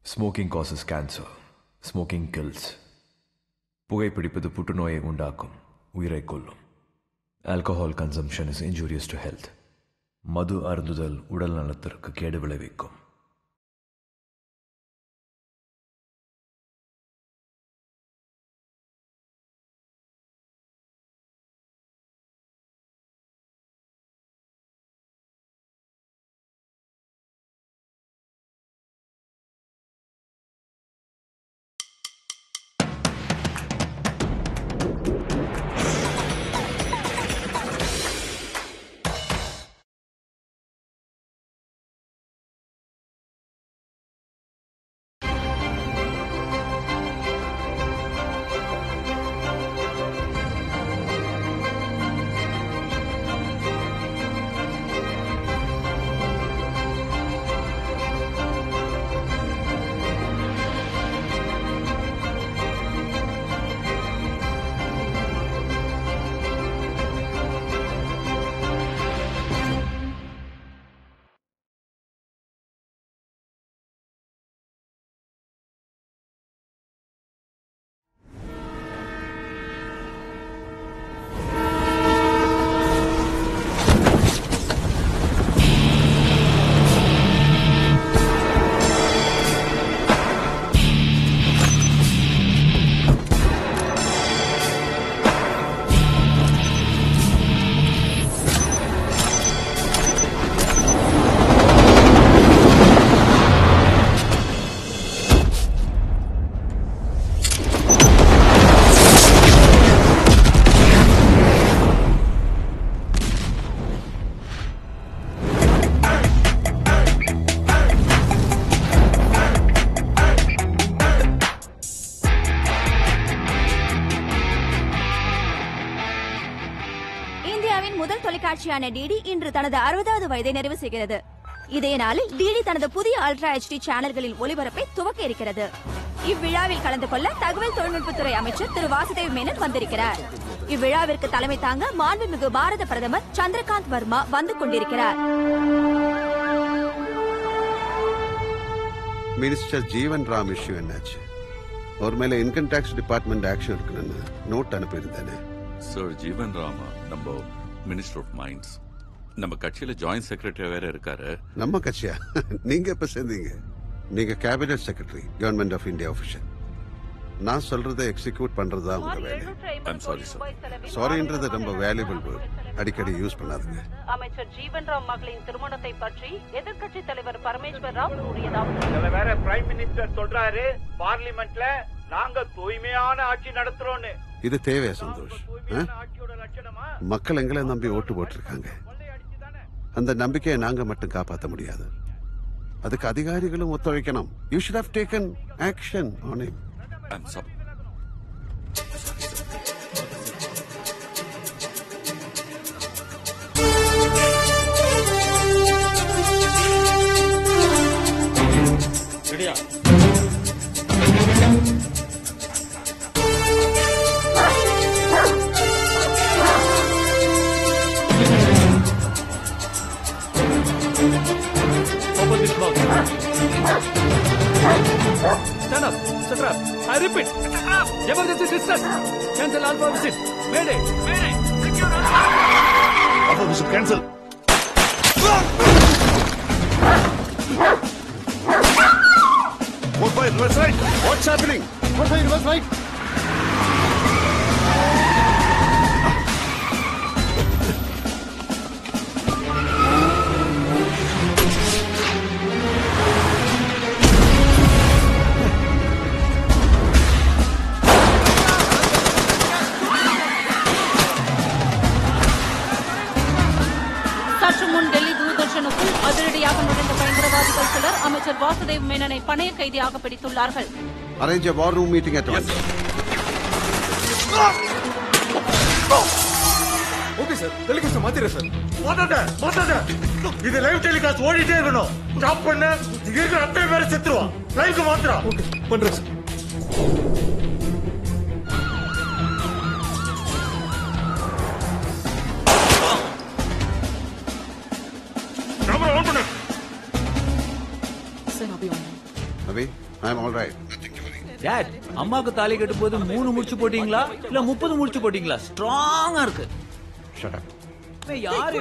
Smoking causes cancer smoking kills புகைப்பிடிப்பது புற்றுநோயை உண்டாக்கும் உயிரை கொல்லும் alcohol consumption is injurious to health மது அருந்துதல் உடல் நலத்திற்கு கேடு விளைவிக்கும் இந்தியாவின் முதல் தொலைக்காட்சியான டிடி இன்று தனது அறுபதாவது வயதை நிறைவு செய்கிறது இதே நாளில் டிடி தனது புதிய அல்ட்ரா ஹெச்டி சேனல்களில் ஒளிபரப்பை துவக்க இருக்கிறது இவ்விழாவில் கலந்து கொள்ள தகவல் தொழில்நுட்பத்துறை அமைச்சர் திரு வாசுதேவ் மேனன் வந்திருக்கிறார் இவ்விழாவிற்கு தலைமை தாங்க மாண்புமிகு பாரத பிரதமர் சந்திரகாந்த் வர்மா வந்து கொண்டிருக்கிறார் மினிஸ்டர் ஜீவன் ராம் இஷ்யூ என்னாச்சு அவர் மேல இன்கம் டாக்ஸ் டிபார்ட்மெண்ட் ஆக்ஷன் எடுக்கணும்னு நோட் அனுப்பியிருந்தேனே சார் ஜீவன் ராமா நம்ம மினிஸ்டர் ஆஃப் மைண்ட்ஸ் நம்ம கட்சியில ஜாயிண்ட் செக்ரட்டரி வேற இருக்காரு நம்ம கட்சியா நீங்க எப்ப சேர்ந்தீங்க நீங்க cabinet secretary government of India official நான் சொல்றதை எக்ஸிக்யூட் பண்றது தான் உங்க வேலை ஐம் சாரி சார் சாரின்றது ரொம்ப வேல்யூபிள் வேர்ட் அடிக்கடி யூஸ் பண்ணாதுங்க அமைச்சர் ஜீவன் ராம் மகளின் திருமணத்தை பற்றி எதிர்க்கட்சி தலைவர் பரமேஸ்வர் ராவ் கூறியதாவது இதுல வேற பிரைம் மினிஸ்டர் சொல்றாரு பார்லிமெண்ட்ல நாங்க தூய்மையான ஆட்சி நடத்துறோம்னு இது தேவையா சந்தோஷ் ஆ? தூய்மையான ஆட்சியோட லட்சணமா மக்கள் எங்களை நம்பி ஓட்டு போட்டிருக்காங்க அந்த நம்பிக்கையை நாங்க மட்டும் காப்பாற்ற முடியாது அதுக்கு அதிகாரிகளும் ஒத்துழைக்கணும் you should have taken action on it I'm sorry Open this box. Stand up. Shut up. I repeat. Emergency distress. Cancel alpha visit. Mayday. Mayday. Secure alpha. Alpha visit cancel. One five, reverse right. What's happening? One five, reverse right. சற்று முன் டெல்லி தூர்தர்ஷனுக்குள் அதிரடியாக நுழைந்த பயங்கரவாதிகள் சிலர் அமைச்சர் வாசுதேவ் மேனனை பணைய கைதியாக பிடித்துள்ளார்கள் Arrange a war room meeting at once. Okay sir telecast மாத்திரேன் சார் மாத்தாத மாத்தாத இது லைவ் டெலிகாஸ்ட் ஓடிட்டே இருக்கணும் ஸ்டாப் பண்ண இங்க இருக்கிற அத்தனை பேரை செத்துருவான் லைவ்க்கு மாத்திரம் ஓகே பண்றேன் சார் கேமரா ஆன் பண்ணு Abhi I am all right dad அம்மாக்கு தாலி கட்டும் போது மூணு முடிச்சு போட்டீங்களா இல்ல முப்பது முடிச்சு போட்டீங்களா ஸ்ட்ராங்கா இருக்கு ஷட் அப் ஏய், யாரு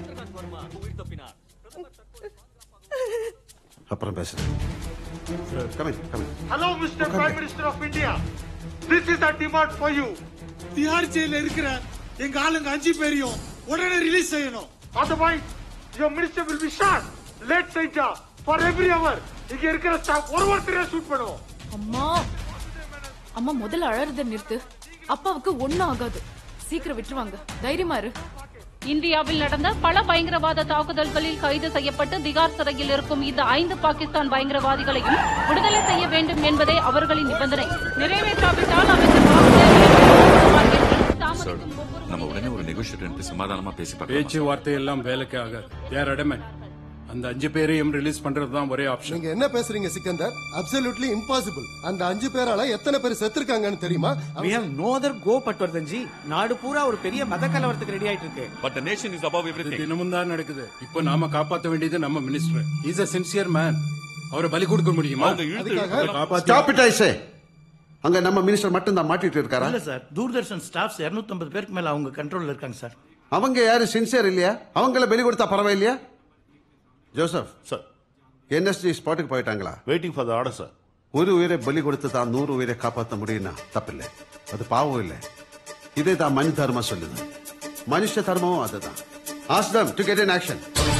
அப்புறம் பேசுறேன் coming coming hello mister prime minister of India this is a demand for you Tihar ஜெயில இருக்கிற எங்க ஆளுங்க அஞ்சு பேரையும் உடனே ரிலீஸ் செய்யணும் otherwise your minister will be shot late சைட்டா ஃபார் எவ்ரி ஹவர் இங்க இருக்கிற ஸ்டாஃப் ஒரு ஒருத்தரையும் ஷூட் பண்ணுவோம் அம்மா அம்மா முதல்ல அழறத நிறுத்து அப்பாவுக்கு ஒண்ணும் ஆகாது சீக்கிரம் விட்டுருவாங்க தைரியமா இரு இந்தியாவில் நடந்த பல பயங்கரவாத தாக்குதல்களில் கைது செய்யப்பட்டு திகார் சிறையில் இருக்கும் இந்த ஐந்து பாகிஸ்தான் பயங்கரவாதிகளையும் விடுதலை செய்ய வேண்டும் என்பதே அவர்களின் நிபந்தனை நிறைவேற்றாவிட்டால் அமைச்சர் வாசுதேவ் என்று தாமதிக்கும் ஒவ்வொரு நம்ம உடனே ஒரு நெகோஷியேட்டர் சமாதானமா பேசி பார்க்கலாம் பேச்சுவார்த்தை எல்லாம் வேலைக்கு ஆகாது யார் அடமன் அந்த அஞ்சு பேரையும் ரிலீஸ் பண்றது தான் ஒரே ஆப்ஷன் நீங்க என்ன பேசுறீங்க சிக்கந்தர் அப்சல்யூட்லி இம்பாசிபிள் அந்த அஞ்சு பேரால எத்தனை பேர் செத்துருக்காங்கன்னு தெரியுமா we have no other go பட்வர்தன்ஜி நாடு பூரா ஒரு பெரிய மத கலவரத்துக்கு ரெடி ஆயிட்டு இருக்கு but the nation is above everything தினமும் தான் நடக்குது இப்போ நாம காப்பாத்த வேண்டியது நம்ம minister is a sincere man அவரை பலி கொடுக்க முடியுமா அவங்க இழுத்து அதுக்காக இழுத்து காப்பாத்தி ஸ்டாப் இட் ஐ சே அங்க நம்ம மினிஸ்டர் மட்டும் தான் மாட்டிட்டு இருக்காரா இல்ல சார் தூர்தர்ஷன் ஸ்டாஃப்ஸ் 250 பேருக்கு மேல அவங்க கண்ட்ரோல்ல இருக்காங்க சார் அவங்க யாரு சின்சியர் இல்லையா அவங்கள பலி கொடுத்தா பரவாயில்லையா ஜோசப் சார் என்எஸ்டி ஸ்பாட்டுக்கு போயிட்டாங்களா waiting for the order sir ஒரு உயிரை பலி கொடுத்து தான் நூறு உயிரை காப்பாற்ற முடியும்னா தப்பில்லை அது பாவம் இல்லை இதே தான் மனு தர்மம் சொல்லுது மனுஷ தர்மமும் அதுதான் ask them to get in action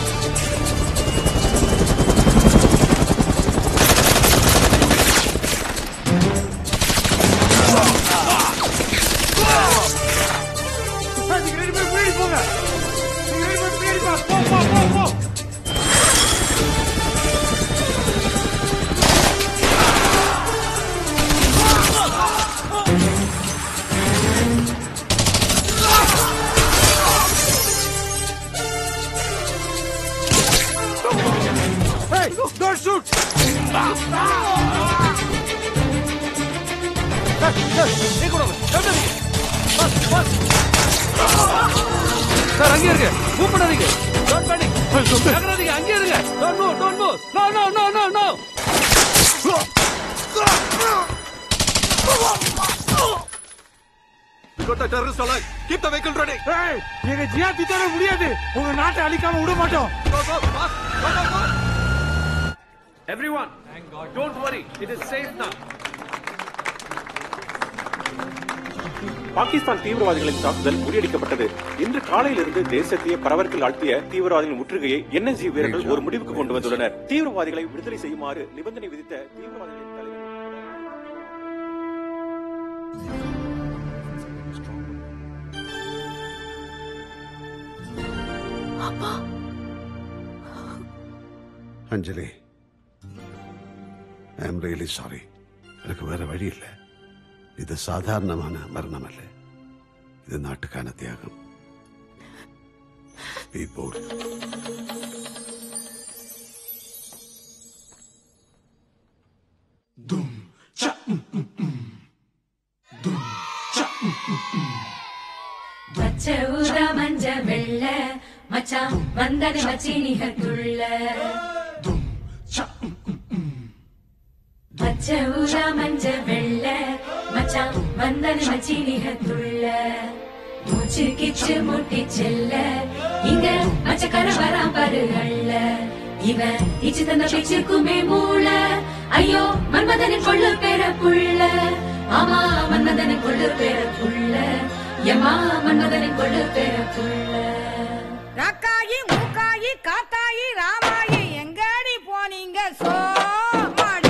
நீங்க ரெண்டு பேரும் முன்னாடி போங்க நீங்க ரெண்டு பேரும் முன்னாடி போங்க போ போ போ போ Hey, don't shoot! சார் அங்கே இருங்க மூவ் பண்ணாதீங்க டோன்ட் பேனிக் நகராதீங்க அங்கே இருங்க don't move don't move no no no no no ஏய், எங்க ஜியாத்தி தர முடியாது உங்க நாட்டை அழிக்காம விட மாட்டோம் everyone don't worry it is safe now Pakistan தீவிரவாதிகளின் தாக்குதல் முறியடிக்கப்பட்டது இன்று காலையிலிருந்து தேசத்தையே பரவரத்தில் ஆழ்த்திய தீவிரவாதிகளின் முற்றுகையை என்எஸ்ஜி வீரர்கள் ஒரு முடிவுக்கு கொண்டு வந்துள்ளனர் தீவிரவாதிகளை விடுதலை செய்யுமாறு நிபந்தனை விதித்த தீவிரவாதிகளின் தலைவர் Anjali I am really sorry எனக்கு வேற வழி இல்லை இது சாதாரணமான மரணம் அல்ல இது நாட்டுக்கான தியாகம் Be bold. பச்சை ஊதா மஞ்ச வெள்ள மச்சான் வந்தது மச்சி நிகழ்த்துள்ள பச்சை ஊதா மஞ்ச வெள்ள மச்சான் வந்தது மச்சி நிகழ்த்துள்ள மூச்சு கிச்சு முட்டி செல்ல இங்க மச்சக்கார வரான் பாரு அள்ள இவன் இச்சு தந்த பேச்சுக்குமே மூள ஐயோ மன்மதனின் கொள்ளு பேர புள்ள ஆமா மன்மதனின் கொள்ளு பேர புள்ள எம்மா மன்மதனின் கொள்ளு பேர புள்ள ராக்காயி மூக்காயி காத்தாயி ராமாயி எங்கடி போனீங்க சோமாடி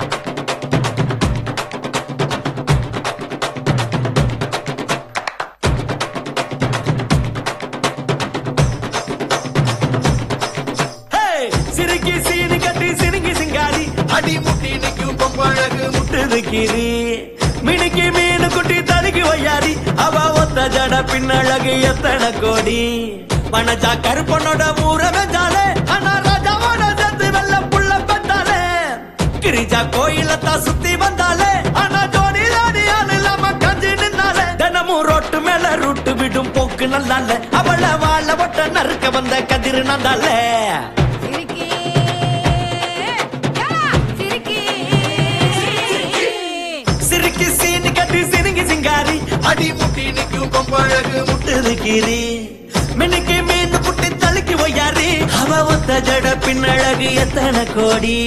சிறுக்கி சீனி கட்டி சிறுங்கி சிங்காரி அடி முட்டி நிற்கும் பொம்பழகு முட்டுது கீரி மினுக்கி மீனு குட்டி தடுக்கி வையாரி அவ ஒத்த ஜட பின்னழகு எத்தனை கோடி பணச்சா கருப்பனோட ஊர வெஞ்சாலே ஆனா ராஜாவோட சேர்த்து வெள்ள புள்ள பெத்தாலே கிரிஜா கோயிலத்தான் சுத்தி வந்தாலே ஆனா ஜோடி ஜோடி ஆள் இல்லாம கஞ்சி நின்னாலே தினமும் ரோட்டு மேல ரூட்டு விடும் போக்கு நல்லால அவள வாழ ஒட்ட நறுக்க வந்த கதிர் நந்தாலே சிரிக்கி யா, சிரிக்கி சிங்காரி அடி முட்டி நிக்கும் கொம்பழகு முட்டுது கீரி மினுக்கு மீன் புட்டி தழுக்கி ஒய்யாரி அவ ஒத்த ஜட பின்னழகு எத்தனை கோடி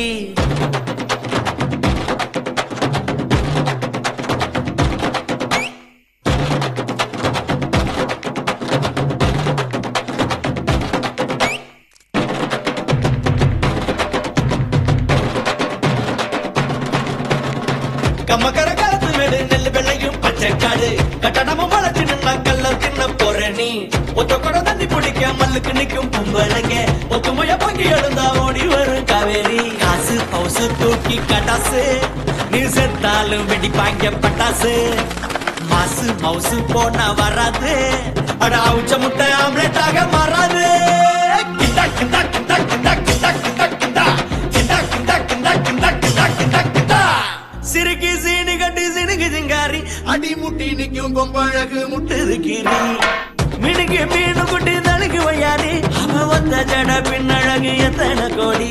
கம்மக்கர காலத்து மேடு நெல்லு வெள்ளையும் பச்சை காடு கட்டணமும் வளர்ச்சி நின்னா கல்ல தின்ன போற நீ ஒத்த கூட தண்ணி பிடிக்க மல்லுக்கு நிக்கும் பொம்பளைங்க ஒத்துமைய பொங்கி எழுந்தா ஓடி வரும் காவேரி காசு பவுசு தூக்கி கட்டாசு நீ செத்தாலும் வெடிப்பாங்க பட்டாசு மாசு மவுசு போனா வராது அட அவுச்ச முட்டை ஆம்லெட் ஆக மாறாது கிண்டா கிண்டா கிண்டா கிண்டா கிண்டா கிண்டா கிண்டா கிண்டா கிண்டா கிண்டா கிண்டா கிண்டா கிண்டா கிண்டா சிறுகி சீனி கட்டி சினுகு சிங்காரி அடி முட்டி நிக்கும் கொம்பழகு முட்டுது கீரி மினுக்கு மீனு குட்டி தழுகு வையாரி அவ வந்த ஜட பின்னழகு எத்தனை கோடி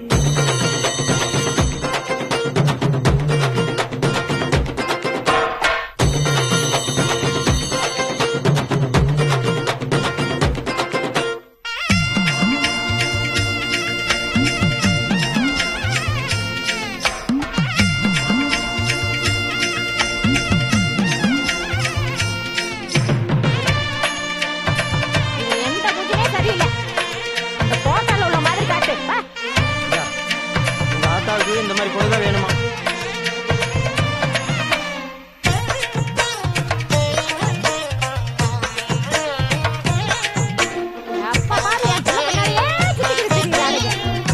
இது எந்த புத்தியுமே சரியில்லை அந்த போட்டால உள்ள மாதிரி காட்டு வா. உங்க ஆத்தாவுக்கு இந்த மாதிரி பொழுதுதான் வேணுமா அப்பா பாரு என் கண்ணு முன்னாடியே சுத்திக்கிட்டு திரியுறானுங்க.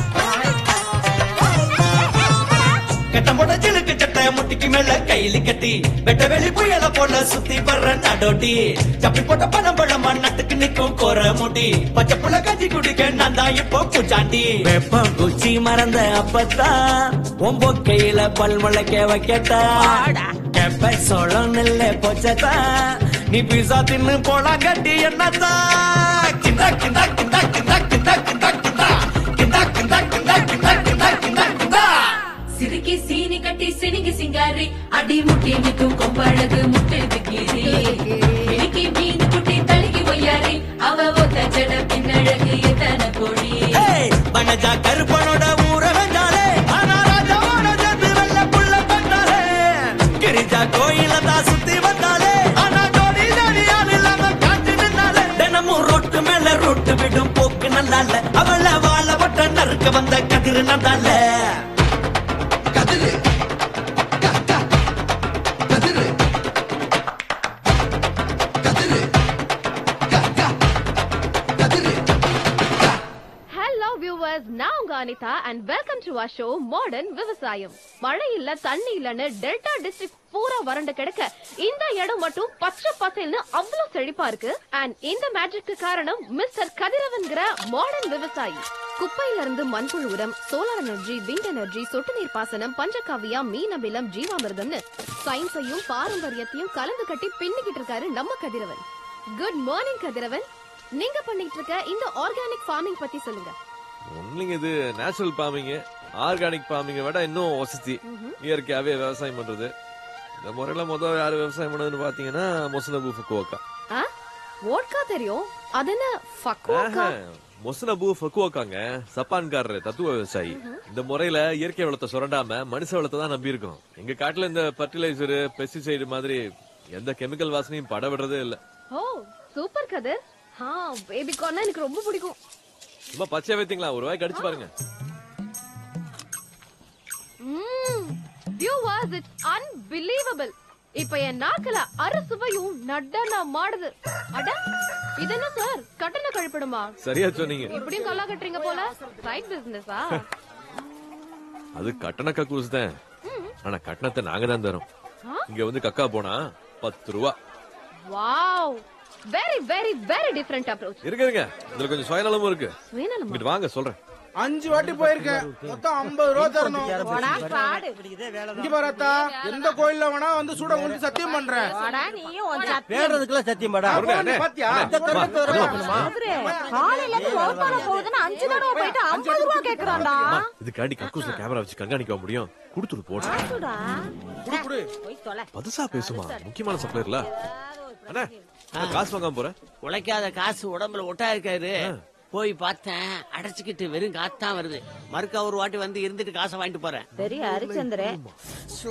கட்டம் போட்ட சிலுக்கு சட்டை முட்டிக்கு மேல கையில கட்டி வெட்ட வெளி புயல போல சுத்தி வர்ற நடோட்டி சப்பி போட்ட பணம் பழமா நட்டுக்கு நிக்கும் கோர முடி பச்சை புள்ள கஞ்சி குடிக்க நான் தான் இப்போ குச்சாண்டி வெப்பம் குச்சி மறந்த அப்பத்தான் ஒம்போ கையில பல் முளைக்க வைக்கட்டா கெப்ப சோளம் நெல்ல பொச்சத்தா நீ பீசா தின்னு போலாம் கட்டி என்னத்தா கிண்டா கிண்டா கிண்டா கிண்டா கிண்டா கிண்டா கிண்டா கிண்டா கிண்டா கிண்டா கிண்டா கிண்டா கிண்டா கிண்டா சிறுக்கி சீனி கட்டி சினிங்கி சிங்காரி அடி முட்டி நிக்கும் கொம்பழகு முட்டுது கீரி இடுக்கி மீன் குட்டி தழுகி ஒய்யாரி அவ ஒத்த ஜட பின்னழகு எத்தனை கோடி ஏய், வனஜா கருப்பனோட ஊர வெஞ்சாலே ஆனா ராஜாவோட சேர்ந்து வெள்ள புள்ள பெற்றாலே கிரிஜா கோயில தான் சுத்தி வந்தாலே ஆனா ஜோடி ஜோடியால் இல்லாம காத்து நின்னாலே தினமும் ரோட்டு மேல ரோட்டு விடும் போக்கு நல்லால அவள வாழ வட்ட நறுக்க வந்த கதிரு நந்தால கதிரு ஹலோ வியூவர்ஸ் நான் உங்க Anitha and welcome to our show modern விவசாயம் மழை இல்ல தண்ணி இல்லன்னு டெல்டா டிஸ்ட்ரிக்ட் பூரா வறண்டு கிடக்க இந்த இடம் மட்டும் பச்சை பசேல்னு அவ்வளவு செழிப்பா இருக்கு அண்ட் இந்த மேஜிக்கு காரணம் மிஸ்டர் கதிரவன்கிற மாடர்ன் விவசாயி குப்பையில இருந்து மண்புழு உரம் சோலார் எனர்ஜி விண்ட் எனர்ஜி சொட்டு நீர் பாசனம் பஞ்சகாவியா மீன் அமிலம் ஜீவாமிர்தம்னு சயின்ஸையும் பாரம்பரியத்தையும் கலந்து கட்டி பின்னிக்கிட்டு இருக்காரு நம்ம கதிரவன் குட் மார்னிங் கதிரவன் நீங்க பண்ணிட்டு இருக்க இந்த ஆர்கானிக் ஃபார்மிங் பத்தி சொல்லுங்க ஒன்லிங்க இது நேச்சுரல் ஃபார்மிங் ஆர்கானிக் ஃபார்மிங்கை விட இன்னும் வசதி இயற்கையாவே விவசாயம் பண்றது இந்த முறையில முதல் யாரு விவசாயம் பண்ணதுன்னு பாத்தீங்கன்னா மொசனபு ஃபுக்குவோக்கா ஆ வோட்கா தெரியும் அது என்ன ஃபக்குவாக்கா மொசனபு ஃபக்குவோக்காங்க சப்பான்காரர் தத்துவ விவசாயி இந்த முறையில இயற்கை வளத்தை சுரண்டாம மனுஷ வளத்தை தான் நம்பி இருக்கோம் எங்க காட்டுல இந்த ஃபர்டிலைசர் பெஸ்டிசைடு மாதிரி எந்த கெமிக்கல் வாசனையும் பட விடுறதே இல்ல ஓ சூப்பர் கதிர் ஆ பேபி கார்னா எனக்கு ரொம்ப பிடிக்கும் சும்மா பச்சை வைத்தீங்களா ஒரு வாய்க்கு அடிச்சு பாருங்க வியூவர்ஸ் இட்ஸ் அன்பிலீவபிள் இப்ப என் நாக்குல அறுசுவையும் நடன மாடுது அட இது என்ன சார் கட்டண கழிப்பிடுமா சரியா சொன்னீங்க இப்படியும் கல்லா கட்டுறீங்க போல சைட் பிசினஸா அது கட்டண கக்கூஸ் தான் ஆனா கட்டணத்தை நாங்க தான் தரோம் இங்க வந்து கக்கா போனா பத்து ரூபா wow very very very different approach இருங்க இருங்க இதுல கொஞ்சம் சுயநலமும் இருக்கு சுயநலமா இங்கிட்டு வாங்க சொல்றேன் அஞ்சு வாட்டி போயிருக்கேன் மொத்தம் ஐம்பது ரூபா தரணும் போடா, பாடு. இங்க பாரு அத்தா எந்த கோயில்ல வேணா வந்து சூட முடிஞ்சு சத்தியம் பண்றேன் போடா, நீயும் உன் சத்தியம். வேறதுக்கெல்லாம் சத்தியம் பாடா அப்போ நீ பாத்தியா இந்த தருணத்தை வர பார்க்கணுமா? சதுரு, காலையில இருந்து வகுப்பான போகுதுன்னு அஞ்சு தடவை போயிட்டு ஐம்பது ரூபா கேக்குறான்டா இதுக்காண்டி கக்கூஸ்ல கேமரா வச்சு கண்காணிக்க முடியும் கொடுத்துரு போடு சுடா. போய் தொலை. பதுசா பேசுமா முக்கியமான சப்ளையர்ல அண்ணா நான் காசு வாங்காம போறேன் உழைக்காத காசு உடம்புல ஒட்டா இருக்காரு போய் பார்த்தேன் அடைச்சுக்கிட்டு வெறும் காத்தான் வருது மறுக்க ஒரு வாட்டி வந்து இருந்துட்டு காசை வாங்கிட்டு போறேன் பெரிய ஹரிச்சந்திரே ஷோ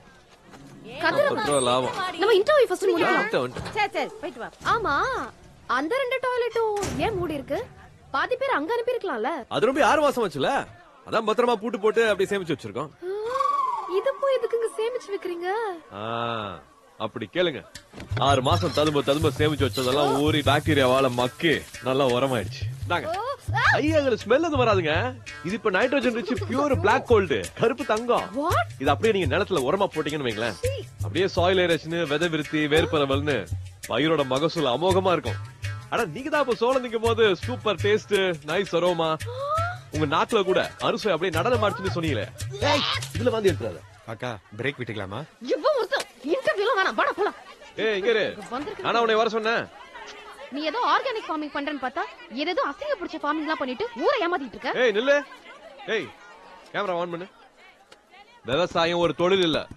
கதிரவன் பத்து ரூபா லாபம் நம்ம இன்டர்வியூ ஃபர்ஸ்ட் முடிக்கலாம் வந்துட்டேன், வந்துட்டேன். சரி சரி போயிட்டு வா ஆமா அந்த ரெண்டு டாய்லெட்டும் ஏன் மூடி இருக்கு பாதி பேர் அங்க அனுப்பி இருக்கலாம்ல அது ரொம்ப ஆறு மாசம் வச்சுல அதான் பத்திரமா பூட்டு போட்டு அப்படியே சேமிச்சு வச்சிருக்கோம் இது போய் எதுக்கு இங்க சேமிச்சு வைக்கிறீங்க ஆ, அப்படி கேளுங்க ஆறு மாசம் ததும்ப ததும்ப சேமிச்சு வச்சதெல்லாம் ஊறி பாக்டீரியாவால மக்கி நல்லா உரமாயிடுச்சு இந்தாங்க. ஐயாங்களுக்கு ஸ்மெல் எதுவும் வராதுங்க இது இப்ப nitrogen rich pure black gold கருப்பு தங்கம் இது அப்படியே நீங்க நிலத்துல உரமா போட்டீங்கன்னு வைங்களேன் அப்படியே சாயில் ஏரேஷன் விதை விருத்தி வேர்பரவல்னு பயிரோட மகசூல் அமோகமா இருக்கும் ஆனா நீங்க தான் இப்ப சோளம் நிக்கும் போது சூப்பர் டேஸ்ட் நைஸ் அரோமா உங்க நாக்குல கூட அரிசி அப்படியே நடனம் ஆடுச்சுன்னு சொன்னீங்களே ஏய், இதுல வந்து எடுத்துறாத அக்கா பிரேக் விட்டுக்கலாமா இவ்வளவு ஒருத்தன் இன்டர்வியூலாம் வேணாம் வாடா போலாம் ஏய் இங்க இரு வந்திருக்கு. ஆனா உன்னை வர சொன்னேன் நீ ஏதோ ஆர்கானிக் ஃபார்மிங் பண்றேன்னு பார்த்தா ஏதேதோ அசிங்க பிடிச்ச ஃபார்மிங் எல்லாம் பண்ணிட்டு ஊரை ஏமாத்திட்டு இருக்க ஏய் நில்லு ஏய் கேமரா ஆன் பண்ணு விவசாயம் ஒரு தொழில் இல்ல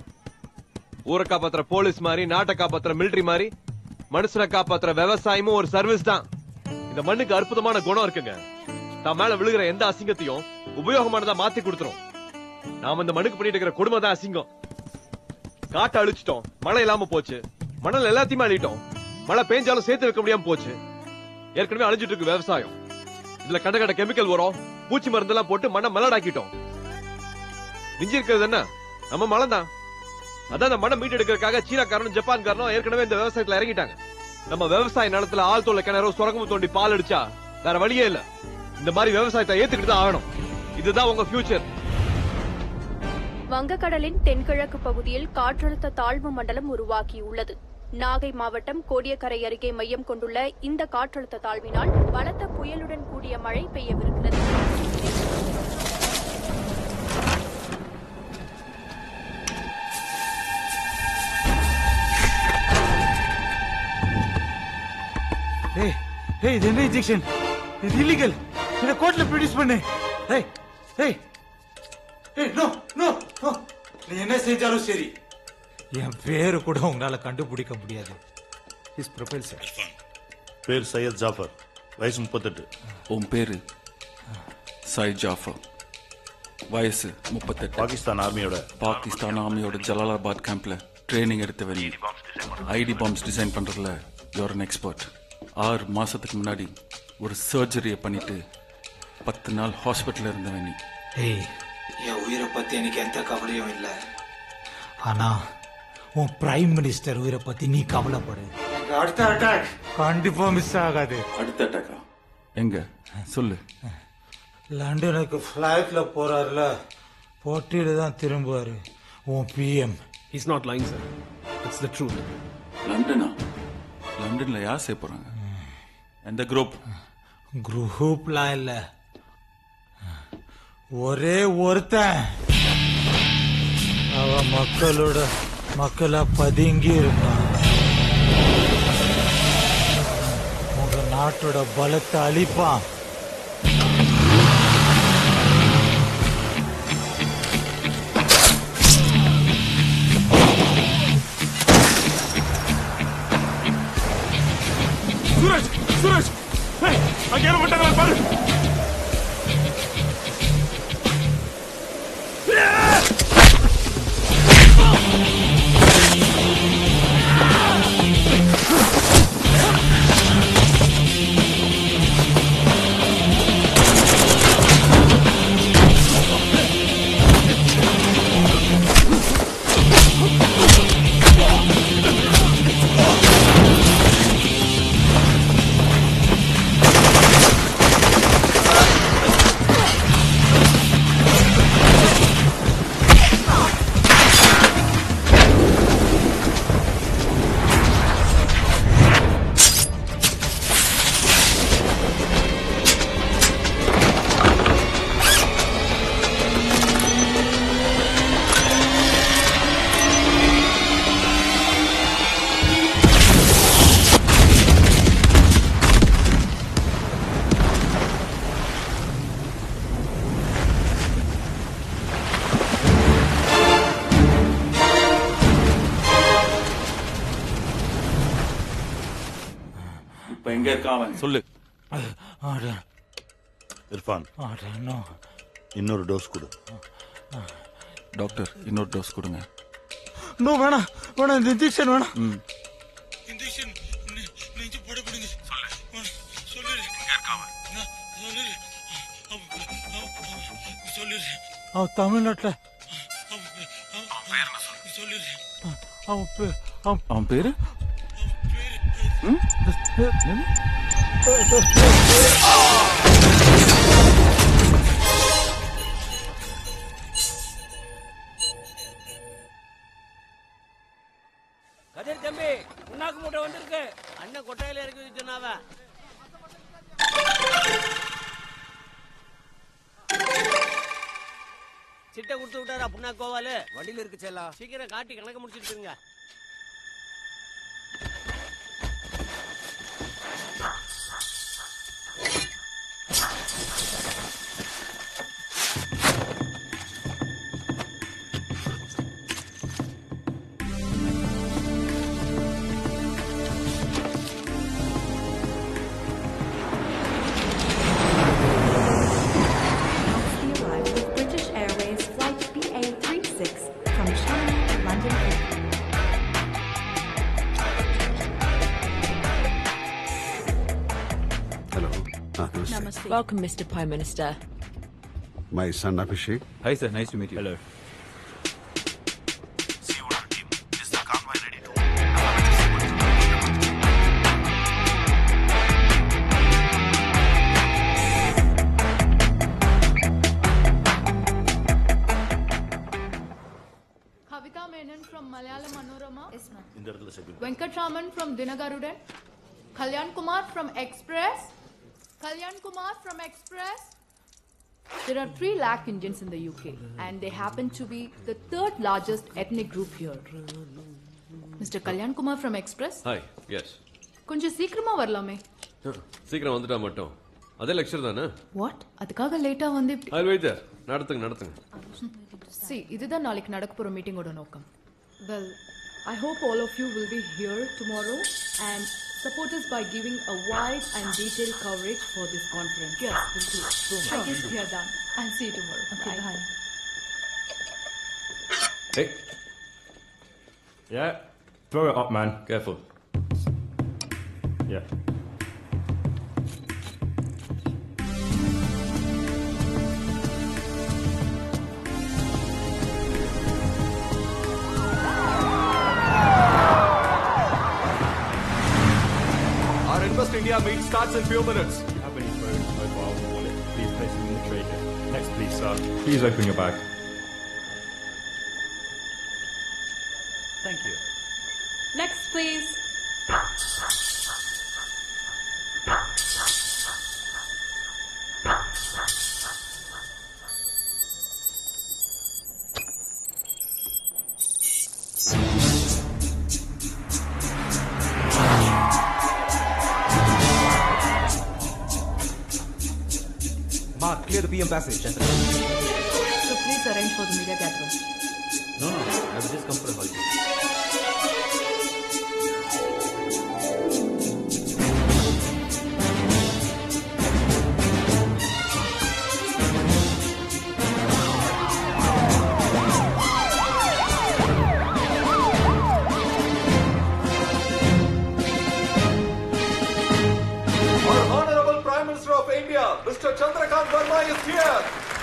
ஊரை காப்பாத்துற போலீஸ் மாதிரி நாட்டை காப்பாத்துற மிலிட்டரி மாதிரி மனுஷனை காப்பாத்துற விவசாயமும் ஒரு சர்வீஸ் தான் இந்த மண்ணுக்கு அற்புதமான குணம் இருக்குங்க தான் மேல விழுகிற எந்த அசிங்கத்தையும் உபயோகமானதா மாத்தி கொடுத்துரும் நாம இந்த மண்ணுக்கு பண்ணிட்டு இருக்கிற கொடுமை தான் அசிங்கம் காட்டை அழிச்சிட்டோம் மழை இல்லாம போச்சு மணல் எல்லாத்தையுமே அழிட்டோம் மழை பெஞ்சாலும் சேர்த்து வைக்க முடியாம போச்சு ஏற்கனவே அழிஞ்சிட்டு இருக்கு விவசாயம் இதுல கண்ட கண்ட கெமிக்கல் உரம் பூச்சி மருந்து எல்லாம் போட்டு மண்ணை மலடாக்கிட்டோம் மிஞ்சி இருக்கிறது என்ன நம்ம மழை தான் அதான் அந்த மண்ணை மீட்டு எடுக்கிறதுக்காக சீனாக்காரனும் ஜப்பான்காரனும் ஏற்கனவே இந்த விவசாயத்துல இறங்கிட்டாங்க நம்ம விவசாய நிலத்துல ஆள் தொல்லை கிணறு சுரங்கமும் தோண்டி பால் அடிச்சா வேற வழியே இல்ல இந்த மாதிரி விவசாயத்தை ஏத்துக்கிட்டு தான் ஆகணும் இதுதான் உங்க ஃபியூச்சர் வங்கக்கடலின் தென்கிழக்கு பகுதியில் காற்றழுத்த தாழ்வு மண்டலம் உருவாகியுள்ளது நாகை மாவட்டம் கோடியக்கரை அருகே மையம் கொண்டுள்ள இந்த காற்றழுத்த தாழ்வினால் பலத்த புயலுடன் கூடிய மழை பெய்யவிருக்கிறது ஏய் ஏய் இது என்ன இன்ஜெக்ஷன் இது இல்லீகல் இத கோர்ட்ல ப்ரொடியூஸ் பண்ணு ஏய் ஏய் ஏய் நோ நோ நோ நீ என்ன செஞ்சாலும் சரி என் பேரு கூட உங்களால கண்டுபிடிக்க முடியாது இஸ் ப்ரொஃபைல் சார் பேர் சையத் ஜாஃபர் வயசு முப்பத்தெட்டு உன் பேரு சைட் ஜாஃபர் வயசு முப்பத்தெட்டு பாகிஸ்தான் ஆர்மியோட பாகிஸ்தான் ஆர்மியோட ஜலாலாபாத் கேம்ப்ல ட்ரைனிங் எடுத்தவன் ஐடி பாம்ஸ் டிசைன் பண்றதுல யூஆர் an எக்ஸ்பர்ட் ஆறு மாசத்துக்கு முன்னாடி ஒரு சர்ஜரியை பண்ணிட்டு பத்து நாள் ஹாஸ்பிட்டல்ல இருந்தவன் நீ ஏய் என் உயிரை பத்தி எனக்கு எந்த கவலையும் இல்ல ஆனா உன் பிரைம் மினிஸ்டர் உயிரை பத்தி நீ கவலைப்படு அடுத்த அட்டாக் கண்டிப்பா மிஸ் ஆகாது அடுத்த அட்டாக்கா எங்க சொல்லு லண்டனுக்கு ஃப்ளைட்ல போறாருல போட்டியில தான் திரும்புவாரு உன் PM is not lying sir it's the truth லண்டனா லண்டன்ல யார் செய்ய போறாங்க எந்த குரூப் குரூப்லாம் இல்ல ஒரே ஒருத்தன் அவ மக்களோட மக்களா பதுங்கி இருந்தான் உங்க நாட்டோட பலத்தை அழிப்பான் சுரேஷ் சுரேஷ் ஏய், அங்க என்ன பண்றாங்களா பாரு ஆ எங்க இருக்கான் அவன் சொல்லு இர்ஃபான் இன்னொரு டோஸ் கொடு டாக்டர் இன்னொரு டோஸ் கொடுங்க நோ வேணாம் வேணாம் இந்த இன்ஜெக்ஷன் வேணாம் ம் இன்ஜெக்ஷன் நெஞ்சு போடப்படுங்க சொல்லு சொல்லு சொல்லு அவன் தமிழ்நாட்டுல சொல்லு அவன் பே- அவன் அவன் பேரு கதிர் தம்பி புண்ணாக்கு மூட்டை வந்திருக்கு அண்ணன் கொட்டையில இறக்கி வச்சுனாவ சிட்டை கொடுத்து விட்டாரா புண்ணாக்கு கோவாலு வண்டியில இருக்கு செல்லா சீக்கிரம் காட்டி கணக்கு முடிச்சிட்டு இருங்க We arrived with British Airways flight BA36 from China, London. Hello Welcome, Mr. Prime Minister. My son Abhishek Hi, sir. Nice to meet you. Hello. Kavita Menon from Malayalam Manorama. இந்த இடத்துல security Venkatraman from Dinagarudan. Kalyan Kumar from Express. Kalyan Kumar from Express. There are 3 lakh Indians in the UK and they happen to be the third largest ethnic group here. Mr. Kalyan Kumar from Express. Hi yes கொஞ்சம் சீக்கிரமா வரலாமே சீக்கிரம் வந்துட்டா மட்டும் அதே lecture தானே what அதுக்காக லேட்டா வந்து இப்படி அது வெயிட் நடத்துங்க நடத்துங்க See, இதுதான் நாளைக்கு நடக்க போற மீட்டிங்கோட நோக்கம் Well, I hope all of you will be here tomorrow and support us by giving a wide and detailed coverage for this conference. Yes, we'll do. Sure. I guess we are done. I'll see you tomorrow. Okay, bye. Hey. Yeah. Throw it up, man. Careful. Yeah. Our Invest India meet starts in few minutes. If you have any phone, mobile, or wallet, please place them in the tray here. Next, please, sir. Please open your bag. Thank you. Next, please. Mark, clear the PM passage. So please arrange for the media gathering. No, no. I will just come for a holiday. Our Honorable Prime Minister of India, Mr. Chandrakant Verma is here.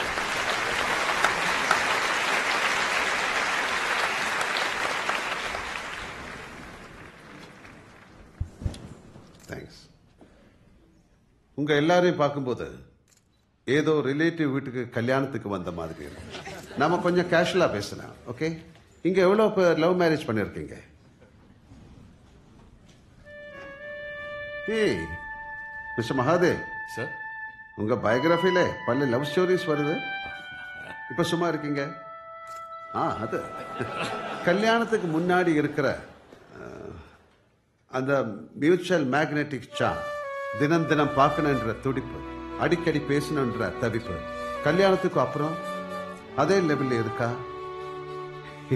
Thanks உங்க எல்லாரையும் பார்க்கும்போது ஏதோ relative வீட்டுக்கு கல்யாணத்துக்கு வந்த மாதிரி இருக்கு நாம கொஞ்சம் கேஷுவலா பேசலாம் ஓகே இங்க எவ்வளவு பேர் லவ் மேரேஜ் பண்ணிருக்கீங்க ஏய் மிஸ்டர் மகாதேவ் சார் உங்க பயோகிராஃபில பல லவ் ஸ்டோரிஸ் வருது இப்ப சும்மா இருக்கீங்க ஆ அது கல்யாணத்துக்கு முன்னாடி இருக்கிற அஹ், அந்த மியூச்சுவல் மேக்னெட்டிக் சாம் தினம் தினம் பார்க்கணுன்ற துடிப்பு அடிக்கடி பேசணுன்ற தவிப்பு கல்யாணத்துக்கு அப்புறம் அதே லெவல்ல இருக்கா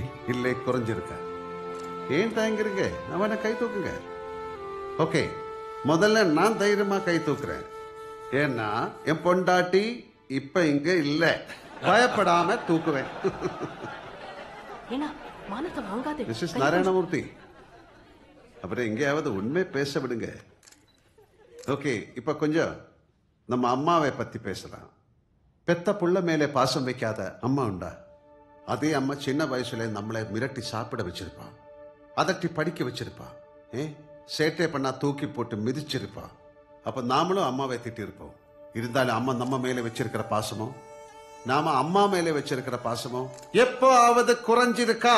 இல்லை குறைஞ்சிருக்கா ஏன் தயங்குறீங்க அவனை கை தூக்குங்க ஓகே முதல்ல நான் தைரியமா கை தூக்குறேன் ஏன்னா என் பொண்டாட்டி இப்ப இங்க இல்ல பயப்படாம தூக்குவேன் ஏன்னா மானத்தை வாங்காதே மிஸ்ஸஸ் நாராயணமூர்த்தி அப்புறம் எங்கேயாவது உண்மை பேச விடுங்க ஓகே இப்ப கொஞ்சம் நம்ம அம்மாவை பத்தி பேசலாம் பெத்த புள்ள மேலே பாசம் வைக்காத அம்மா உண்டா அதே அம்மா சின்ன வயசுல நம்மளை மிரட்டி சாப்பிட வச்சிருப்பா அதட்டி படிக்க வச்சிருப்பா ஏ சேட்டை பண்ணா தூக்கி போட்டு மிதிச்சிருப்பா அப்ப நாமளும் அம்மாவை திட்டிருப்போம் இருந்தாலும் அம்மா நம்ம மேல வச்சிருக்கிற பாசமோ நாம அம்மா மேல வச்சிருக்கிற பாசமோ எப்போ ஆவது குறைஞ்சிருக்கா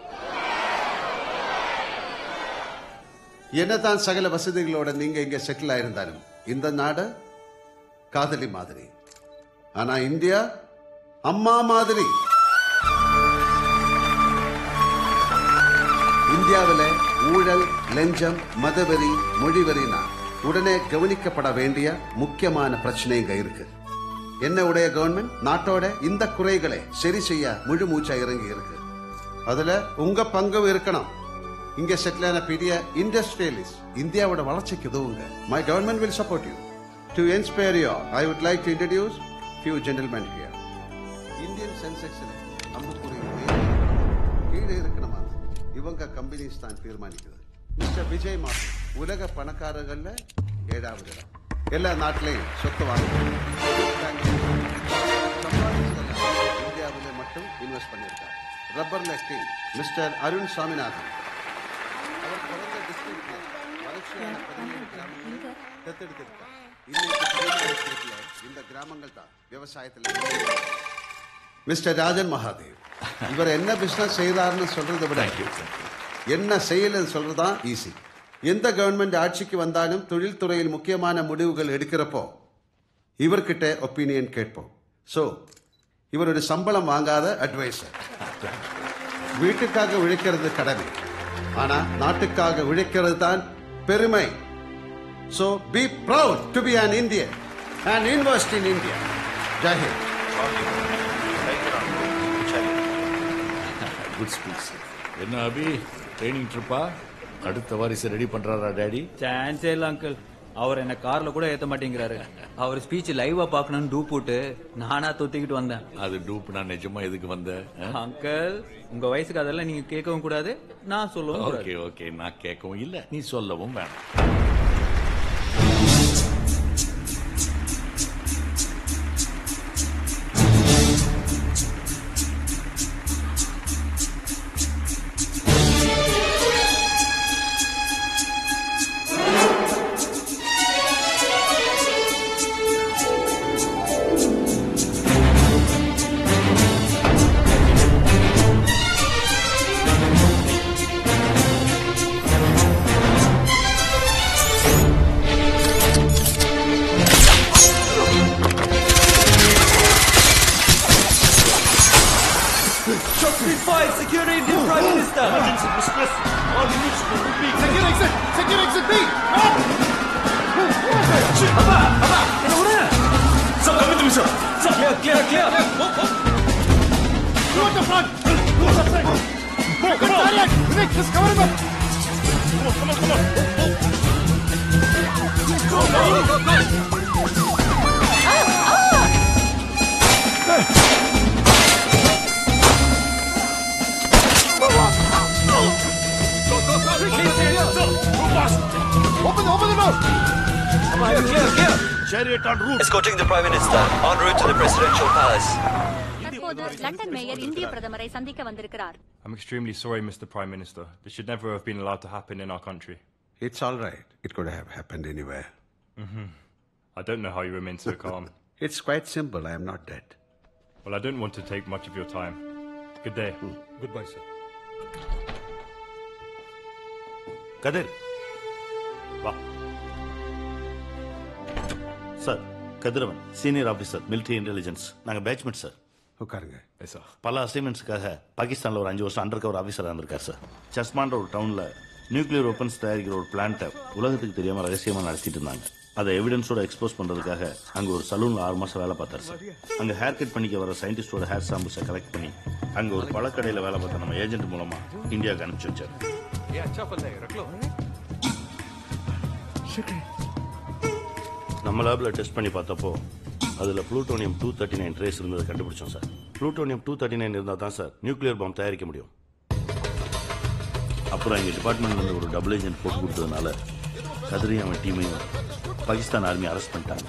என்னதான் சகல வசதிகளோட நீங்க இங்க செட்டில் ஆயிருந்தாலும் இந்த நாடு காதலி மாதிரி ஆனா இந்தியா அம்மா மாதிரி இந்தியாவில் ஊழல் லஞ்சம் மதவெறி மொழிவெறினா உடனே கவனிக்கப்பட வேண்டிய முக்கியமான பிரச்சனை இங்க இருக்கு என்ன உடைய கவர்மெண்ட் நாட்டோட இந்த குறைகளை சரி செய்ய முழு மூச்சா இறங்கி இருக்கு அதுல உங்க பங்கும் இருக்கணும் இங்க செட்டில் ஆன பெரிய இண்டஸ்ட்ரியலிஸ்ட் இந்தியாவோட வளர்ச்சிக்கு உதவுங்க my government will support you to inspire you I would like to introduce few gentlemen here Indian சென்செக்ஸில் அம்புக்குறி கீழே இருக்கணுமா இவங்க கம்பெனிஸ் தான் தீர்மானிக்குது மிஸ்டர் விஜய் மார்க் உலக பணக்காரர்கள்ல ஏழாவது இடம் எல்லா நாட்டிலையும் சொத்து வாங்க இந்தியாவில மட்டும் இன்வெஸ்ட் பண்ணியிருக்கார் ரப்பர்ல கிங் மிஸ்டர் அருண் சாமிநாதன் அவர் பிறந்த டிஸ்ட்ரிக்ட்ல வளர்ச்சியான பதினேழு கிராமங்களை தத்தெடுத்திருக்கார் இன்னைக்கு தமிழ்நாடு ஸ்டேட்ல இந்த கிராமங்கள் தான் விவசாயத்தில் மிஸ்டர் ராஜன் மகாதேவ் இவர் என்ன பிசினஸ் செய்யறாருன்னு சொல்றதை விட என்ன செய்யலன்னு சொல்றதுதான் ஈஸி எந்த கவர்மெண்ட் ஆட்சிக்கு வந்தாலும் தொழில்துறையில் முக்கியமான முடிவுகள் எடுக்கிறப்போ இவர்கிட்ட ஒப்பீனியன் கேட்போம் ஸோ இவருடைய சம்பளம் வாங்காத அட்வைசர் வீட்டுக்காக உழைக்கிறது கடமை ஆனா நாட்டுக்காக உழைக்கிறது தான் பெருமை so be proud to be an Indian and invest in India Zahir good speech என்ன அபி ட்ரைனிங் ட்ரிப்பா அடுத்த வாரிசு ரெடி பண்றாரா டேடி சான்ஸே இல்ல அங்கிள் அவர் என்ன கார்ல கூட ஏத்த மாட்டேங்கிறாரு அவர் ஸ்பீச் லைவா பார்க்கணும்னு டூ போட்டு நானா தொத்திக்கிட்டு வந்தேன் அது டூப் நான் நிஜமா எதுக்கு வந்த அங்கிள் உங்க வயசுக்கு அதெல்லாம் நீங்க கேட்கவும் கூடாது நான் சொல்லவும் கூடாது ஓகே ஓகே நான் கேட்கவும் இல்ல நீ சொல்லவும் வேணாம் Shots been fired. Secure Indian Prime Minister. Emergency dismiss. All units to B. Secure exit. Secure exit B. Abba, Abba, என்ன விடு? Sir, come with me, sir. Sir, clear, clear, clear. You at the front. You at the front. Go, come on. Nick, just cover him up. Come on, come on, come on. Go, go, go, go. Open, open the door. Clear, clear, clear. Chariot en route. Escorting the Prime Minister en route to the Presidential Palace. தற்போது London mayor இந்திய பிரதமரை சந்திக்க வந்திருக்கிறார் I'm extremely sorry, Mr. Prime Minister. This should never have been allowed to happen in our country. It's all right. It could have happened anywhere. hmm I don't know how you remain so calm. It's quite simple. I am not dead. Well, I don't want to take much of your time. Good day. Goodbye, sir. Kathir வா sir Kathiravan senior officer military intelligence நாங்க batchmate sir உட்காருங்க பல அசைன்மெண்ட்ஸுக்காக பாகிஸ்தான்ல ஒரு அஞ்சு வருஷம் under cover ஆஃபீஸராக இருந்திருக்கார் சார் சஸ்மான்ற ஒரு டவுன்ல நியூக்ளியர் வெப்பன்ஸ் தயாரிக்கிற ஒரு பிளான்ட்டை உலகத்துக்கு தெரியாம ரகசியமா நடத்திட்டு இருந்தாங்க அதை எவிடன்ஸோட எக்ஸ்போஸ் பண்றதுக்காக அங்க ஒரு சலூன்ல ஆறு மாசம் வேலை பார்த்தாரு சார் அங்க ஹேர் கட் பண்ணிக்க வர சயின்டிஸ்டோட ஹேர் சாம்பிள்ஸை கலெக்ட் பண்ணி அங்க ஒரு பழக்கடையில வேலை பார்த்த நம்ம ஏஜென்ட் மூலமா இந்தியாவுக்கு அனுப்பிச்சு வச்சார் Yeah, ciao a lei, Raclo. நம்ம லேப்ல டெஸ்ட் பண்ணி பார்த்தப்போ அதுல plutonium two thirty nine trace இருந்ததை கண்டுபிடிச்சோம் sir plutonium two thirty nine இருந்தால் தான் சார் நியூக்ளியர் பாம் தயாரிக்க முடியும் அப்புறம் எங்கள் டிபார்ட்மெண்ட்ல இருந்து ஒரு டபுள் ஏஜென்ட் போட்டு கொடுத்ததுனால கதிரையும் அவன் டீமையும் பாகிஸ்தான் ஆர்மி அரெஸ்ட் பண்ணிட்டாங்க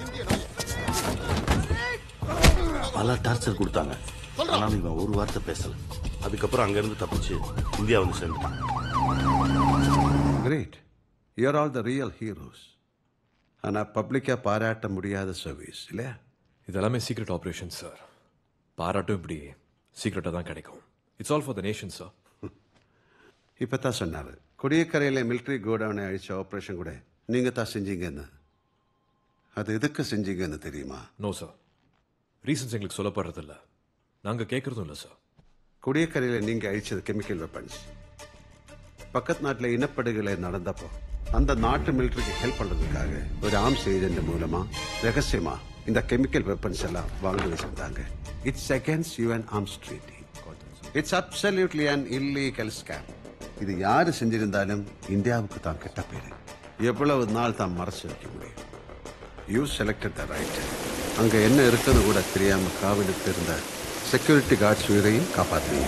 பல டார்ச்சர் கொடுத்தாங்க ஆனாலும் இவன் ஒரு வார்த்தை பேசல அதுக்கப்புறம் அங்கேருந்து தப்பிச்சு இந்தியா வந்து சேர்ந்துட்டான் great you're all the real heroes ஆனால் பப்ளிக்காக பாராட்ட முடியாத சர்வீஸ் இல்லையா இதெல்லாமே சீக்ரெட் ஆபரேஷன் சார் பாராட்டும் இப்படி சீக்ரெட்டாக தான் கிடைக்கும் it's all for the nation sir இப்போ தான் சொன்னார் கொடியக்கரையில் மிலிட்ரி கோடவுனை அழிச்ச ஆப்ரேஷன் கூட நீங்கள் தான் செஞ்சீங்கன்னு அது எதுக்கு செஞ்சீங்கன்னு தெரியுமா நோ சார் ரீசன்ஸ் எங்களுக்கு சொல்லப்படுறதில்ல நாங்கள் கேட்குறதும் இல்லை சார் கொடியக்கரையில் நீங்கள் அழிச்சது கெமிக்கல் வெப்பன்ஸ் பக்கத்து நாட்டில் இனப்படுகொலை நடந்தப்போ அந்த நாட்டு மிலிட்டரிக்கு ஹெல்ப் பண்ணுறதுக்காக ஒரு ஆர்ம்ஸ் ஏஜென்ட் மூலமா ரகசியமா இந்த கெமிக்கல் வெப்பன்ஸ் எல்லாம் வாங்கி வச்சிருந்தாங்க it's against UN arms treaty it's absolutely an illegal scam இது யாரு செஞ்சிருந்தாலும் இந்தியாவுக்கு தான் கெட்ட பேரு எவ்வளவு நாள் தான் மறைச்சு வைக்க முடியும் யூ செலக்டட் த ரைட் அங்க என்ன இருக்குன்னு கூட தெரியாம காவலுக்கு இருந்த செக்யூரிட்டி கார்ட்ஸ் உயிரையும் காப்பாத்துவீங்க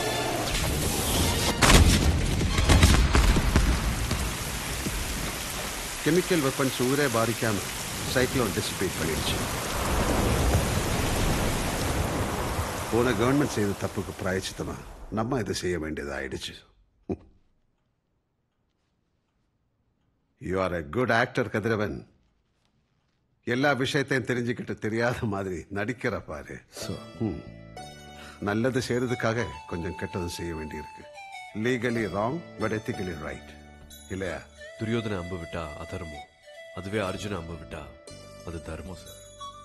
கெமிக்கல் வெப்பன்ஸ் ஊரே பாதிக்காம சைக்ளோன் டிசிபேட் பண்ணிடுச்சு போன கவர்மெண்ட் செய்த தப்புக்கு பிராயச்சித்தமா நம்ம இதை செய்ய வேண்டியது ஆயிடுச்சு you are a good actor Kathiravan எல்லா விஷயத்தையும் தெரிஞ்சுக்கிட்டு தெரியாத மாதிரி நடிக்கிற பாரு ம். நல்லது செய்யறதுக்காக கொஞ்சம் கெட்டதும் செய்ய வேண்டியிருக்கு legally wrong but ethically right இல்லையா துரியோதனை அம்பு விட்டா அதர்மம் அதுவே அர்ஜுன அம்பு விட்டா அது தர்மம் sir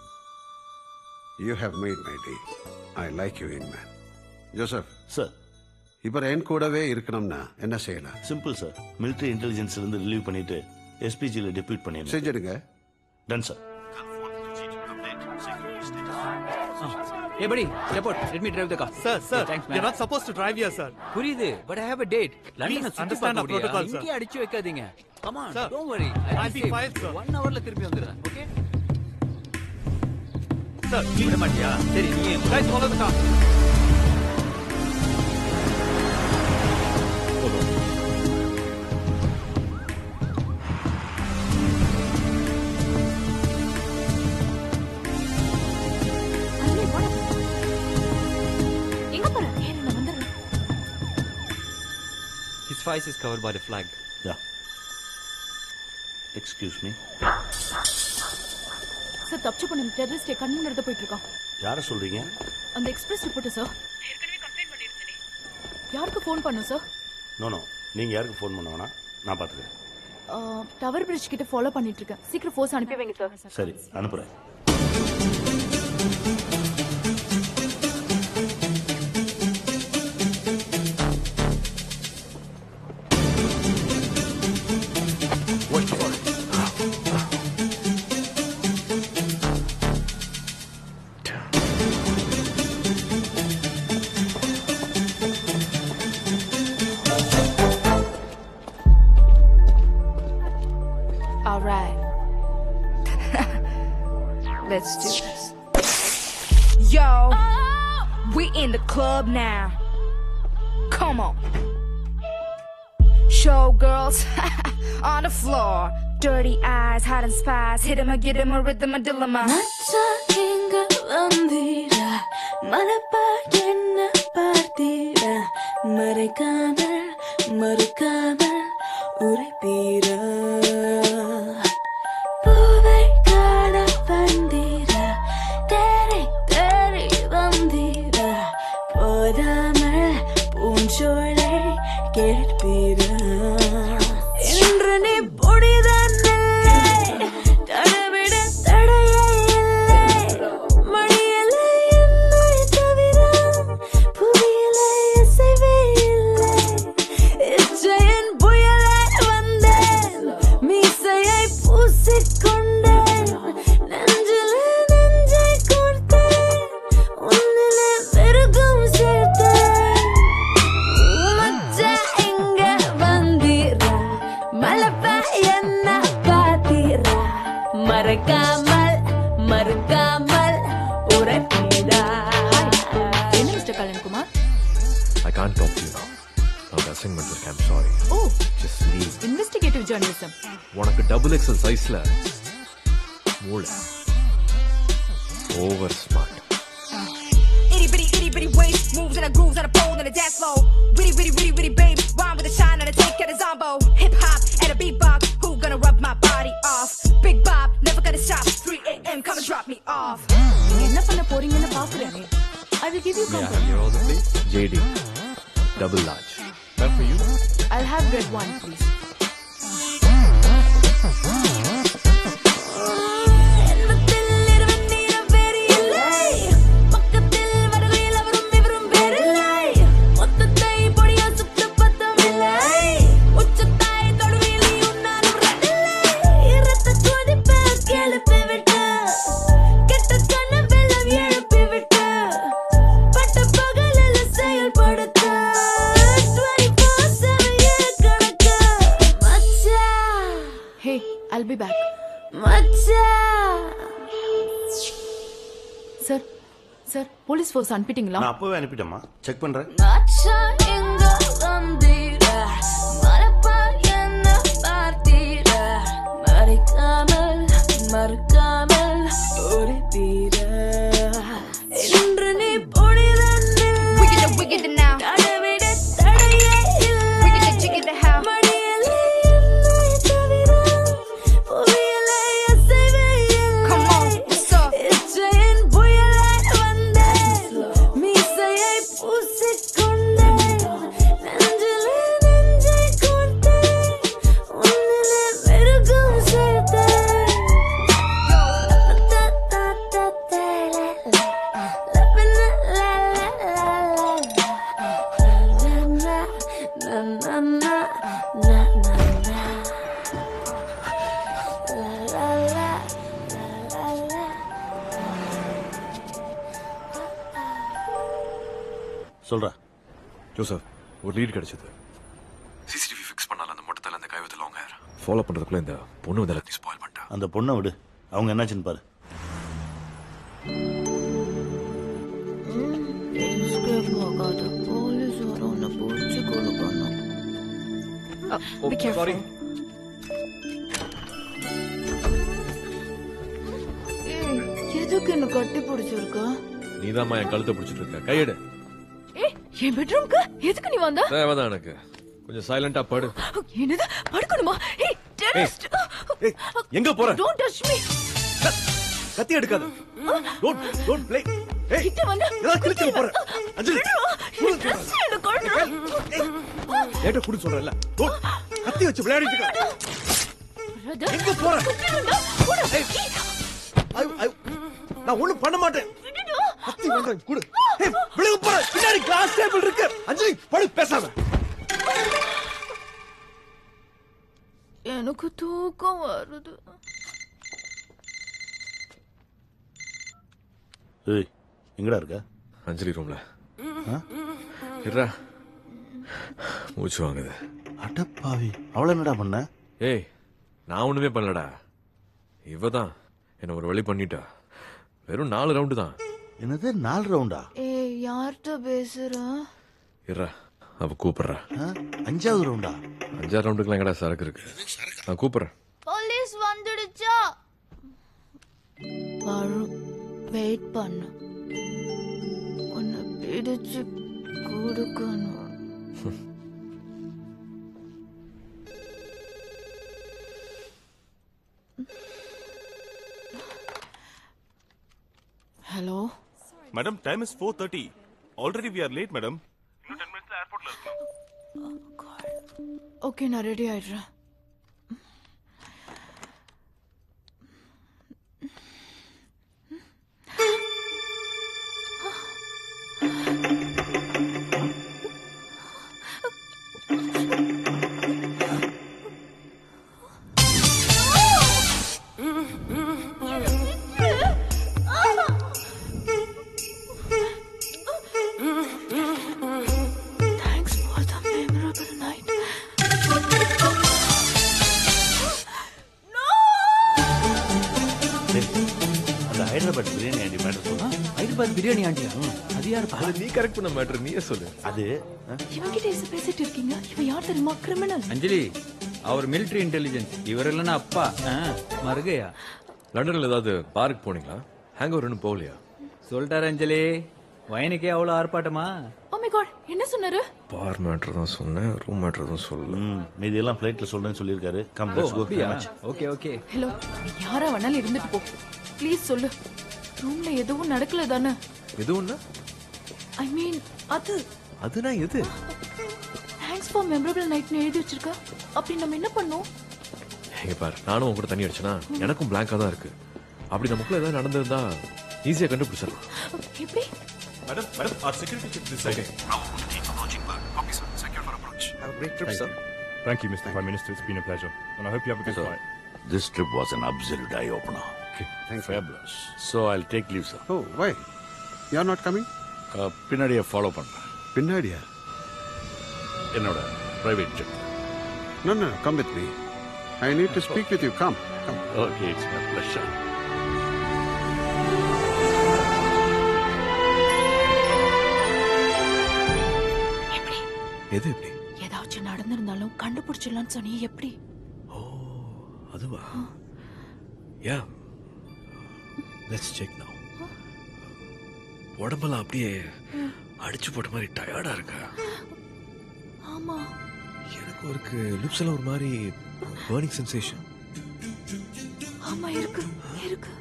you have made my day I like you in man Joseph sir இவர் என் கூடவே இருக்கணும்னா என்ன செய்யலாம் சிம்பிள் சார் மிலிட்டரி இன்டெலிஜென்ஸ் இருந்து ரிலீவ் பண்ணிட்டு எஸ்பிஜியில் டெபியூட் பண்ணிடுங்க செஞ்சிடுங்க done sir Hey buddy, step out. Let me drive the car. Sir, sir, thanks, man. you're not supposed to drive here, sir. புரியுது but I have a date. லண்டனை Please சுத்தி understand பார்க்க our முடியா? protocol, sir. இங்கேயே அடிச்சு வைக்காதீங்க come on Sir, don't worry I'll be fine, sir. One ஹவர்ல திரும்பி வந்துடுறேன் ஓகே Sir, விட மாட்டியா சரி நீ guys, follow the car. எங்க போற ஏறு, நான் வந்துடுறேன் His face is covered by the flag. Yeah. Excuse me sir தப்பிச்சு பண்ண டெரரிஸ்ட் கண் முன்னாடி போயிட்டு இருக்கான் யாரை சொல்றீங்க அந்த எக்ஸ்பிரஸ் ரிப்போர்ட் சார் யாருக்கு ஃபோன் பண்ணும் சார் நோ நோ நீங்க யாருக்கு ஃபோன் பண்ண வேணாம் நான் பார்த்துக்கிறேன் டவர் பிரிட்ஜ் கிட்ட ஃபாலோ பண்ணிட்டு இருக்கேன் சீக்கிரம் ஃபோர்ஸ் அனுப்பி வைங்க சார் சரி அனுப்புறேன் All right. Let's do this. Yo, we in the club now. Come on. Showgirls on the floor. Dirty eyes, hiding spies. Hit 'em or get 'em a rhythm, a dilemma. இங்க வந்தீரா மலப்பா என்ன பார்த்தீரா மறைக்காமல் மறுக்காமல் உரைப்பீரா பூவை காண வந்தீரா தேடி தேடி வந்தீரா போதாமல் பூஞ்சோலை கேட்பீரா இன்று நீ பொடிதான் தடவிட தடையே இல்லை மணியலை என்னை தவிர புவியலை அசைவே இல்லை இச்சையின் புயலை வந்தேன் மீசையை பூசிக்கொண்டேன் நெஞ்சிலே நெஞ்சை கொடுத்தேன் உன்னிலே பெருகும் சேர்த்தேன் மச்சா இங்க வா I can't talk to you now. நான் அசைன்மெண்ட் இருக்கேன் I'm sorry oh just leave investigative journalism உனக்கு டபுள் எக்ஸல் சைஸ்ல மூளை over smart Itty bitty, itty bitty waist, moves and a grooves on a pole on the dance floor. Witty, witty, witty, witty, babe, rhyme with a shine and a take and a zombo. Hip hop and a beatbox, who gonna rub my body off? Big Bob, never gonna stop. 3 a.m., come and drop me off. என்ன பண்ண போறீங்கன்னு பாக்குறேனே I will give you May I have your order, please? JD. Double large. That for you? I'll have red one, please. Hey, I'll be back. Sir sir police force அனுப்பிட்டீங்களா நான் அப்பவே அனுப்பிட்டேம்மா check பண்றேன் மறக்காமல் ஓடித்தீர இன்று நீ பொடிதன்னில் Wicked and wicked and now. தடவிட தடையே இல்லை Wicked and jiggy the how. மடியிலே என்னை தவிர புவியிலே அசைவே இல்லை. Come on, what's up? இச்சையின் புயலாய் வந்தேன். மீசையை பூசிக்கொண்டேன். நெஞ்சிலே நெஞ்சை கோர்த்தேன். உன்னிலே மிருகம் சேர்த்தேன். தா, தா, தா, தா, லா, லா. லபின, லா, லா, லா, லா. லா, லா, na, na, na, na, na, na. La, la, la, la, la, la. சொல்றா ஜோசப் ஒரு லீட் கிடைச்சது சிசிடிவி ஃபிக்ஸ் பண்ணால அந்த மொட்டத்தில் அந்த கைவத்தில் அவங்க ஃபாலோ பண்றதுக்குள்ள இந்த பொண்ணு வந்து எல்லாத்தையும் ஸ்பாயில் பண்ணிட்டா அந்த பொண்ணை விடு அவங்க என்னாச்சுன்னு பாரு Escape ஆகாத போலீஸ் வர உன்னை பிடிச்சி கொடுக்கணும் Be careful. சாரி ஏய், எதுக்கு என்ன கட்டி பிடிச்சிருக்க நீதாம்மா என் கழுத்தை பிடிச்சிட்டு இருக்க கையெடு ஏய் என் பெட்ரூம்க்கு எதுக்கு நீ வந்த தேவைதான் எனக்கு கொஞ்சம் சைலண்டா படு என்னது படுக்கணுமா ஏய் டெரரிஸ்ட் ஏய், எங்க போற டோன்ட் டச் மீ கத்தி எடுக்காத டோன்ட் டோன்ட் ப்ளே ஏய் கிட்ட வந்து ஏதாவது கிழிச்சிட போற அஞ்சலி Dress என்ன கொல்ற ஏட்ட குடு சொல்றல டோன்ட் கத்தி வச்சு விளையாடிட்டு இருக்க எங்க போற ஏய், ஐ- ஐ- நான் ஒண்ணும் பண்ண மாட்டேன் கத்தி வேண்டாம் குடு ஏய் விழுக போற பின்னாடி கிளாஸ் டேபிள் இருக்கு அஞ்சலி படு பேசாம எனக்கு தூக்கம் வருது ஏய் எங்கடா இருக்க அஞ்சலி ரூம்ல ஆ? இருடா மூச்சு வாங்குது அடப்பாவி அவள என்னடா பண்ண ஏய் நான் ஒண்ணுமே பண்ணலடா இவ தான் என்ன ஒரு வழி பண்ணிட்டா வெறும் நாலு ரவுண்டு தான் என்னது நாலு ரவுண்டா ஏய் யார்கிட்ட பேசுற இருடா அவ கூப்பிடுறா அஞ்சாவது ரவுண்டா அஞ்சாறு ரவுண்டுக்குலாம் எங்கடா சரக்கு இருக்கு நான் கூப்பிடுறேன் போலீஸ் வந்துடுச்சா வரும் வெயிட் பண்ணு உன்னை பிடிச்சு கொடுக்கணும் hello Madam, time is 4.30. Already we are late, madam. Okay நான் ரெடி ஆயிடுறேன் Thanks for the memorable night. டேய், அந்த ஹைதராபாத் பிரியாணி ஆண்டி மேட்டர் சொன்னா ஹைதராபாத் பிரியாணி ஆண்டியா அது யாரு அது நீ கரெக்ட் பண்ண மேட்டர் நீயே சொல்லு அது இவங்கிட்ட ஏசு பேசிட்டு இருக்கீங்க இவன் யார் தெரியுமா கிரிமினல் அஞ்சலி அவர் மிலிட்டரி இன்டெலிஜென்ஸ் இவர் இல்லைன்னா அப்பா ஆ, மருகையா லண்டன்ல ஏதாவது பார்க் போனீங்களா ஹேங் ஓவர் இன்னும் போகலையா சொல்லிட்டாரு அஞ்சலி வயனுக்கே அவ்வளவு ஆர்ப்பாட்டமா ஓ மை காட் என்ன சொன்னாரு பார் மேட்டர் தான் சொன்னேன் ரூம் மேட்டர் தான் சொல்லல மீதி எல்லாம் ஃபிளைட்ல சொல்றேன்னு சொல்லியிருக்காரு கம் ஓ, லெட்ஸ் கோ அப்படியா ஓகே ஓகே ஹலோ நீ யாரா வேணாலும் இருந்துட்டு போ ப்ளீஸ் சொல்லு ரூம்ல எதுவும் நடக்கல தானே எது ஒண்ணு ஐ மீன் அது அதுனா எது தேங்க்ஸ் ஃபார் மெமரபிள் நைட்னு எழுதி வச்சிருக்க அப்படி நம்ம என்ன பண்ணோம் இங்க பாரு நானும் உன் கூட தண்ணி அடிச்சனா எனக்கும் பிளாங்கா தான் இருக்கு அப்படி நமக்குள்ள ஏதாவது நடந்திருந்தா ஈஸியா கண்டுபிடிச்சிடலாம் எப்படி Madam, madam, our security check this side. Have a great trip, sir. Thank you, Mr. Prime Minister. It's been a pleasure. And I hope you have a good flight. This trip was an absolute eye opener. Okay, thanks. Fabulous. So I'll take leave, sir. Oh, why? You're not coming? Uh, பின்னாடியே follow பண்றேன் பின்னாடியா என்னோட private jet No, no, come with me. I need to speak with you. Come, come. Okay it's my pleasure எது எப்படி ஏதாச்சும் நடந்திருந்தாலும் கண்டுபிடிச்சிடலாம்னு சொன்னீ எப்படி அதுவா yeah let's check நவ உடம்பெல்லாம் அப்படியே அடிச்சு போட்ட மாதிரி டயர்டா இருக்கா ஆமா எனக்கு ஒரு லிப்ஸ் எல்லாம் ஒரு மாதிரி பர்னிங் சென்சேஷன் ஆமா இருக்கு இருக்கு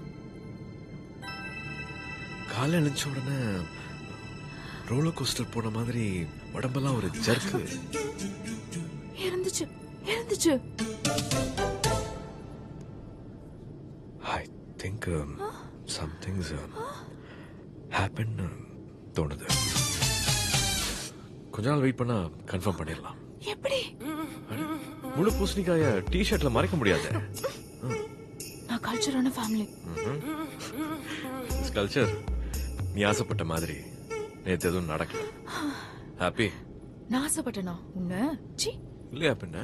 காலை எழுந்த உடனே ரோலர் கோஸ்டர் போன மாதிரி உடம்பெல்லாம் ஒரு ஜர்க்கு இருந்துச்சு இருந்துச்சு I think some things happen தோணுது கொஞ்ச நாள் வெயிட் பண்ணா கன்ஃபார்ம் பண்ணிடலாம் எப்படி முழு பூசணிக்காய டி ஷர்ட்ல மறைக்க முடியாது நான் கல்ச்சரான ஃபேமிலி கல்ச்சர் நீ ஆசைப்பட்ட மாதிரி நேத்து எதுவும் நடக்கல ஹாப்பி நான் ஆசைப்பட்டனா உன்ன சி இல்லையா பின்ன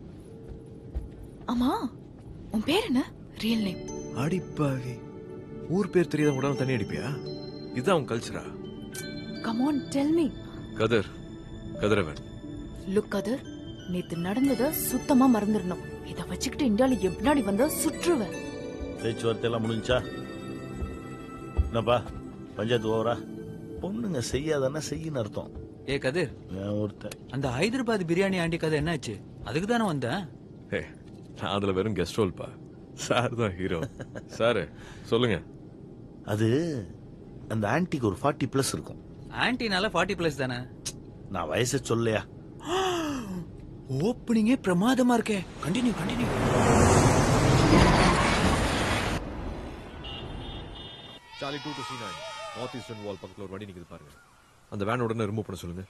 ஆமா உன் பேர் என்ன ரியல் நேம் அடிப்பாவி ஊர் பேர் தெரியாத உடனே தண்ணி அடிப்பியா இதுதான் உன் கல்ச்சரா கம் ஆன் டெல் மீ கதர் கதிரவன் லுக் அதர் நேத்து நடந்தத சுத்தமா மறந்துடணும் இத வச்சுக்கிட்டு இந்தியால எப்படி வந்தா சுற்றுவேன் பேச்சுவார்த்தை எல்லாம் முடிஞ்சா என்னப்பா பஞ்சாயத்து ஓவரா பொண்ணுங்க செய்யாதானே செய்யின்னு அர்த்தம் ஏ கதிர் ஒருத்தன் அந்த ஹைதராபாத் பிரியாணி ஆண்டி கதை என்னாச்சு அதுக்கு தானே வந்தேன் ஏ நான் அதுல வெறும் கெஸ்ட் ரோல்பா சார் தான் ஹீரோ சார் சொல்லுங்க அது அந்த ஆன்ட்டிக்கு ஒரு ஃபார்ட்டி பிளஸ் இருக்கும் ஆன்டினால ஃபார்ட்டி பிளஸ் தானே நான் வயசை சொல்லையா ஓப்பனிங்கே பிரமாதமா இருக்கே continue continue Charlie two two C nine north eastern wall பக்கத்துல ஒரு வண்டி நிக்குது பாருங்க அந்த வேன் உடனே ரிமூவ் பண்ண சொல்லுங்க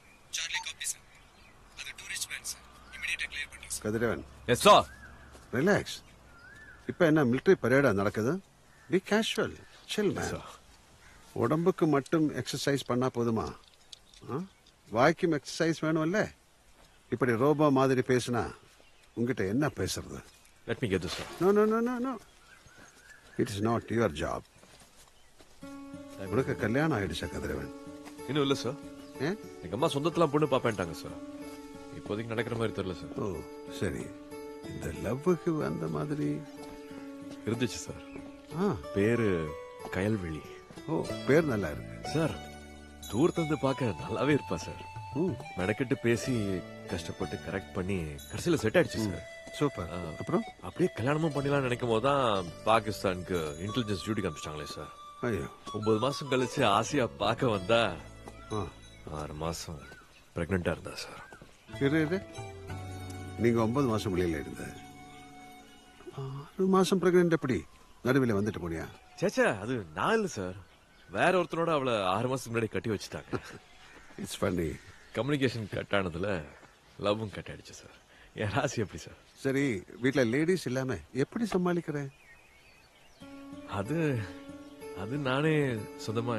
கதிரவன் எஸ் சார் ரிலாக்ஸ் இப்போ என்ன மிலிட்டரி பரேடா நடக்குது பி கேஷுவல் சில் மேன் உடம்புக்கு மட்டும் எக்ஸசைஸ் பண்ணா போதுமா ஆ? வாய்க்கும் எக்ஸசைஸ் வேணும்ல இப்படி ரோபோ மாதிரி பேசினா உங்ககிட்ட என்ன பேசுறது let me get this sir no no no no no it is not your job உனக்கு கல்யாணம் ஆயிடுச்சா கதிரவன் இன்னும் இல்ல சார் ஏன் எங்க அம்மா சொந்தத்துல பொண்ணு பாப்பேன்ட்டாங்க சார் இப்போதைக்கு நடக்கிற மாதிரி தெரியல சார் ஓ சரி இந்த லவ்வுக்கு அந்த மாதிரி இருந்துச்சு சார் ஆ பேரு கயல்வெளி ஓ பேர் நல்லா இருக்கு சார் தூரத்துல இருந்து பார்க்க நல்லாவே இருப்பா சார் மெனக்கெட்டு பேசி கஷ்டப்பட்டு கரெக்ட் பண்ணி கடைசியில செட் ஆயிடுச்சு சார் சூப்பர் அப்புறம் அப்படியே கல்யாணமும் பண்ணிடலாம் நினைக்கும் போது தான் பாகிஸ்தானுக்கு இன்டெலிஜென்ஸ் டியூட்டி காமிச்சிட்டாங்களே சார் ஐயோ ஒன்பது மாசம் கழிச்சு ஆசையா பார்க்க வந்தா ஆறு மாசம் பிரெக்னெண்டா இருந்தா சார் இரு இரு நீங்க ஒன்பது மாசம் வெளியில இருந்த ஆறு மாசம் பிரெக்னென்ட் எப்படி நடுவில் வந்துட்டு போனியா சேச்சா அது நான் இல்ல சார் வேற ஒருத்தனோட அவளை ஆறு மாசத்துக்கு முன்னாடி கட்டி வச்சுட்டாங்க இட்ஸ் பண்ணி கம்யூனிகேஷன் கட் ஆனதுல லவ்வும் கட் ஆயிடுச்சு சார் என் ராசி எப்படி சார் சரி வீட்ல லேடிஸ் இல்லாம எப்படி சமாளிக்கிற அது அது நானே சொந்தமா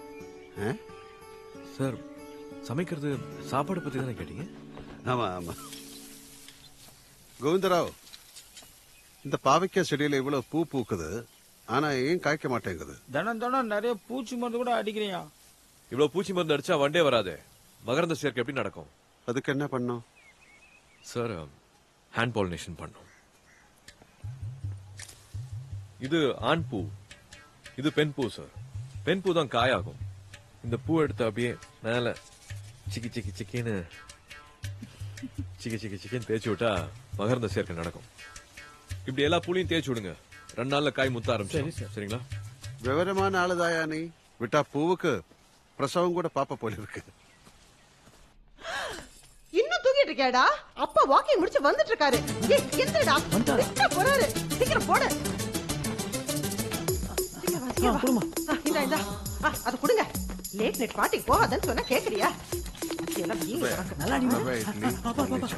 சார் சமைக்கிறது சாப்பாடு பத்தி தானே கேட்டீங்க ஆமா ஆமா கோவிந்தராவ் இந்த பாவைக்காய் செடியில இவ்வளவு பூ பூக்குது ஆனா ஏன் காய்க்க மாட்டேங்குது தினம் தினம் நிறைய பூச்சி மருந்து கூட அடிக்கிறியா இவ்வளவு பூச்சி மருந்து அடிச்சா வண்டே வராதே மகரந்த சேர்க்கை எப்படி நடக்கும் அதுக்கு என்ன பண்ணும் சார் ஹேண்ட் பாலினேஷன் பண்ணும் இது ஆண் பூ இது பெண் பூ சார் பெண் பூ தான் காயாகும் இந்த பூ எடுத்து அப்படியே மேல சிக்கி சிக்கி சிக்கின்னு சிக்கி சிக்கி சிக்கின்னு தேய்ச்சி விட்டா மகரந்த சேர்க்கை நடக்கும் இப்படி எல்லா பூலையும் தேய்ச்சி விடுங்க ரெண்டு நாள்ல காய் முத்த ஆரம்பிச்சிடும் சரிங்களா விவரமான ஆளுதாயா நீ விட்டா பூவுக்கு பிரசவம் கூட பாப்ப போல இருக்கு இன்னும் தூங்கிட்டு இருக்கியாடா அப்பா வாக்கிங் முடிச்சு வந்துட்டு இருக்காரு ஏய், எந்திரிடா எங்க போறாரு சீக்கிரம் போடு சீக்கிரம் வா, சீக்கிரம் வா. ஆ, இந்தா இந்தா ஆ, அத கொடுங்க லேட் நைட் பார்ட்டிக்கு போகாதன்னு சொன்னா கேக்குறியா எல்லாம் வீங்கி கிடக்கு.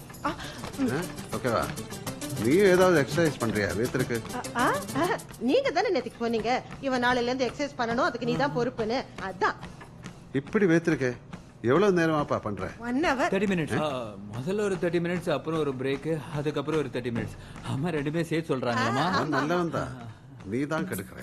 ஓகேவா நீ ஏதாவது எக்ஸசைஸ் பண்றியா வீத்திருக்கு ஆ, ஆ, நீங்க தானே நேத்துக்கு போனீங்க இவன் நாளையில இருந்து எக்ஸசைஸ் பண்ணணும் அதுக்கு நீ தான் பொறுப்புன்னு அதான் இப்படி வேத்திருக்கு எவ்வளவு நேரமாப்பா பண்ற ஒன் ஹவர் தேர்ட்டி மினிட்ஸ் முதல்ல ஒரு தேர்ட்டி மினிட்ஸ் அப்புறம் ஒரு பிரேக் அதுக்கப்புறம் ஒரு தேர்ட்டி மினிட்ஸ் அம்மா ரெண்டுமே சேர்த்து சொல்றாங்கம்மா நான் நல்லவன் தான் நீ தான் கெடுக்கிற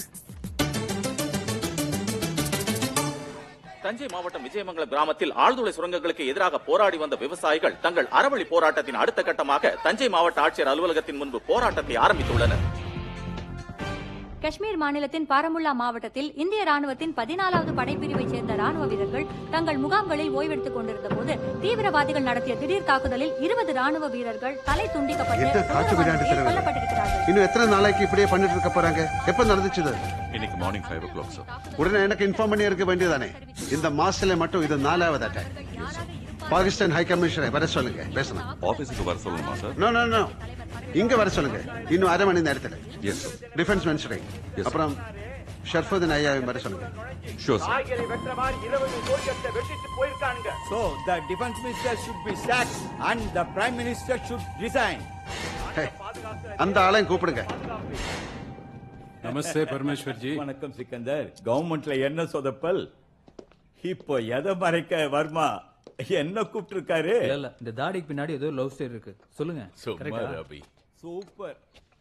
தஞ்சை மாவட்டம் விஜயமங்கலம் கிராமத்தில் ஆழ்துளை சுரங்கங்களுக்கு எதிராக போராடி வந்த விவசாயிகள் தங்கள் அறவழி போராட்டத்தின் அடுத்த கட்டமாக தஞ்சை மாவட்ட ஆட்சியர் அலுவலகத்தின் முன்பு போராட்டத்தை ஆரம்பித்துள்ளனர் காஷ்மீர் மாநிலத்தின் பாரமுல்லா மாவட்டத்தில் இந்திய ராணுவத்தின் பதினாலாவது படைப்பிரிவைச் சேர்ந்த ராணுவ வீரர்கள் தங்கள் முகாம்களில் ஓய்வெடுத்துக் கொண்டிருந்த போது தீவிரவாதிகள் நடத்திய திடீர் தாக்குதலில் இருபது ராணுவ வீரர்கள் தலை துண்டிக்கப்பட்டு என்ன காட்டு விளையாட்டு சுடுகாட்டில் திறன் கொல்லப்பட்டிருக்கிறார்கள் இன்னும் எத்தனை நாளைக்கு இப்படியே பண்ணிட்டு இருக்க போறாங்க எப்ப நடந்துச்சு இது? இன்னைக்கு morning five o'clock sir உடனே எனக்கு இன்ஃபார்ம் பண்ணி இருக்க வேண்டியதானே இந்த மாசத்துல மட்டும் இது நாலாவது அட்டாக் பாகிஸ்தான் ஹை கமிஷனரை வர சொல்லுங்க பேசணும் ஆபீஸுக்கு வர சொல்லணுமா சார் நோ நோ நோ இங்க வர சொல்லுங்க இன்னும் அரை மணி நேரத்துல எஸ் சார் டிஃபென்ஸ் மினிஸ்டரை அப்புறம் ஷர்ஃபுதீன் ஐயாவையும் வர சொல்லுங்க ஷூர் சார் காய்கறி வெட்டுற மாதிரி இருபது கோழியத்தை வெட்டிட்டு போயிருக்கானுங்க So the defense minister should be sacked and the prime minister should resign. ஹே, அந்த ஆளையும் கூப்பிடுங்க நமஸ்தே பரமேஸ்வர் ஜி வணக்கம் சிக்கந்தர் கவர்மெண்ட்ல என்ன சொதப்பல் இப்போ எதை மறைக்க வர்மா என்ன கூப்பிட்டு இருக்காரு இல்ல இல்ல இந்த தாடிக்கு பின்னாடி ஏதோ லவ் ஸ்டோரி இருக்கு சொல்லுங்க சும்மா ரவி சூப்பர்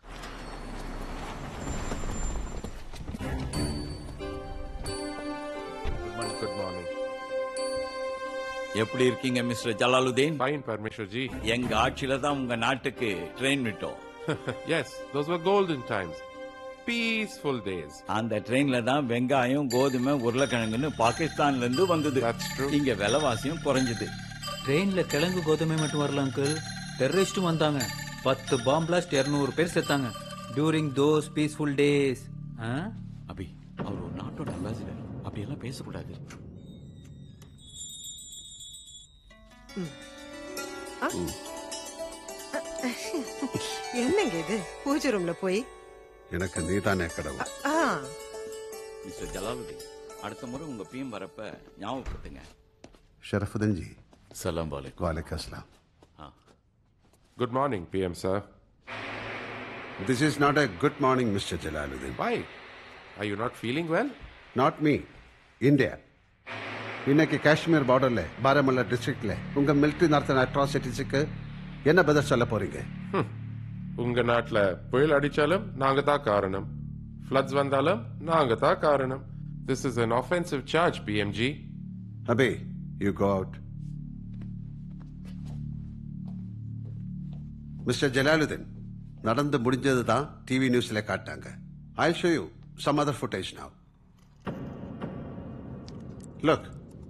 குட் மார்னிங் எப்படி இருக்கீங்க மிஸ்டர் ஜலாலுதீன் ஃபைன் பரமேஸ்வர் ஜி எங்க ஆட்சியில தான் உங்க நாட்டுக்கு ட்ரெயின் விட்டோம் yes those were golden times peaceful days அந்த ட்ரெயின்ல தான் வெங்காயம் கோதுமை உருளைக்கிழங்குன்னு பாகிஸ்தான்ல இருந்து வந்தது இங்க விலைவாசியும் குறைஞ்சது ட்ரெயின்ல கிழங்கு கோதுமை மட்டும் வரல அங்கிள் டெரரிஸ்டும் வந்தாங்க பத்து பாம் பிளாஸ்ட் இருநூறு பேர் செத்தாங்க during those peaceful days Abhi அவர் ஒரு நாட்டோட அம்பாசிடர் அப்படியெல்லாம் பேசக்கூடாது என்னங்க இது பூஜை ரூம்ல போய் எனக்கு நீதானே கடவுள் ஆ மிஸ்டர் ஜலாலுதீன் அடுத்த முறை உங்க பிஎம் வரப்ப ஞாபகப்படுத்துங்க ஷரஃபுதீன் ஜி சலாம் வாலைக்கும் வாலைக்கும் அஸ்லாம் Good morning, PM sir. This is not a good morning, Mr. Jalaluddin. Why? Are you not feeling well? Not me. India. இன்னைக்கு காஷ்மீர் பார்டர்ல பாரமுல்லா டிஸ்ட்ரிக்ட்ல உங்க மிலிட்டரி நடத்தின அட்ராசிட்டிஸுக்கு என்ன பதில் சொல்ல போறீங்க உங்க நாட்டுல புயல் அடிச்சாலும் நாங்க தான் காரணம் floods வந்தாலும் நாங்க தான் காரணம் This is an offensive charge, PMG. அபே you go out mister Jalaluddin நடந்து முடிஞ்சது தான் டிவி நியூஸ்ல காட்டாங்க I show you some other footage now look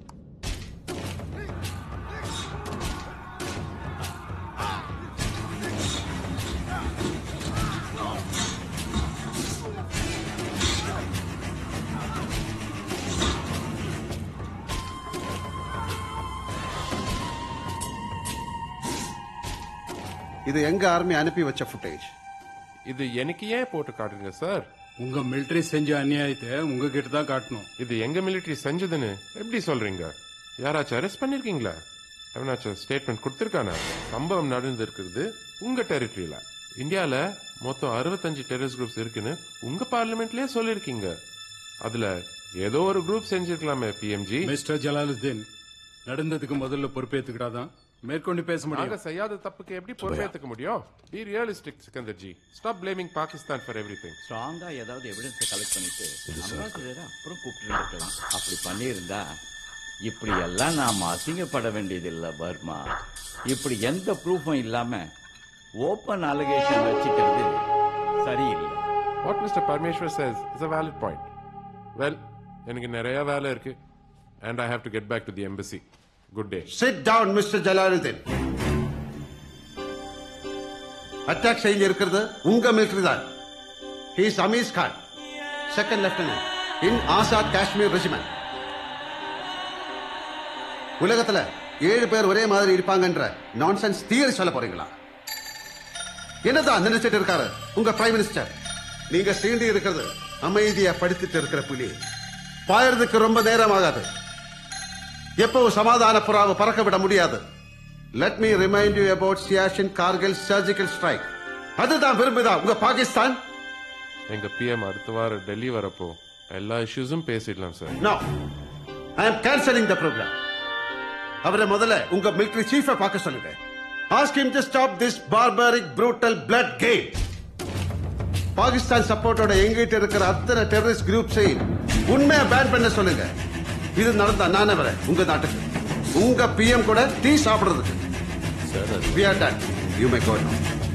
இது எங்க ஆர்மி அனுப்பி வச்ச ஃபுட்டேஜ் இது எனக்கு ஏன் போட்டு காட்டுங்க சார் உங்க மிலிட்டரி செஞ்ச அநியாயத்தை உங்ககிட்ட தான் காட்டணும் இது எங்க மிலிட்டரி செஞ்சதுன்னு எப்படி சொல்றீங்க யாராச்சும் அரெஸ்ட் பண்ணிருக்கீங்களா எவனாச்சும் ஸ்டேட்மெண்ட் கொடுத்திருக்கானா சம்பவம் நடந்து இருக்கிறது உங்க டெரிட்டரியில இந்தியால மொத்தம் அறுபத்தஞ்சு டெரரிஸ்ட் குரூப்ஸ் இருக்குன்னு உங்க பார்லிமெண்ட்லயே சொல்லிருக்கீங்க அதுல ஏதோ ஒரு குரூப் செஞ்சிருக்கலாமே பிஎம்ஜி மிஸ்டர் ஜலாலுதீன் நடந்ததுக்கு முதல்ல பொறுப்பேத்துக்கிட்டாதான் மேற்கொண்டு பேச நாங்க முடியும் செய்யாத தப்புக்கு எப்படி பொறுப்பேற்றுக்க முடியும் be realistic Sikandar ji stop blaming Pakistan for everything ஸ்ட்ராங்கா ஏதாவது எவிடன்ஸ் கலெக்ட் பண்ணிட்டு அம்பாசிடரை அப்புறம் கூப்பிட்டு இருக்கலாம் அப்படி பண்ணியிருந்தா இப்படி எல்லாம் நாம அசிங்கப்பட வேண்டியதில்லை பர்மா இப்படி எந்த ப்ரூஃபும் இல்லாம ஓப்பன் அலிகேஷன் வச்சுக்கிறது சரியில்லை what mister Parameshwar says is a valid point well எனக்கு நிறைய வேலை இருக்கு and I have to get back to the embassy good day sit down mister Jalaluddin attack செய்ய இருக்கிறது உங்க மிலிட்டரி தான் he's Amees Khan second lieutenant in Azad Kashmir regiment உலகத்துல ஏழு பேர் ஒரே மாதிரி இருப்பாங்கன்ற நான்சென்ஸ் தியரி சொல்ல போறீங்களா என்னதான் நினைச்சிட்டு இருக்காரு உங்க பிரைம் மினிஸ்டர் நீங்க சீண்டி இருக்கிறது அமைதியா படுத்துட்டு இருக்கிற புலி பாயறதுக்கு ரொம்ப நேரம் ஆகாது எப்பவும் சமாதான புறாவை பறக்க விட முடியாது let me remind you about Siachen Kargil surgical strike அதுதான் விரும்புதா உங்க பாகிஸ்தான் எங்க பிஎம் அடுத்த வாரம் டெல்லி வரப்போ எல்லா இஷ்யூஸும் பேசிடலாம் sir no I am cancelling the programme அவரை முதல்ல உங்க மிலிட்டரி சீஃபை பார்க்க சொல்லுங்க ask him to stop this barbaric brutal blood game Pakistan சப்போர்ட்டோட எங்கிட்ட இருக்கிற அத்தனை டெரரிஸ்ட் குரூப்ஸையும் உண்மையா பேன் பண்ண சொல்லுங்க இது நடந்தா நானே வரேன் உங்க நாட்டுக்கு உங்க பிஎம் கூட டீ சாப்பிடுறதுக்கு We are done. You may go now.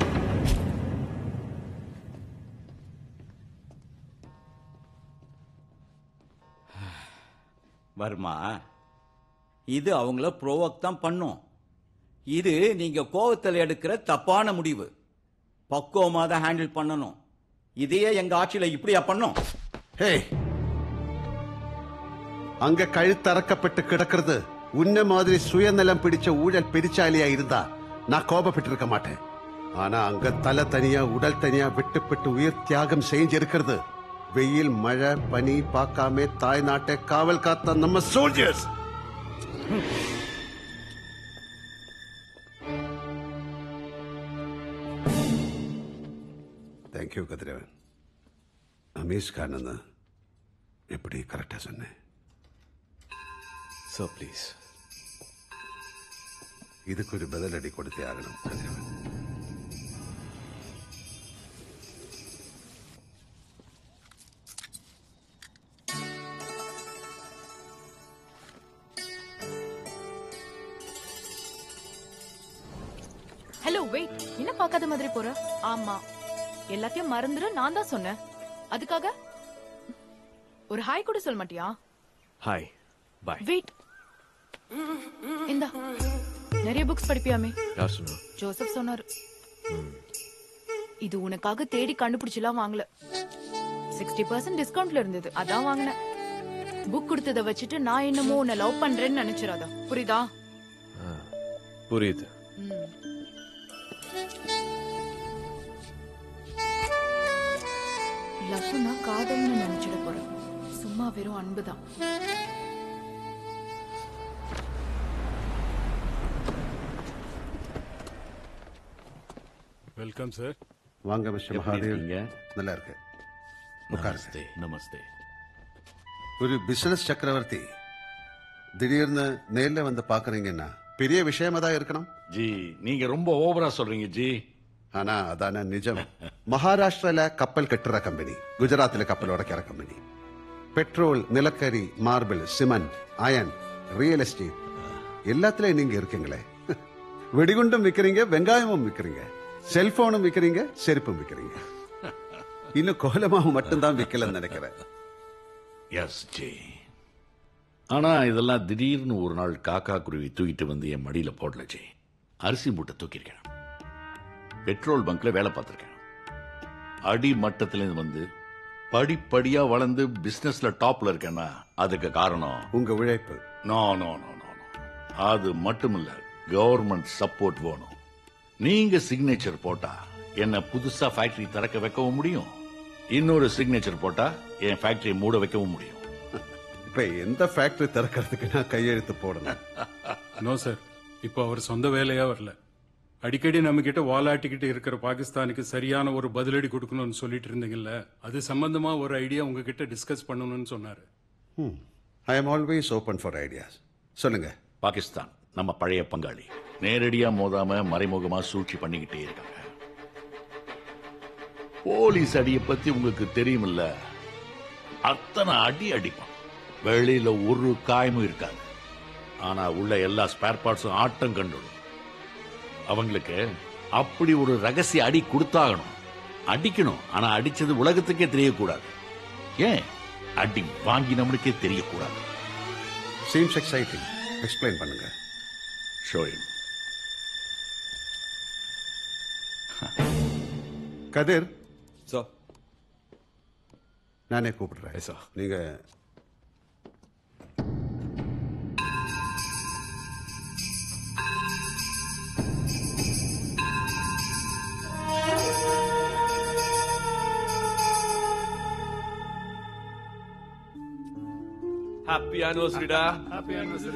Verma இது அவங்கள ப்ரோவோக் தான் பண்ணும் இது நீங்க கோவத்தில் எடுக்கிற தப்பான முடிவு பக்குவமா தான் ஹேண்டில் பண்ணணும் இதையே எங்க ஆட்சியில இப்படியா பண்ணோம் ஹே அங்க கழுத்தறக்கப்பட்டு கிடக்கிறது உன்ன மாதிரி சுயநலம் பிடிச்ச ஊழல் பெரிச்சாலியா இருந்தா நான் கோபப்பட்டிருக்க மாட்டேன் ஆனா அங்க தலை தனியா உடல் தனியா விட்டுப்பட்டு உயிர் தியாகம் செஞ்சிருக்கிறது வெயில் மழை பனி பார்க்காம தாய் நாட்டை காவல் காத்த நம்ம சோல்ஜர்ஸ் தேங்க்யூ கதிரவன் அமீஸ் கான் எப்படி கரெக்டா சொன்னேன் சார் ப்ளீஸ் இதுக்கு ஒரு பதிலடி கொடுத்தே ஆகணும் கதிரவன் ஹலோ வெயிட் என்ன பார்க்காத மாதிரி போற ஆமா எல்லாத்தையும் மறந்துரு நான் தான் சொன்னேன் அதுக்காக ஒரு ஹாய் கூட சொல்ல மாட்டியா ஹாய் பாய் வெயிட் இந்தா நிறைய புக்ஸ் படிப்பியாமே யார் சொன்னா ஜோசப் சொன்னாரு இது உனக்காக தேடி கண்டுபிடிச்சுலாம் வாங்கல சிக்ஸ்டி பர்சன்ட் டிஸ்கவுண்ட்ல இருந்தது அதான் வாங்கினேன் புக் கொடுத்ததை வச்சுட்டு நான் என்னமோ உன்னை லவ் பண்றேன்னு நினைச்சிடாத புரியுதா புரியுது ம். லவ்னா காதல்னு நினைச்சிட போறேன் சும்மா வெறும் அன்புதான் வெல்கம் சார் வாங்க மிஸ்டர் எப்படி மகாதேவ் இருக்கீங்க? நல்லா இருக்கு உட்காருங்க நமஸ்தே நமஸ்தே ஒரு பிசினஸ் சக்கரவர்த்தி திடீர்னு நேர்ல வந்து பாக்குறீங்கன்னா பெரிய விஷயமா தான் இருக்கணும் ஜி நீங்க ரொம்ப ஓவரா சொல்றீங்க ஜி ஆனா அதான நிஜம் மகாராஷ்டிரால கப்பல் கட்டுற கம்பெனி குஜராத்ல கப்பல் உடைக்கிற கம்பெனி பெட்ரோல் நிலக்கரி marble cement iron real estate எல்லாத்துலயும் நீங்க இருக்கீங்களே வெடிகுண்டும் விக்கிறீங்க வெங்காயமும் விக்கிறீங்க செல்போனும் விக்கிறீங்க செருப்பும் விக்கிறீங்க இன்னும் கோலமாவும் மட்டும்தான் விக்கலன்னு நினைக்கிறேன் எஸ் ஜி ஆனா இதெல்லாம் திடீர்னு ஒரு நாள் காக்கா குருவி தூக்கிட்டு வந்து என் மடியில போடல ஜி அரிசி மூட்டை தூக்கியிருக்கேன் பெட்ரோல் பங்க்ல வேலை பார்த்திருக்கேன் அடி மட்டத்திலிருந்து வந்து படிப்படியா வளர்ந்து பிசினஸ்ல டாப்ல இருக்கேன்னா அதுக்கு காரணம் உங்க உழைப்பு நோ நோ நோ நோ அது மட்டும் இல்ல கவர்மெண்ட் சப்போர்ட் வேணும் நீங்க சிக்னேச்சர் போட்டா என்ன புதுசா ஃபேக்டரி திறக்க வைக்கவும் முடியும் இன்னொரு சிக்னேச்சர் போட்டா என் ஃபேக்டரியை மூட வைக்கவும் முடியும் இப்ப எந்த ஃபேக்டரி திறக்கிறதுக்கு நான் கையெழுத்து போடணும் நோ சார் இப்போ அவர் சொந்த வேலையா வரல அடிக்கடி நம்ம கிட்ட வாலாட்டிக்கிட்டு இருக்கிற பாகிஸ்தானுக்கு சரியான ஒரு பதிலடி கொடுக்கணும்னு சொல்லிட்டு இருந்தீங்கல்ல அது சம்பந்தமா ஒரு ஐடியா உங்ககிட்ட டிஸ்கஸ் பண்ணணும்னு சொன்னாரு I am always open for ideas சொல்லுங்க பாகிஸ்தான் நம்ம பழைய பங்காளி நேரடியா மோதாம மறைமுகமா சூழ்ச்சி பண்ணிக்கிட்டே இருக்காங்க போலீஸ் அடியை பத்தி உங்களுக்கு தெரியுமில்ல அத்தனை அடி அடிப்பான் வெளியில ஒரு காயமும் இருக்காது ஆனா உள்ள எல்லா ஸ்பேர் பார்ட்ஸும் ஆட்டம் கண்டுடும் அவங்களுக்கு அப்படி ஒரு ரகசிய அடி கொடுத்தாகணும் அடிக்கணும் ஆனா அடிச்சது உலகத்துக்கே தெரியக்கூடாது ஏன் அடி வாங்கினவனுக்கே தெரியக்கூடாது சீம்ஸ் எக்ஸைட்டிங் எக்ஸ்பிளைன் பண்ணுங்க ஷோயம் கதிர் சார் நானே கூப்பிடுறேன் நீங்க ஹாப்பி ஆனிவர்சரிடா ஹாப்பி ஆனிவர்சரி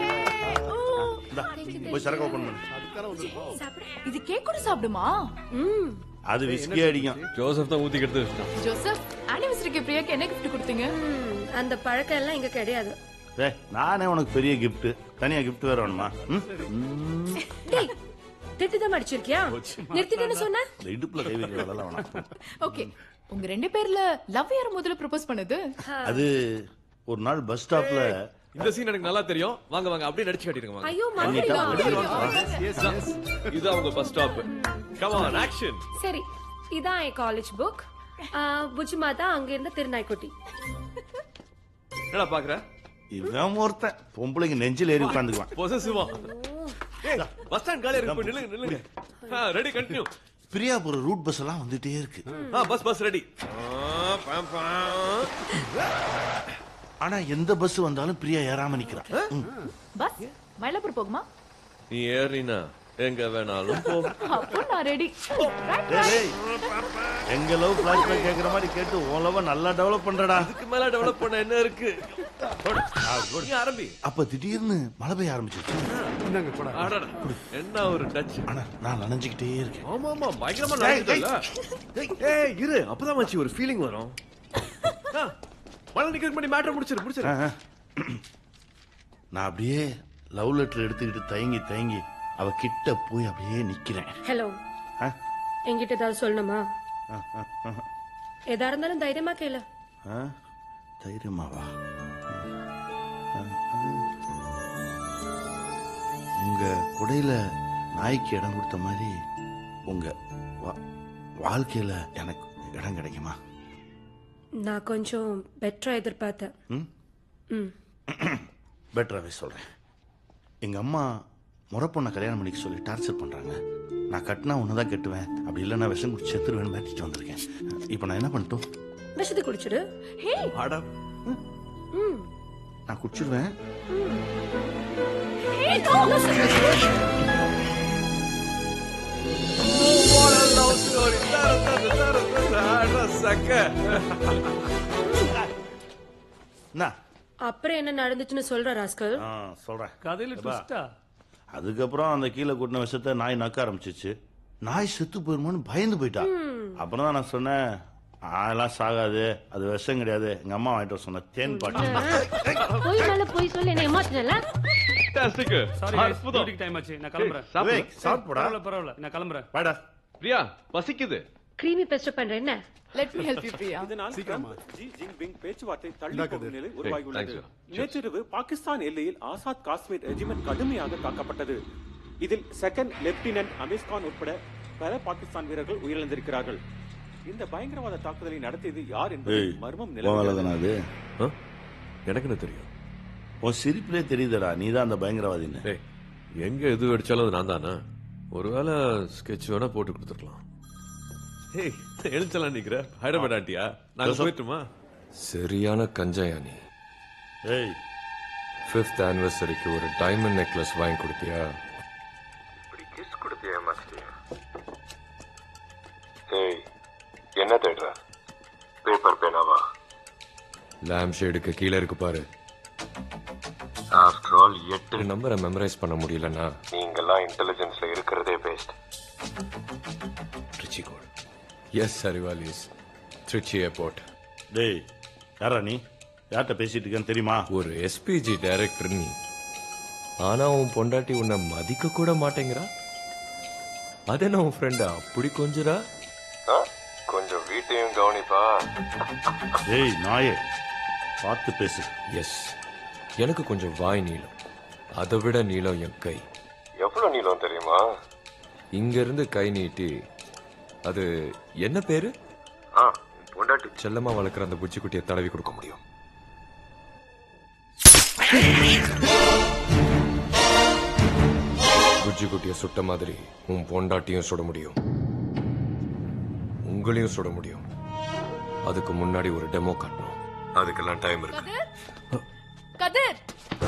போய் சரக்கு ஓபன் பண்ணு இது கேக் கூட சாப்பிடுமா அது விஸ்கி அடிக்கும் ஜோசப் தான் ஊத்தி எடுத்து ஜோசப் ஆனிவர்சரிக்கு பிரியாக்கு என்ன கிஃப்ட் கொடுத்தீங்க அந்த பழக்கம் எல்லாம் இங்க கிடையாது ஏய், நானே உனக்கு பெரிய gift தனியா gift வேற வேணுமா ம்? ம். டேய் திட்டுதான் அடிச்சிருக்கியா நிறுத்திட்டேன்னு சொன்ன இந்த இடுப்புல கை வைக்கிற வேலை வேணாம் ஓகே உங்க ரெண்டு பேர்ல லவ் யார் முதல்ல ப்ரப்போஸ் பண்ணது அது ஒரு நாள் பஸ் ஸ்டாப்ல இந்த சீன் எனக்கு நல்லா தெரியும் வாங்க வாங்க அப்படியே நடிச்சு காட்டிடுங்க வாங்க ஐயோ பண்ணிட்டா மறுபடியும் இது அவங்க bus stop come on action சரி இதான் என் காலேஜ் புக் புஜ்மா தான் அங்க இருந்த திருநாய்க்குட்டி என்னடா பாக்குற இவன் ஒருத்தன் பொம்பளைங்க நெஞ்சில் ஏறி உட்காந்துக்குவான் பொசசிவா பஸ் ஸ்டாண்ட் காலியா இருக்கு போய் நில்லுங்க நில்லுங்க ரெடி கண்டினியூ பிரியா போற ரூட் பஸ் எல்லாம் வந்துட்டே இருக்கு ஆ பஸ் பஸ் ரெடி ஆனா எந்த பஸ் வந்தாலும் பிரியா ஏறாம நிக்கிறான் ம். பஸ் மயிலாப்பூர் போகுமா நீ ஏறினா எங்க வேணாலும் போ அப்போ நான் ரெடி டேய், டேய். எங்க லவ் பிளாஷ்பேக் கேக்குற மாதிரி கேட்டு உன் லவ் நல்லா டெவலப் பண்றடா இதுக்கு மேல டெவலப் பண்ண என்ன இருக்கு நீ ஆரம்பி அப்ப திடீர்னு மழை பெய்ய ஆரம்பிச்சிருச்சு அடடா, என்ன ஒரு டச் ஆனா நான் நனைஞ்சுக்கிட்டே இருக்கேன் ஆமா ஆமா பயங்கரமா டேய், நடக்குதுல்ல ஏய் இரு அப்பதான் மச்சி ஒரு ஃபீலிங் வரும் ஆ, மழை நிக்கிற பண்ணி மேட்டர் முடிச்சிரு முடிச்சிரு ஆ, ஆ. நான் அப்படியே லவ் லெட்டர் எடுத்துக்கிட்டு தயங்கி தயங்கி அவ கிட்ட போய் அப்படியே நிக்கிறேன் ஹலோ ஆ? என்கிட்ட ஏதாவது சொல்லணுமா ஆ, ஆ, ஆ. எதா இருந்தாலும் தைரியமா கேளு ஆ? தைரியமாவா ஆ, ஆ. உங்க குடையில நாய்க்கு இடம் கொடுத்த மாதிரி உங்க வா- வாழ்க்கையில எனக்கு இடம் கிடைக்குமா நான் கொஞ்சம் பெட்டரா எதிர்பார்த்தேன் ம் ம் பெட்டராகவே சொல்றேன் எங்க அம்மா முறை பொண்ணை கல்யாணம் பண்ணிக்க சொல்லி டார்ச்சர் பண்றாங்க நான் கட்டினா ஒண்ணுதான் கட்டுவேன் அப்படி இல்லைன்னா விஷம் குடிச்சு செத்துருவேன் மாட்டிட்டு வந்திருக்கேன் இப்போ நான் என்ன பண்ணட்டும் விஷத்தை குடிச்சிடு ஹே ம் நான் குடிச்சிருவேன் hey no What a love story. தர, தர, தர, தர. அட, சக்க. என்ன அப்புறம் என்ன நடந்துச்சுன்னு சொல்ற ராஸ்கல் ஆ, சொல்றேன் கதையில எப்பா, ட்விஸ்டா அதுக்கப்புறம் அந்த கீழே கூட்டின விஷத்தை நாய் நக்க ஆரம்பிச்சிச்சு நாய் செத்து போயிருமோன்னு பயந்து போயிட்டா அப்புறம் தான் நான் சொன்னேன் அதெல்லாம் சாகாது அது விஷம் கிடையாது எங்க அம்மா வாங்கிட்டு வர சொன்ன தேன் பாட்டு போய் மேல போய் சொல்லி என்ன ஏமாத்துனல Fantastic. சாரி அற்புதம். டியூட்டிக்கு டைம் ஆச்சு நான் கிளம்புறேன் ஏய், சாப்பிடு. விவேக், சாப்பிடுடா. பரவாயில்ல பரவாயில்ல நான் கிளம்புறேன் வாடா பிரியா பசிக்குது கிரீமி பெஸ்ட் பண்றேன் என்ன let me help you Priya இதனால் ட்ரம்ப், ஜி ஜின்பிங் பேச்சுவார்த்தை தள்ளி இந்தா போகும் கதிர். நிலை Hey, உருவாகியுள்ளது thanks, sir. நேற்றிரவு பாகிஸ்தான் எல்லையில் ஆசாத் காஷ்மீர் ரெஜிமெண்ட் கடுமையாக தாக்கப்பட்டது இதில் செகண்ட் லெப்டினன்ட் அமீஸ்கான் உட்பட பல பாகிஸ்தான் வீரர்கள் உயிரிழந்திருக்கிறார்கள் இந்த பயங்கரவாத தாக்குதலை நடத்தியது யார் என்பது ஏய் மர்மம் உன் வேலை தானே நிலவுகிறது அது எனக்கு என்ன தெரியும் உன் சிரிப்பிலே தெரியுதுடா நீ தான் அந்த பயங்கரவாதின்னு ஏய் எங்க எது அடிச்சாலும் அது நான் தானே ஒருவேளை ஸ்கெட்ச் வேணா போட்டு கொடுத்துருக்கலாம் ஏய் எழுச்சலாம் நிக்கிற ஹைதராபாத் ஆண்டியா நாங்க ஜோசப். போயிட்டுமா சரியான கஞ்சாயா நீ ஏய் ஃபிஃப்த் ஆனிவர்சரிக்கு ஒரு டைமண்ட் நெக்லஸ் வாங்கி கொடுத்தியா இப்படி கிஸ் கொடுத்து ஏமாத்திட்டியா ஏய் என்ன தேடுற பேப்பர் பேனாவா லேம்ப் ஷேடுக்கு கீழே இருக்கு பாரு ஆஃப்டர் ஆல் எட்டு நம்பரை மெமரைஸ் பண்ண முடியலன்னா நீங்கெல்லாம் இன்டெலிஜென்ஸ்ல இருக்கிறதே வேஸ்ட் ட்ரிச்சி கோட் எஸ் சரிவாலிஸ் ட்ரிச்சி ஏர்போர்ட் டேய் யாரா நீ யார்கிட்ட பேசிட்டு இருக்கேன்னு தெரியுமா ஒரு எஸ்பிஜி டைரக்டர் நீ ஆனா உன் பொண்டாட்டி உன்னை மதிக்க கூட மாட்டேங்கிறா அது என்ன உன் ஃப்ரெண்டா அப்படி கொஞ்சரா ஆ? கொஞ்சம் வீட்டையும் கவனிப்பா ஏய் நாயே பார்த்து பேசு எஸ் எனக்கு கொஞ்சம் வாய் நீளம் அதை விட நீளம் என் கை எவ்வளவு நீளம் தெரியுமா இங்க இருந்து கை நீட்டி அது என்ன பேரு ஆ பொண்டாட்டி செல்லமா வளர்க்குற அந்த புச்சி குட்டியை தடவி கொடுக்க முடியும் புஜ்ஜி குட்டியை சுட்ட மாதிரி உன் பொண்டாட்டியும் சுட முடியும் உங்களையும் சுட முடியும் அதுக்கு முன்னாடி ஒரு டெமோ காட்டணும் அதுக்கெல்லாம் டைம் இருக்கு கதிர்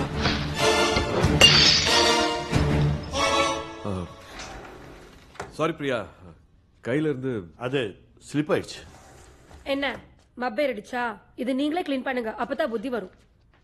சாரி பிரியா கையில இருந்து அது ஸ்லிப் ஆயிடுச்சு என்ன மப்பேறிடுச்சா இது நீங்களே க்ளீன் பண்ணுங்க அப்பதான் புத்தி வரும்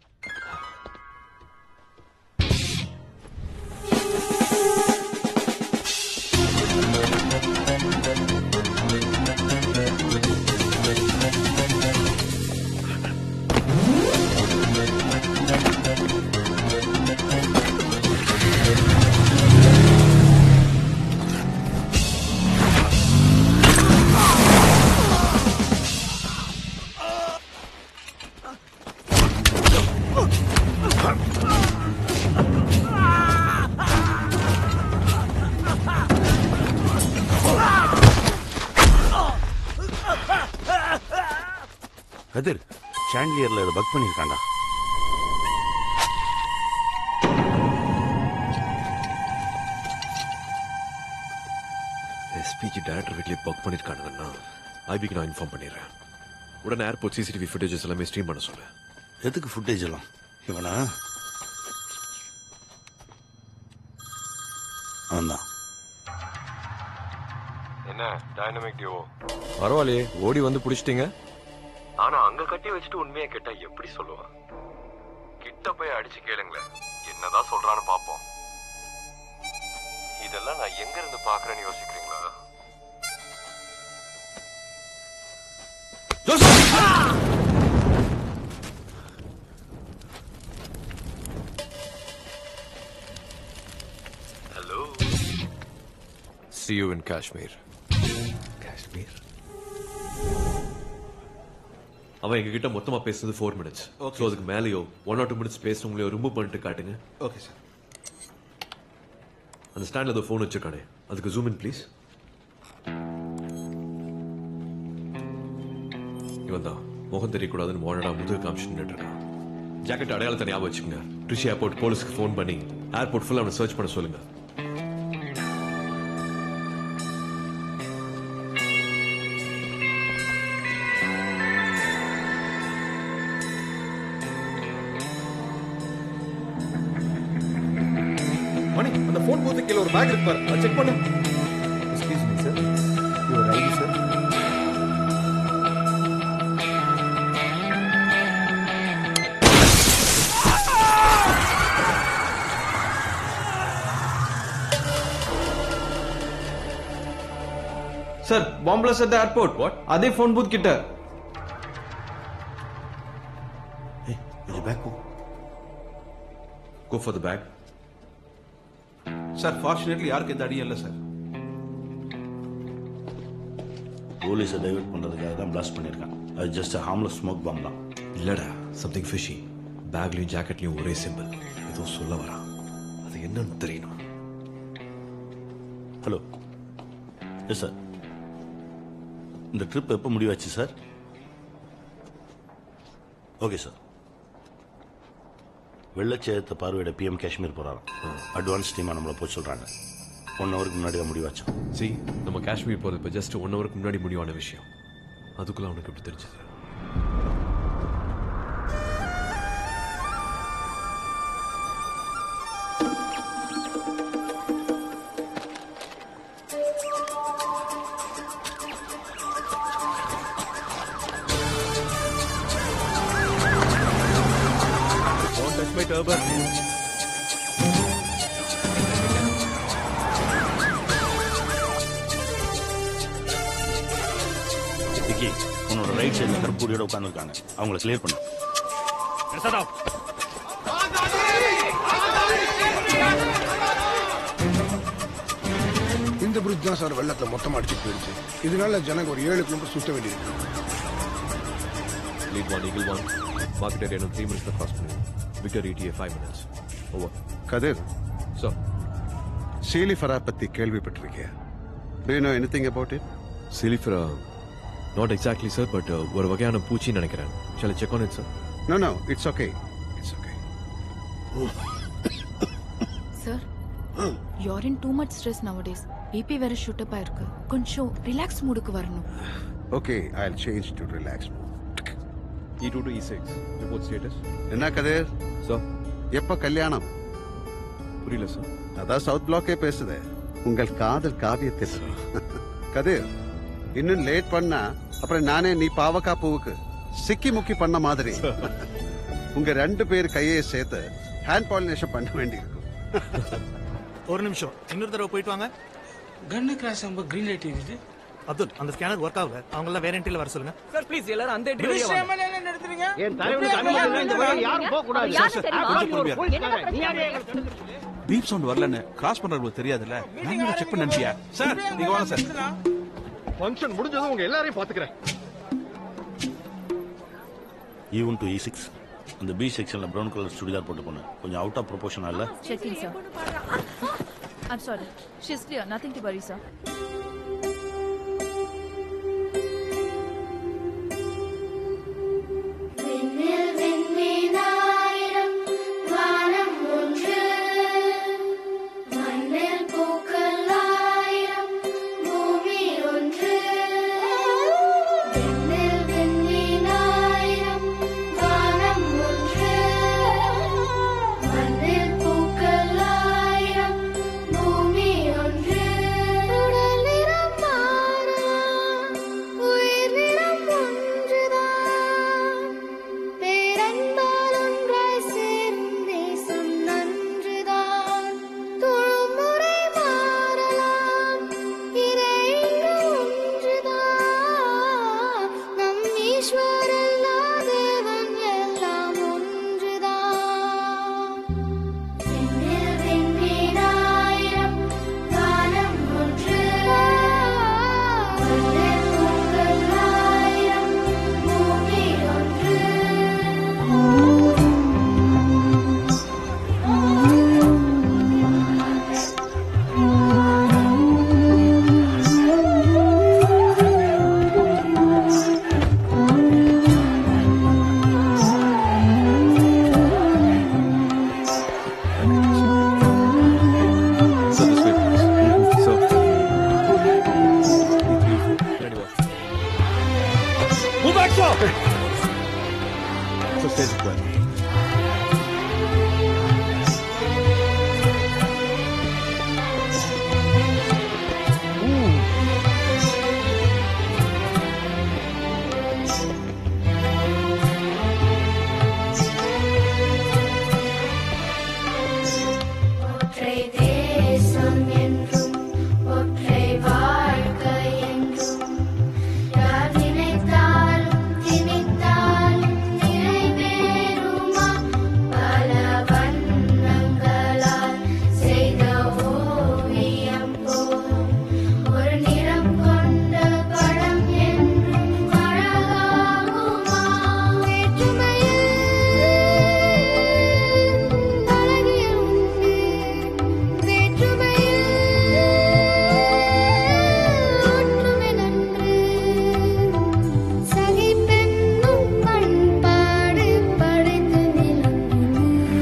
கதிர் சாண்டிலியர்ல இதை பக் பண்ணியிருக்காண்டா எஸ்பிஜி டைரக்டர் வீட்லயே பக் பண்ணிருக்கானுங்கன்னா ஐபிக்கு நான் இன்ஃபார்ம் பண்ணிடுறேன் உடனே ஏர்போர்ட் சிசிடிவி ஃபுட்டேஜஸ் எல்லாமே ஸ்ட்ரீம் பண்ண சொல்லு எதுக்கு ஃபுட்டேஜ் எல்லாம் இவனா அவன்தான் என்ன டைனமிக் டியோ பரவாயில்லையே ஓடி வந்து பிடிச்சிட்டீங்க ஆனா அங்க கட்டி வச்சுட்டு உண்மையை கேட்டா எப்படி சொல்லுவான் கிட்ட போய் அடிச்சு கேளுங்களேன் என்னதான் சொல்றான்னு பாப்போம் இதெல்லாம் நான் எங்க இருந்து பாக்குறேன்னு யோசிக்கிறீங்களா hello See you in Kashmir. Kashmir அவன் எங்க கிட்ட மொத்தமா பேசுனது ஃபோர் மினிட்ஸ் ஸோ அதுக்கு மேலேயோ ஒன் ஆர் டூ மினிட்ஸ் பேசுறவங்களையோ ரிமூவ் பண்ணிட்டு காட்டுங்க ஓகே சார் அந்த ஸ்டாண்ட்ல ஏதோ ஃபோன் வச்சிருக்கானே அதுக்கு ஜூம் இன் ப்ளீஸ் இவன் தான் முகம் தெரியக்கூடாதுன்னு மோனடா முதுகு காமிச்சு நின்னுட்டு இருக்கான் ஜாக்கெட் அடையாளத்தை ஞாபகம் வச்சுக்கோங்க ட்ரிஷி ஏர்போர்ட் போலீஸ்க்கு ஃபோன் பண்ணி ஏர்போர்ட் ஃபுல்லாக அவனை சர்ச் பண்ண சொல்லுங்க மணி அந்த ஃபோன் பூத்து கீழே ஒரு பேக் இருக்கு பாரு அதை செக் பண்ணு excuse me sir your ID sir sir bomb blast at airport what அதே ஃபோன் பூத் கிட்ட கொஞ்சம் பேக் போ go for the back sir fortunately யாருக்கு எந்த அடியும் இல்லை சார் போலீஸை டைவர்ட் பண்றதுக்காக தான் பிளாஸ்ட் பண்ணியிருக்கான் அது ஜஸ்ட் ஹார்ம்லெஸ் ஸ்மோக் பாம் தான் இல்லடா சம்திங் ஃபிஷி பேக்லயும் ஜாக்கெட்லயும் ஒரே சிம்பிள் ஏதோ சொல்ல வரான் அது என்னன்னு தெரியணும் ஹலோ எஸ் சார் இந்த ட்ரிப் எப்போ முடிவாச்சு சார் ஓகே சார் வெள்ளச்சேதத்தை பார்வையிட பிஎம் காஷ்மீர் போறாராம் அட்வான்ஸ் டீமா நம்மளை போய் சொல்றாங்க ஒன் ஹவருக்கு முன்னாடி தான் முடிவாச்சோம் சி நம்ம காஷ்மீர் போறது இப்போ ஜஸ்ட் ஒன் ஹவருக்கு முன்னாடி முடிவான விஷயம் அதுக்குள்ள அவனுக்கு எப்படி தெரிஞ்சது Don't touch my turban. Vicky உன்னோட ரைட் சைடில் கருப்பூரியோட உட்காந்துருக்காங்க அவங்கள கிளியர் பண்ணு Set up. தான் சார் வெள்ளத்துல மொத்தமா அடிச்சுட்டு போயிடுச்சு இதனால ஜனங்க ஒரு ஏழு கிலோமீட்டர் சுத்த வேண்டியிருக்கு lead one eagle one market area three மினிட்ஸ்ல கிராஸ் பண்ணுங்க Victor ETA five minutes over Kathir sir சீலிஃபரா பத்தி கேள்விப்பட்டிருக்கியா Do you know anything about it? சிலிஃபரா நாட் எக்ஸாக்ட்லி சார் பட் ஒரு வகையான பூச்சின்னு நினைக்கிறேன் shall check on it sir No, no, it's okay. It's okay. Sir you're in too much stress nowadays BP வேற shoot up ஆயிருக்கு கொஞ்சம் ரிலாக்ஸ் மூடுக்கு வரணும் Okay, I'll change to relax. E two two E six report status என்ன Kathir sir எப்ப கல்யாணம் புரியல sir அதான் south பிளாக்கே பேசுதே உங்கள் காதல் காவியத்தில் கதிர் இன்னும் லேட் பண்ணா அப்புறம் நானே நீ பாவக்கா பூவுக்கு சிக்கி முக்கி பண்ண மாதிரி உங்க ரெண்டு பேர் கையை சேர்த்து ஹேண்ட் பாலினேஷன் பண்ண வேண்டியிருக்கும் ஒரு நிமிஷம் இன்னொரு தடவை போயிட்டு வாங்க கன்னு கிராஸ் நம்ம கிரீன் லைட் இருக்குது அப்துல் அந்த ஸ்கேனர் ஒர்க் ஆகல அவங்க எல்லாம் வேற என்ட்ரில வர சொல்லுங்க சார் ப்ளீஸ் எல்லாரும் அந்த என்ட்ரி வழியா வாங்க என் தலைவனுக்கு அனுமதி இல்லை, இந்த வழியா யாரும் போக கூடாது. சார், சார், கொஞ்சம் பொறுமையா இரு. என்ன நீ யாரையா பீப் சவுண்ட் வரலன்னு கிராஸ் பண்றவங்களுக்கு தெரியாதுல்ல நான் செக் பண்ண அனுப்பியா சார் நீங்க வாங்க சார் ஃபங்க்ஷன் முடிஞ்சதும் உங்க எல்லாரையும் பாத்துக்கிறேன் E one two E six அந்த பி செக்ஷன்ல ப்ரௌன் கலர் சுடிதார் போட்டு போன கொஞ்சம் அவுட் ஆஃப் ப்ரொபோஷனா இல்ல Checking, sir. I'm sorry. She's clear. Nothing to worry, sir. விண்ணில் விண்மீனாயிரம் வானம் ஒன்று மண்ணில் பூக்கள் ஆயிரம் பூமி ஒன்று விண்ணில் விண்மீனாயிரம் வானம் ஒன்று மண்ணில் பூக்கள் ஆயிரம் பூமி ஒன்று உடல் நிறம் மாறலாம் உயிர் நிறம் ஒன்றுதான் பேரன்பால் ஒன்றாய் சேரும் தேசம் நன்றுதான் தொழுமுறை மாறலாம் இறைங்க ஒன்றுதான் நம் ஈஸ்வரல்லா தேவன் எல்லாம் ஒன்றுதான் விண்ணில் விண்மீனாயிரம் வானம் ஒன்று மண்ணில் பூக்கள் ஆயிரம் பூமி ஒன்று Sir, this way, please. Sir. Ready, boss. Move back, sir. So stage it well. ஒற்றை தேசம் என்றும் ஒற்றை வாழ்க்கை என்றும் யார் நினைத்தாலும் திணித்தாலும் நிறைவேறுமா பல வண்ணங்களால் செய்த ஓவியம் போல் ஒரு நிறம் கொண்ட படம் என்றும் அழகாகுமா வேற்றுமையில் அழகிய உண்டு வேற்றுமையில் ஒற்றுமை நன்று சகிப்பென்னும் பண்பாடு படைத்து நிலங்குது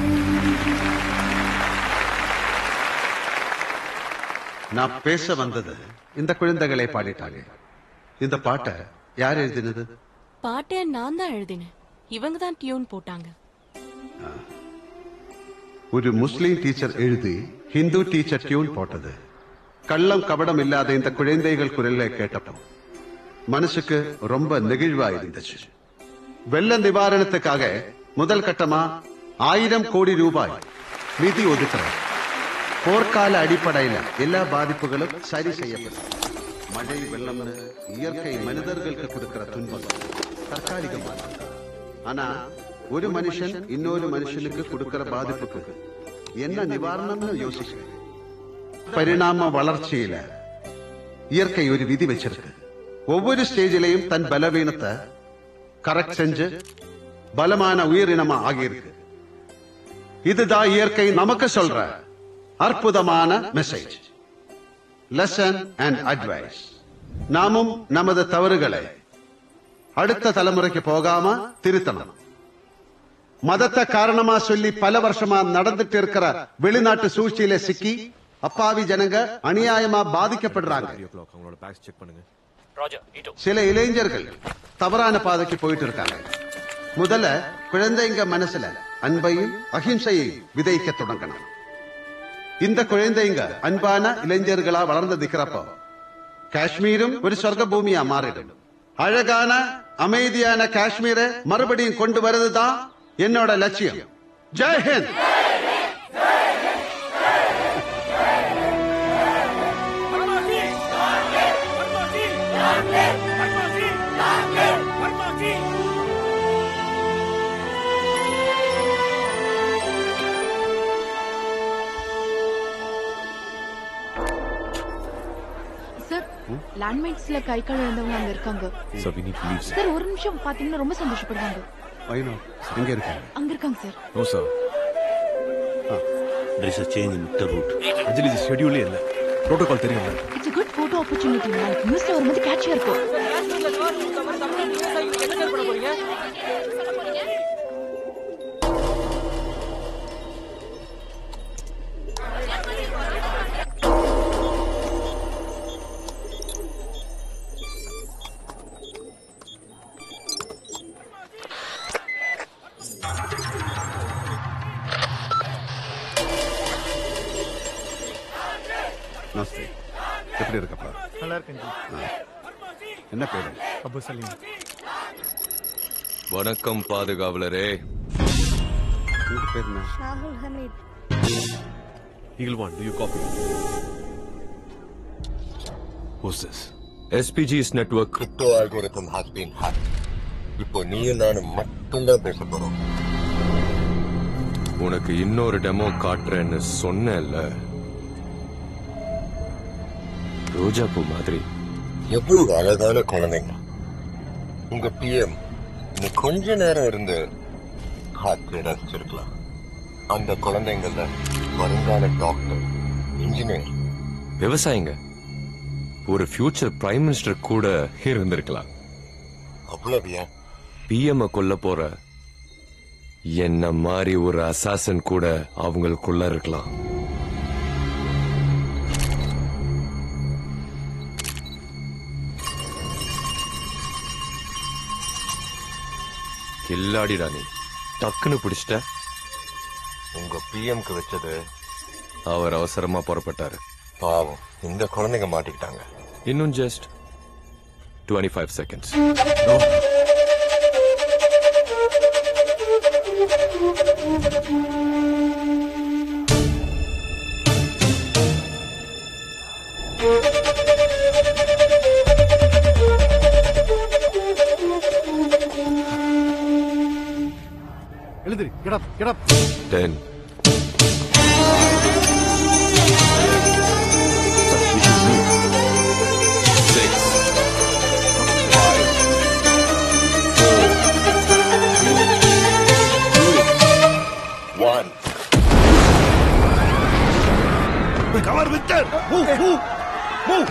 நான் பேச வந்தது இந்த குழந்தைகளை பாடிட்டாங்க இந்த பாட்டை யார் எழுதினது பாட்டை நான் தான் எழுதினேன் இவங்க தான் டியூன் போட்டாங்க ஒரு முஸ்லீம் டீச்சர் எழுதி ஹிந்து டீச்சர் டியூன் போட்டது கள்ளம் கபடம் இல்லாத இந்த குழந்தைகள் குரலை கேட்டப்போ மனசுக்கு ரொம்ப நெகிழ்வா இருந்துச்சு வெள்ள நிவாரணத்துக்காக முதல் கட்டமா ஆயிரம் கோடி ரூபாய் நிதி ஒதுக்குறோம் போர்க்கால அடிப்படையில எல்லா பாதிப்புகளும் சரி செய்யப்படும் மழை வெள்ளம்னு இயற்கை மனிதர்களுக்கு கொடுக்கிற துன்பம் தற்காலிகமானது ஆனா ஒரு மனுஷன் இன்னொரு மனுஷனுக்கு கொடுக்கிற பாதிப்புக்கு என்ன நிவாரணம்னு யோசிக்கிறேன் பரிணாம வளர்ச்சியில இயற்கை ஒரு விதி வச்சிருக்கு ஒவ்வொரு ஸ்டேஜிலையும் தன் பலவீனத்தை கரெக்ட் செஞ்சு பலமான உயிரினமா ஆகியிருக்கு இதுதான் இயற்கை நமக்கு சொல்ற அற்புதமான மெசேஜ் லெசன் அண்ட் அட்வைஸ் நாமும் நமது தவறுகளை அடுத்த தலைமுறைக்கு போகாம திருத்தணும் மதத்தை காரணமா சொல்லி பல வருஷமா நடந்துட்டு இருக்கிற வெளிநாட்டு சூழ்ச்சியில சிக்கி அப்பாவி ஜனங்க அநியாயமா பாதிக்கப்படுறாங்க அவங்களோட பேக்ஸ் செக் பண்ணுங்க சில இளைஞர்கள் தவறான பாதைக்கு போயிட்டு இருக்காங்க முதல்ல குழந்தைங்க மனசுல அன்பையும் அகிம்சையையும் விதைக்க தொடங்கணும் இந்த குழந்தைங்க அன்பான இளைஞர்களா வளர்ந்து நிக்கிறப்போ காஷ்மீரும் ஒரு சொர்க்க பூமியா மாறிடும் அழகான அமைதியான காஷ்மீரை மறுபடியும் கொண்டு வருதுதான் என்னோட லட்சியம் ஜெய் ஹிந்த் சார் லேண்ட்மைன்ஸ்ல கை கால் இழந்தவங்க அங்க இருக்காங்க So we need to leave, sir. Sir ஒரு நிமிஷம் பாத்தீங்கன்னா ரொம்ப சந்தோஷப்படுவாங்க வைனோ எங்க இருக்காங்க அங்க இருக்காங்க sir No, sir. There is a change in the route. Anjali இது ஷெட்யூலே இல்ல புரோட்டோகால் தெரியும்ல இட்ஸ் குட் போட்டோ ஆப்பர்ச்சுனிட்டி நாளைக்கு நியூஸ்ல வரும்போது கேட்சியா இருக்கும் நமஸ்தே எப்படி இருக்கப்பா நல்லா இருக்கேன் ஆ. என்ன பேரு அபு சலீம் வணக்கம் பாதுகாவலரே உங்க பேர் என்ன Shahul Hamid Eagle One, do you copy? Who's this? SPG's network. Crypto algorithm has been hacked. இப்போ நீயும் நானும் மட்டும்தான் பேச போறோம் உனக்கு இன்னொரு டெமோ காட்டுறேன்னு சொன்னேன்ல ரோஜா பூ மாதிரி எவ்வளவு அழகான குழந்தைங்க உங்க பிஎம் நீ கொஞ்ச நேரம் இருந்து காற்று ரசிச்சிருக்கலாம் அந்த குழந்தைங்கள வருங்கால டாக்டர் இன்ஜினியர் விவசாயிங்க ஒரு ஃபியூச்சர் பிரைம் மினிஸ்டர் கூட இருந்திருக்கலாம் அவ்வளவு ஏன் பிஎம் கொல்ல போற என்ன மாதிரி ஒரு அசாசன் கூட அவங்களுக்குள்ள இருக்கலாம் கில்லாடிடா நீ டக்குன்னு பிடிச்சிட்ட உங்க பிஎம்க்கு வச்சது அவர் அவசரமா புறப்பட்டாரு பாவம் இந்த குழந்தைங்க மாட்டிக்கிட்டாங்க இன்னும் ஜஸ்ட் டுவெண்ட்டி ஃபைவ் செகண்ட்ஸ் எழுந்திரி get up get up ten One. Cover, Victor! Move, move, move!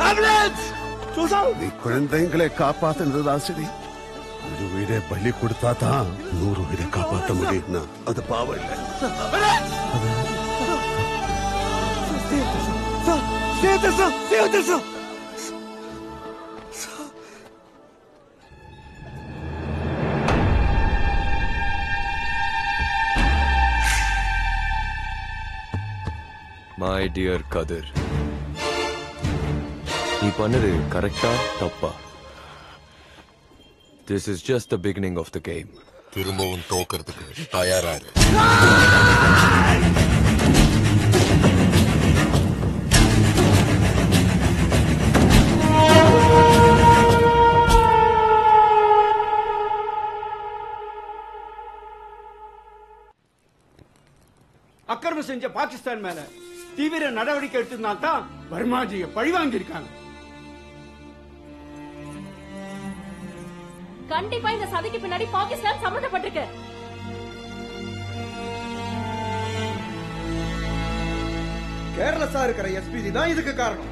நீ குழந்தைங்களை காப்பாத்துனதுதான் சரி ஒரு உயிரை பலி கொடுத்தா தான் நூறு உயிரை காப்பாற்ற முடியும்னா அது பாவம் இல்லை மை டியர் கதிர் நீ பண்ணது கரெக்டா தப்பா this is just the beginning of the game திரும்பவும் தோக்கிறதுக்கு தயாரா இரு அக்கிரமம் செஞ்ச பாகிஸ்தான் மேல தீவிர நடவடிக்கை எடுத்ததுனால தான் வர்மாஜியை பழி வாங்கியிருக்காங்க கண்டிப்பா இந்த சதிக்கு பின்னாடி பாகிஸ்தான் சம்பந்தப்பட்டிருக்கு கேர்லெஸ்ஸா இருக்கிற எஸ்பிடி தான் இதுக்கு காரணம்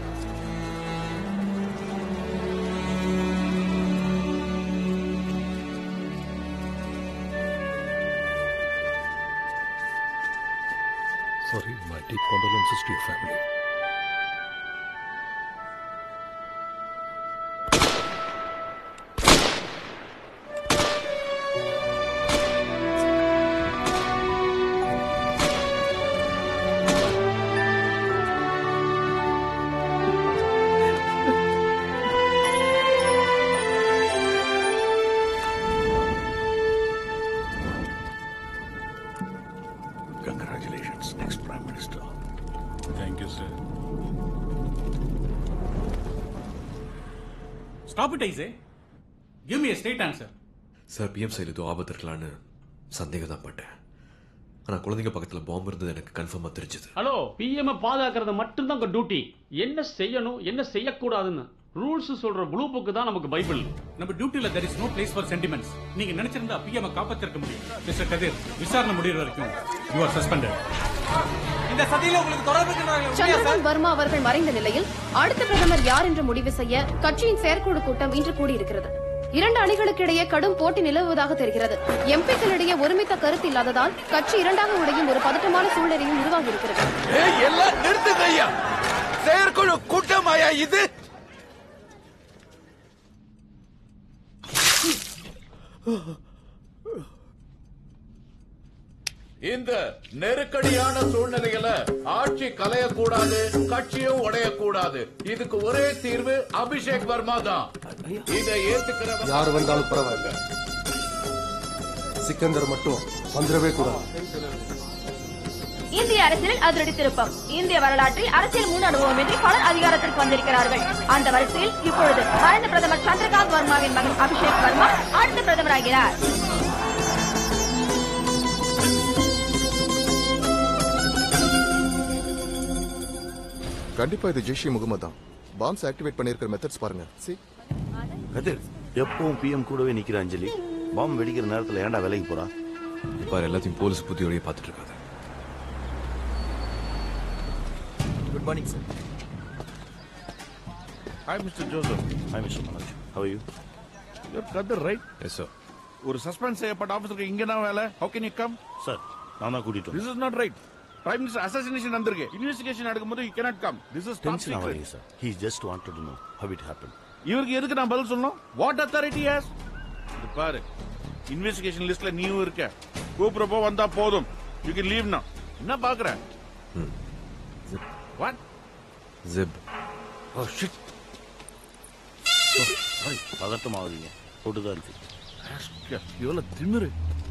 Sorry, my deep condolences to your family. Congratulations, next Prime Minister. Thank you, sir. Stop it, Isay. Give me a straight answer. Sir PM side ஏதோ ஆபத்து இருக்கலான்னு சந்தேகம் தான் பட்டேன் ஆனா குழந்தைங்க பக்கத்துல பாம்பு இருந்தது எனக்கு கன்ஃபார்மா தெரிஞ்சது ஹலோ பிஎம் பாதுகாக்கிறது மட்டும்தான் உங்க டியூட்டி என்ன செய்யணும் என்ன செய்யக்கூடாதுன்னு ரூல்ஸ் சொல்ற ப்ளூ புக் தான் நமக்கு பைபிள் நம்ம டியூட்டில there is no place for sentiments நீங்க நினைச்சிருந்தா பிஎம் காப்பாத்திருக்க முடியும் மிஸ்டர் கதிர் விசாரணை முடியற வரைக்கும் யூ ஆர் சஸ்பெண்டட் இந்த சதியில உங்களுக்கு தொடர்பு இருக்கிறாங்க உண்மையா சார் சந்திரகாந்த் வர்மா அவர்கள் மறைந்த நிலையில் அடுத்த பிரதமர் யார் என்று முடிவு செய்ய கட்சியின் செயற்குழு கூட்டம் இன்று கூடியிருக்கிறது இரண்டு அணிகளுக்கு இடையே கடும் போட்டி நிலவுவதாக தெரிகிறது எம்பிக்களிடையே ஒருமித்த கருத்து இல்லாததால் கட்சி இரண்டாக உடையும் ஒரு பதட்டமான சூழ்நிலையும் உருவாகி இருக்கிறது ஏய் எல்லாம் நிறுத்துங்க ஐயா செயற்குழு கூட்டமாயா இது இந்த நெருக்கடியான சூழ்நிலையில ஆட்சி கலையக்கூடாது கட்சியும் உடையக்கூடாது இதுக்கு ஒரே தீர்வு அபிஷேக் வர்மா தான் இதை ஏத்துக்கிற யார் வந்தாலும் பரவாயில்ல சிக்கந்தர் மட்டும் வந்துடவே கூடாது இந்திய அரசியலில் அதிரடி திருப்பம் இந்திய வரலாற்றில் அரசியல் முன் அனுபவமின்றி பலர் அதிகாரத்திற்கு வந்திருக்கிறார்கள் அந்த வரிசையில் இப்பொழுது மறைந்த பிரதமர் சந்திரகாந்த் வர்மாவின் மகன் அபிஷேக் வர்மா அடுத்த பிரதமராகிறார் கண்டிப்பா இது ஜெய்ஷி முகமது தான் பாம்ஸ் ஆக்டிவேட் பண்ணிருக்கிற மெத்தட்ஸ் பாருங்க சி கதிர் எப்பவும் பிஎம் கூடவே நிக்கிற அஞ்சலி பாம்பு வெடிக்கிற நேரத்துல ஏன்டா வேலைக்கு போறா பாரு எல்லாத்தையும் போலீஸ் புத்தியோடய பார்த்துட்டு இருக்காது good morning sir hi mister Joseph hi mister Manoj how you your கதர் ரைட் எஸ் சார் ஒரு சஸ்பெண்ட் செய்யப்பட்ட ஆபீசருக்கு இங்க தான் வேலை how can you come sir நான் தான் கூட்டிட்டு this is not right prime minister assassination நடந்திருக்கு இன்வெஸ்டிகேஷன் நடக்கும்போது you cannot come this is top tension secret ஆகாதீங்க sir he just wanted to know how it happen இவருக்கு எதுக்கு நான் பதில் சொல்லணும் வாட் அத்தாரிட்டி ஹேஸ் இது பாரு இன்வெஸ்டிகேஷன் லிஸ்ட்ல நீயும் இருக்க கூப்பிடுறப்போ வந்தா போதும் யூ கேன் லீவ் now என்ன பாக்குற வாட் ஜிப் ஓ ஷிட் பதட்டமாவதீங்க போட்டுதான் இருக்கு எவ்வளவு திமிரு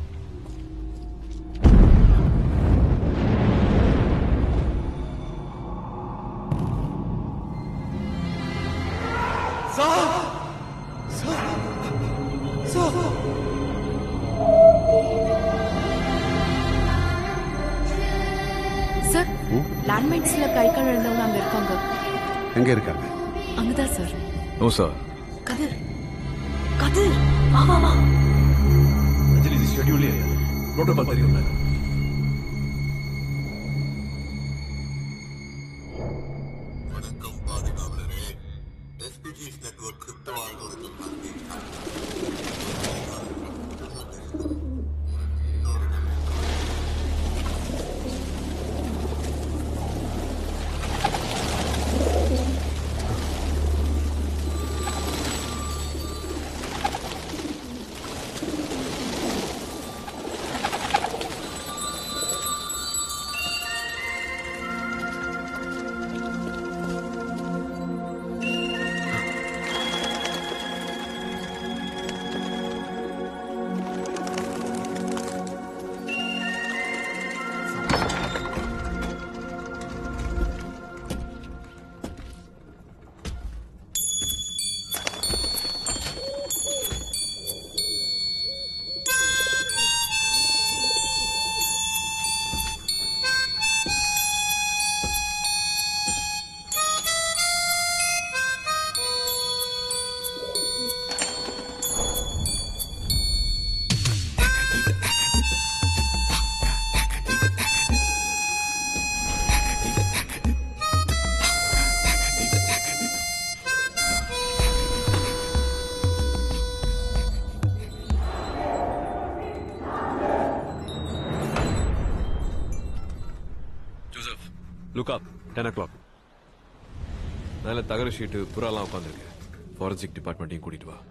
சார் லேண்ட்மைன்ஸ்ல கை கால் இழந்தவங்க அங்க இருக்காங்க எங்க இருக்காங்க அங்கதான் sir no sir Kathir Kathir வா வா வா அஞ்சலி இது ஷெட்யூலே ப்ரோட்டோகால் தெரியும்ல வணக்கம் பாதுகாவலரே Joseph look up ten o'clock மேல தகர ஷீட்டு புறாலாம் உட்காந்துருக்கு ஃபாரன்சிக் டிபார்ட்மெண்ட்டையும் கூட்டிட்டு வா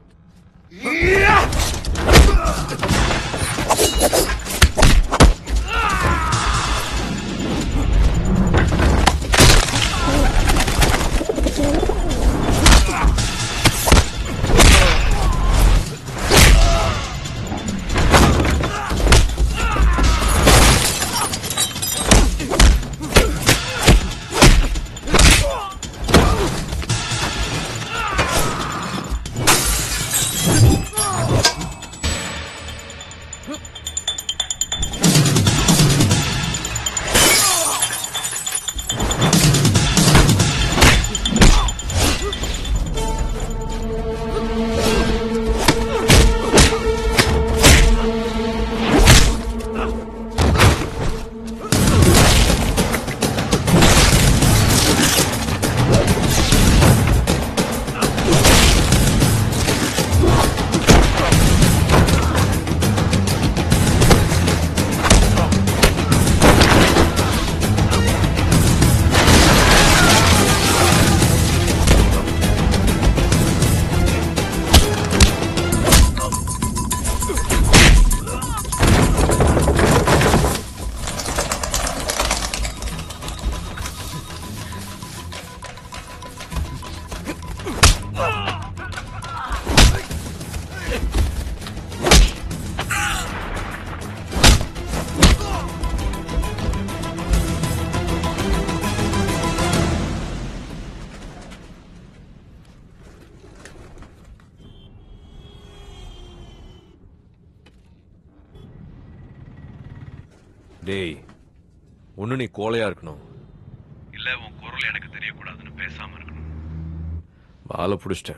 டேய் ஒண்ணு நீ கோழையா இருக்கணும் இல்ல உன் குரல் எனக்கு தெரியக்கூடாதுன்னு பேசாம இருக்கணும் வாழை பிடிச்சிட்டேன்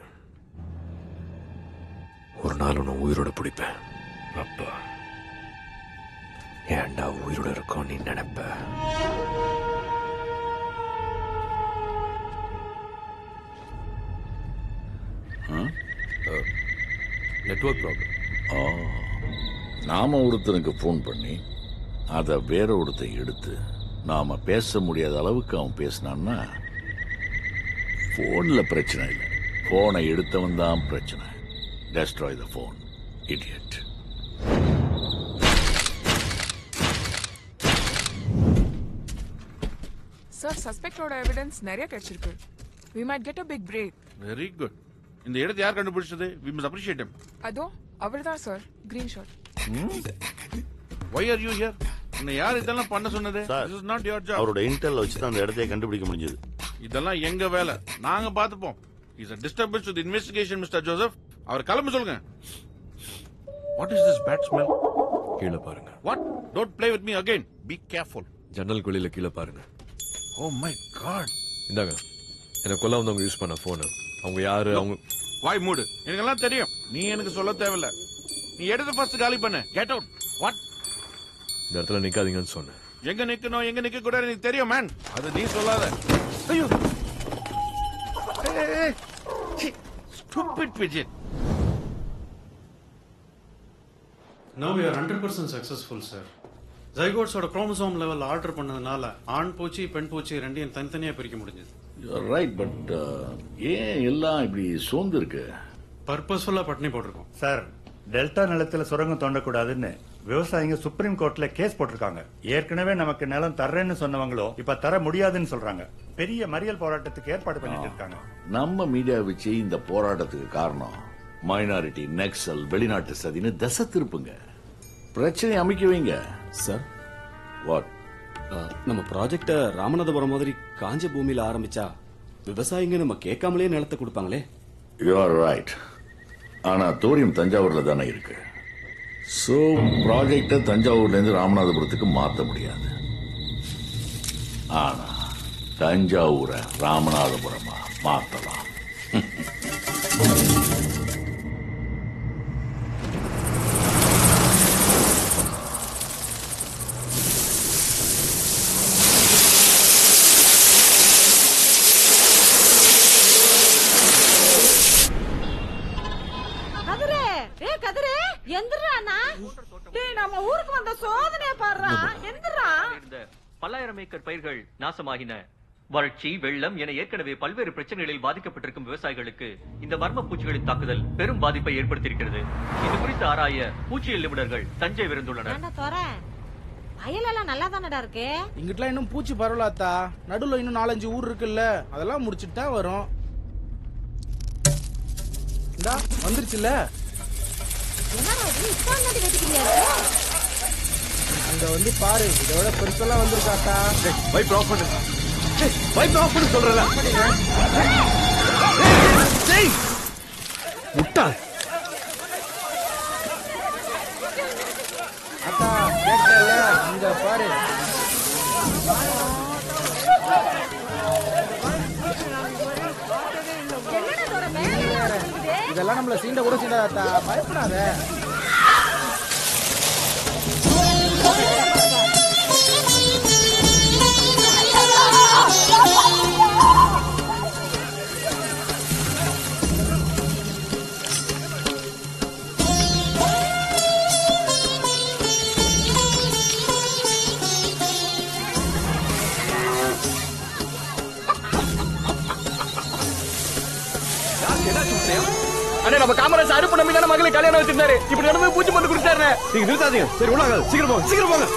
ஒரு நாள் உன்னை உயிரோட பிடிப்பேன் அப்பா ஏன்டா உயிரோட இருக்கோம் நீ நினைப்ப நெட்வொர்க் ப்ராப்ளம் ஓ நாம ஒருத்தனுக்கு ஃபோன் பண்ணி அதை வேற ஒருத்தன் எடுத்து நாம பேச முடியாத அளவுக்கு அவன் பேசினான்னா ஃபோன்ல பிரச்சனை இல்லை ஃபோனை எடுத்தவன் தான் பிரச்சனை destroy the phone idiot sir சஸ்பெக்டோட எவிடன்ஸ் நிறைய கிடைச்சிருக்கு we might get a big break very good இந்த இடத்தை யார் கண்டுபிடிச்சது வி மஸ் அப்ரிஷியேட் him அதோ அவர்தான் sir green shirt why are you here உன்னை யார் இதெல்லாம் பண்ண சொன்னது sir this is not your job அவரோட இன்டெல் வச்சு தான் அந்த இடத்தையே கண்டுபிடிக்க முடிஞ்சது இதெல்லாம் எங்க வேலை நாங்க பாத்துப்போம் is a disturbance to the investigation mister Joseph அவர் கிளம்ப சொல்லுங்க what is this bad smell கீழே பாருங்க what don't play with me again be careful ஜன்னல் குழியில கீழே பாருங்க ஓ மை காட் இந்தாங்க எனக்கு கொல்ல வந்தவங்க யூஸ் பண்ண போனு அவங்க யாரு அவங்க வாய் மூடு எனக்கெல்லாம் தெரியும் நீ எனக்கு சொல்ல தேவையில்ல நீ எடுத்து ஃபர்ஸ்ட் காலி பண்ணு கெட் அவுட் வாட் இந்த இடத்துல நிக்காதீங்கன்னு சொன்னேன் எங்க நிக்கணும் எங்க நிக்க கூடாது எனக்கு தெரியும் மேன் அது நீ சொல்லாத ஐயோ stupid pigeon. Now we are 100% successful, sir. ஜைகோட்ஸோட குரோமோசோம் லெவல் ஆல்டர் பண்ணதுனால ஆண் பூச்சி பெண் பூச்சி ரெண்டையும் தனித்தனியா பிரிக்க முடிஞ்சது ரைட் பட் ஏன் எல்லாம் இப்படி சோர்ந்து இருக்கு பர்பஸ்ஃபுல்லா பட்டினி போட்டிருக்கோம் சார் டெல்டா நிலத்துல சுரங்கம் தோண்டக்கூடாதுன்னு விவசாயிங்க சுப்ரீம் கோர்ட்ல கேஸ் போட்டிருக்காங்க ஏற்கனவே நமக்கு நிலம் தர்றேன்னு சொன்னவங்களோ இப்ப தர முடியாதுன்னு சொல்றாங்க பெரிய மறியல் போராட்டத்துக்கு ஏற்பாடு பண்ணிட்டு இருக்காங்க நம்ம மீடியா வச்சு இந்த போராட்டத்துக்கு காரணம் மைனாரிட்டி நெக்சல் வெளிநாட்டு சதின்னு தசை திருப்புங்க பிரச்சனை அமைக்க வைங்க சார் வாட் நம்ம ப்ராஜெக்ட ராமநாதபுரம் மாதிரி காஞ்ச பூமியில ஆரம்பிச்சா விவசாயிங்க நம்ம கேட்காமலே நிலத்தை கொடுப்பாங்களே யூ ஆர் ரைட் ஆனா தோரியம் தஞ்சாவூர்ல தானே இருக்கு சோ ப்ராஜெக்ட தஞ்சாவூர்ல இருந்து ராமநாதபுரத்துக்கு மாத்த முடியாது ஆனா தஞ்சாவூரை ராமநாதபுரமா மாத்தலாம் கதிரே ஏ கதிரே எந்திரானா டேய் நம்ம ஊருக்கு வந்த சோதனைய பாடுறா எந்திரா இருந்த பல்லாயிரம் ஏக்கர் பயிர்கள் நாசமாகின வறட்சி வெள்ளம் என ஏற்கனவே பல்வேறு பிரச்சனைகளில் பாதிக்கப்பட்டிருக்கும் விவசாயிகளுக்கு இந்த மர்ம பூச்சிகளின் தாக்குதல் பெரும் பாதிப்பை ஏற்படுத்தியிருக்கிறது இது குறித்து ஆராய பூச்சியல் நிபுணர்கள் தஞ்சை விருந்துள்ளனர் ஏண்டா தோற வயலெல்லாம் நல்லா தானடா இருக்கு இங்கிட்டலாம் இன்னும் பூச்சி பரவலாத்தா நடுவுல இன்னும் நாலஞ்சு ஊர் இருக்குல்ல அதெல்லாம் முடிச்சிட்டு தான் வரும் இந்தா வந்துருச்சுல்ல என்னடா இது இப்போ என்னடி வெட்டிக்கிறியா அங்க வந்து பாரு இதோட பெருசெல்லாம் வந்திருக்காத்தா பைப் ஆஃப் பண்ணு பைப் ஆஃப் பண்ணு சொல்றல முட்டாள் அத்தா கேட்டல அங்க பாரு இதெல்லாம் நம்மள சீண்ட கூட சீண்டாதா பயப்படாத அண்ணே நம்ம காமராஜ் அறுப்பு நம்பி தானே மகளை கல்யாணம் வச்சிருந்தாரு இப்படி நடந்து பூச்சி பண்ணி கொடுத்தாரு நீங்க நிறுத்தாதீங்க சரி உள்ள சீக்கிரம் போங்க சீக்கிரம் போங்க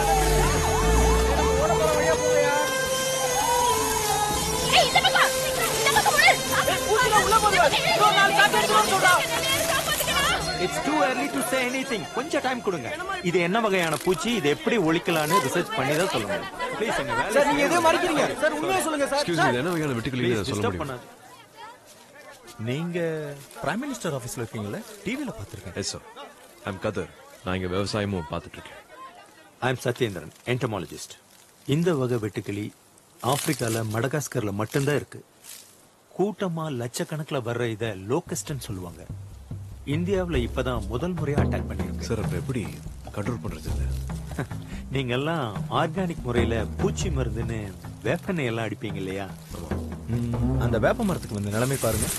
it's too early to say anything கொஞ்சம் டைம் கொடுங்க இது என்ன வகையான பூச்சி இது எப்படி ஒழிக்கலாம்னு ரிசர்ச் பண்ணி தான் சொல்ல முடியும் ப்ளீஸ் எங்க வேலை சார் நீங்க எதையும் மறைக்கிறீங்க சார் உண்மையா சொல்லுங்க சார் Excuse me, இது என்ன வகையான வெட்டுக்கிளி Please, சொல்ல disturb முடியும் பண்ணாத. நீங்க பிரைம் மினிஸ்டர் ஆபீஸ்ல இருக்கீங்களா டிவில பாத்துருக்கேன் எஸ் சார் ஐம் கதர் நான் இங்க விவசாயமும் பார்த்துட்டு இருக்கேன் ஐ எம் சத்யேந்திரன் என்டமாலஜிஸ்ட் இந்த வகை வெட்டுக்கிளி ஆப்பிரிக்கால மடகாஸ்கர்ல மட்டும்தான் இருக்கு கூட்டமா லட்சக்கணக்கில் வர்ற இத லோக்கஸ்ட்னு சொல்லுவாங்க இந்தியாவுல இப்பதான் முதல் முறையா அட்டாக் பண்ணிருக்கு சார் அப்ப எப்படி கண்ட்ரோல் பண்றது இது நீங்க எல்லாம் ஆர்கானிக் முறையில பூச்சி மருந்துன்னு வேப்பெண்ணெய் எல்லாம் அடிப்பீங்க இல்லையா அந்த வேப்ப மரத்துக்கு வந்து நிலைமை பாருங்க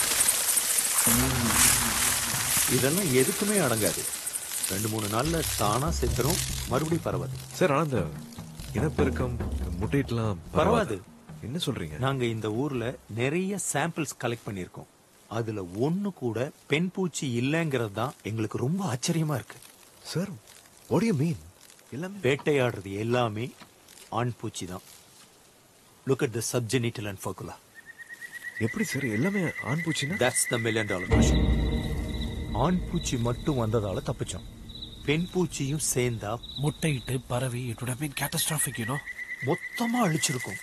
இதெல்லாம் எதுக்குமே அடங்காது ரெண்டு மூணு நாள்ல தானா செத்துரும் மறுபடியும் பரவாது சார் ஆனா இந்த இனப்பெருக்கம் முட்டையிட்டலாம் பரவாது என்ன சொல்றீங்க நாங்க இந்த ஊர்ல நிறைய சாம்பிள்ஸ் கலெக்ட் பண்ணிருக்கோம் அதுல ஒண்ணு கூட பெண் பூச்சி இல்லைங்கிறது தான் எங்களுக்கு ரொம்ப ஆச்சரியமா இருக்கு சார் வாட் யூ மீன் எல்லாமே வேட்டையாடுறது எல்லாமே ஆண் பூச்சி தான் look at the subgenital and focula எப்படி சார் எல்லாமே ஆண் பூச்சினா that's the million dollar question ஆண் பூச்சி மட்டும் வந்ததால தப்பிச்சோம் பெண் பூச்சியும் சேர்ந்தா முட்டையிட்டு பரவி it would have been catastrophic you know மொத்தமா அழிச்சிருக்கும்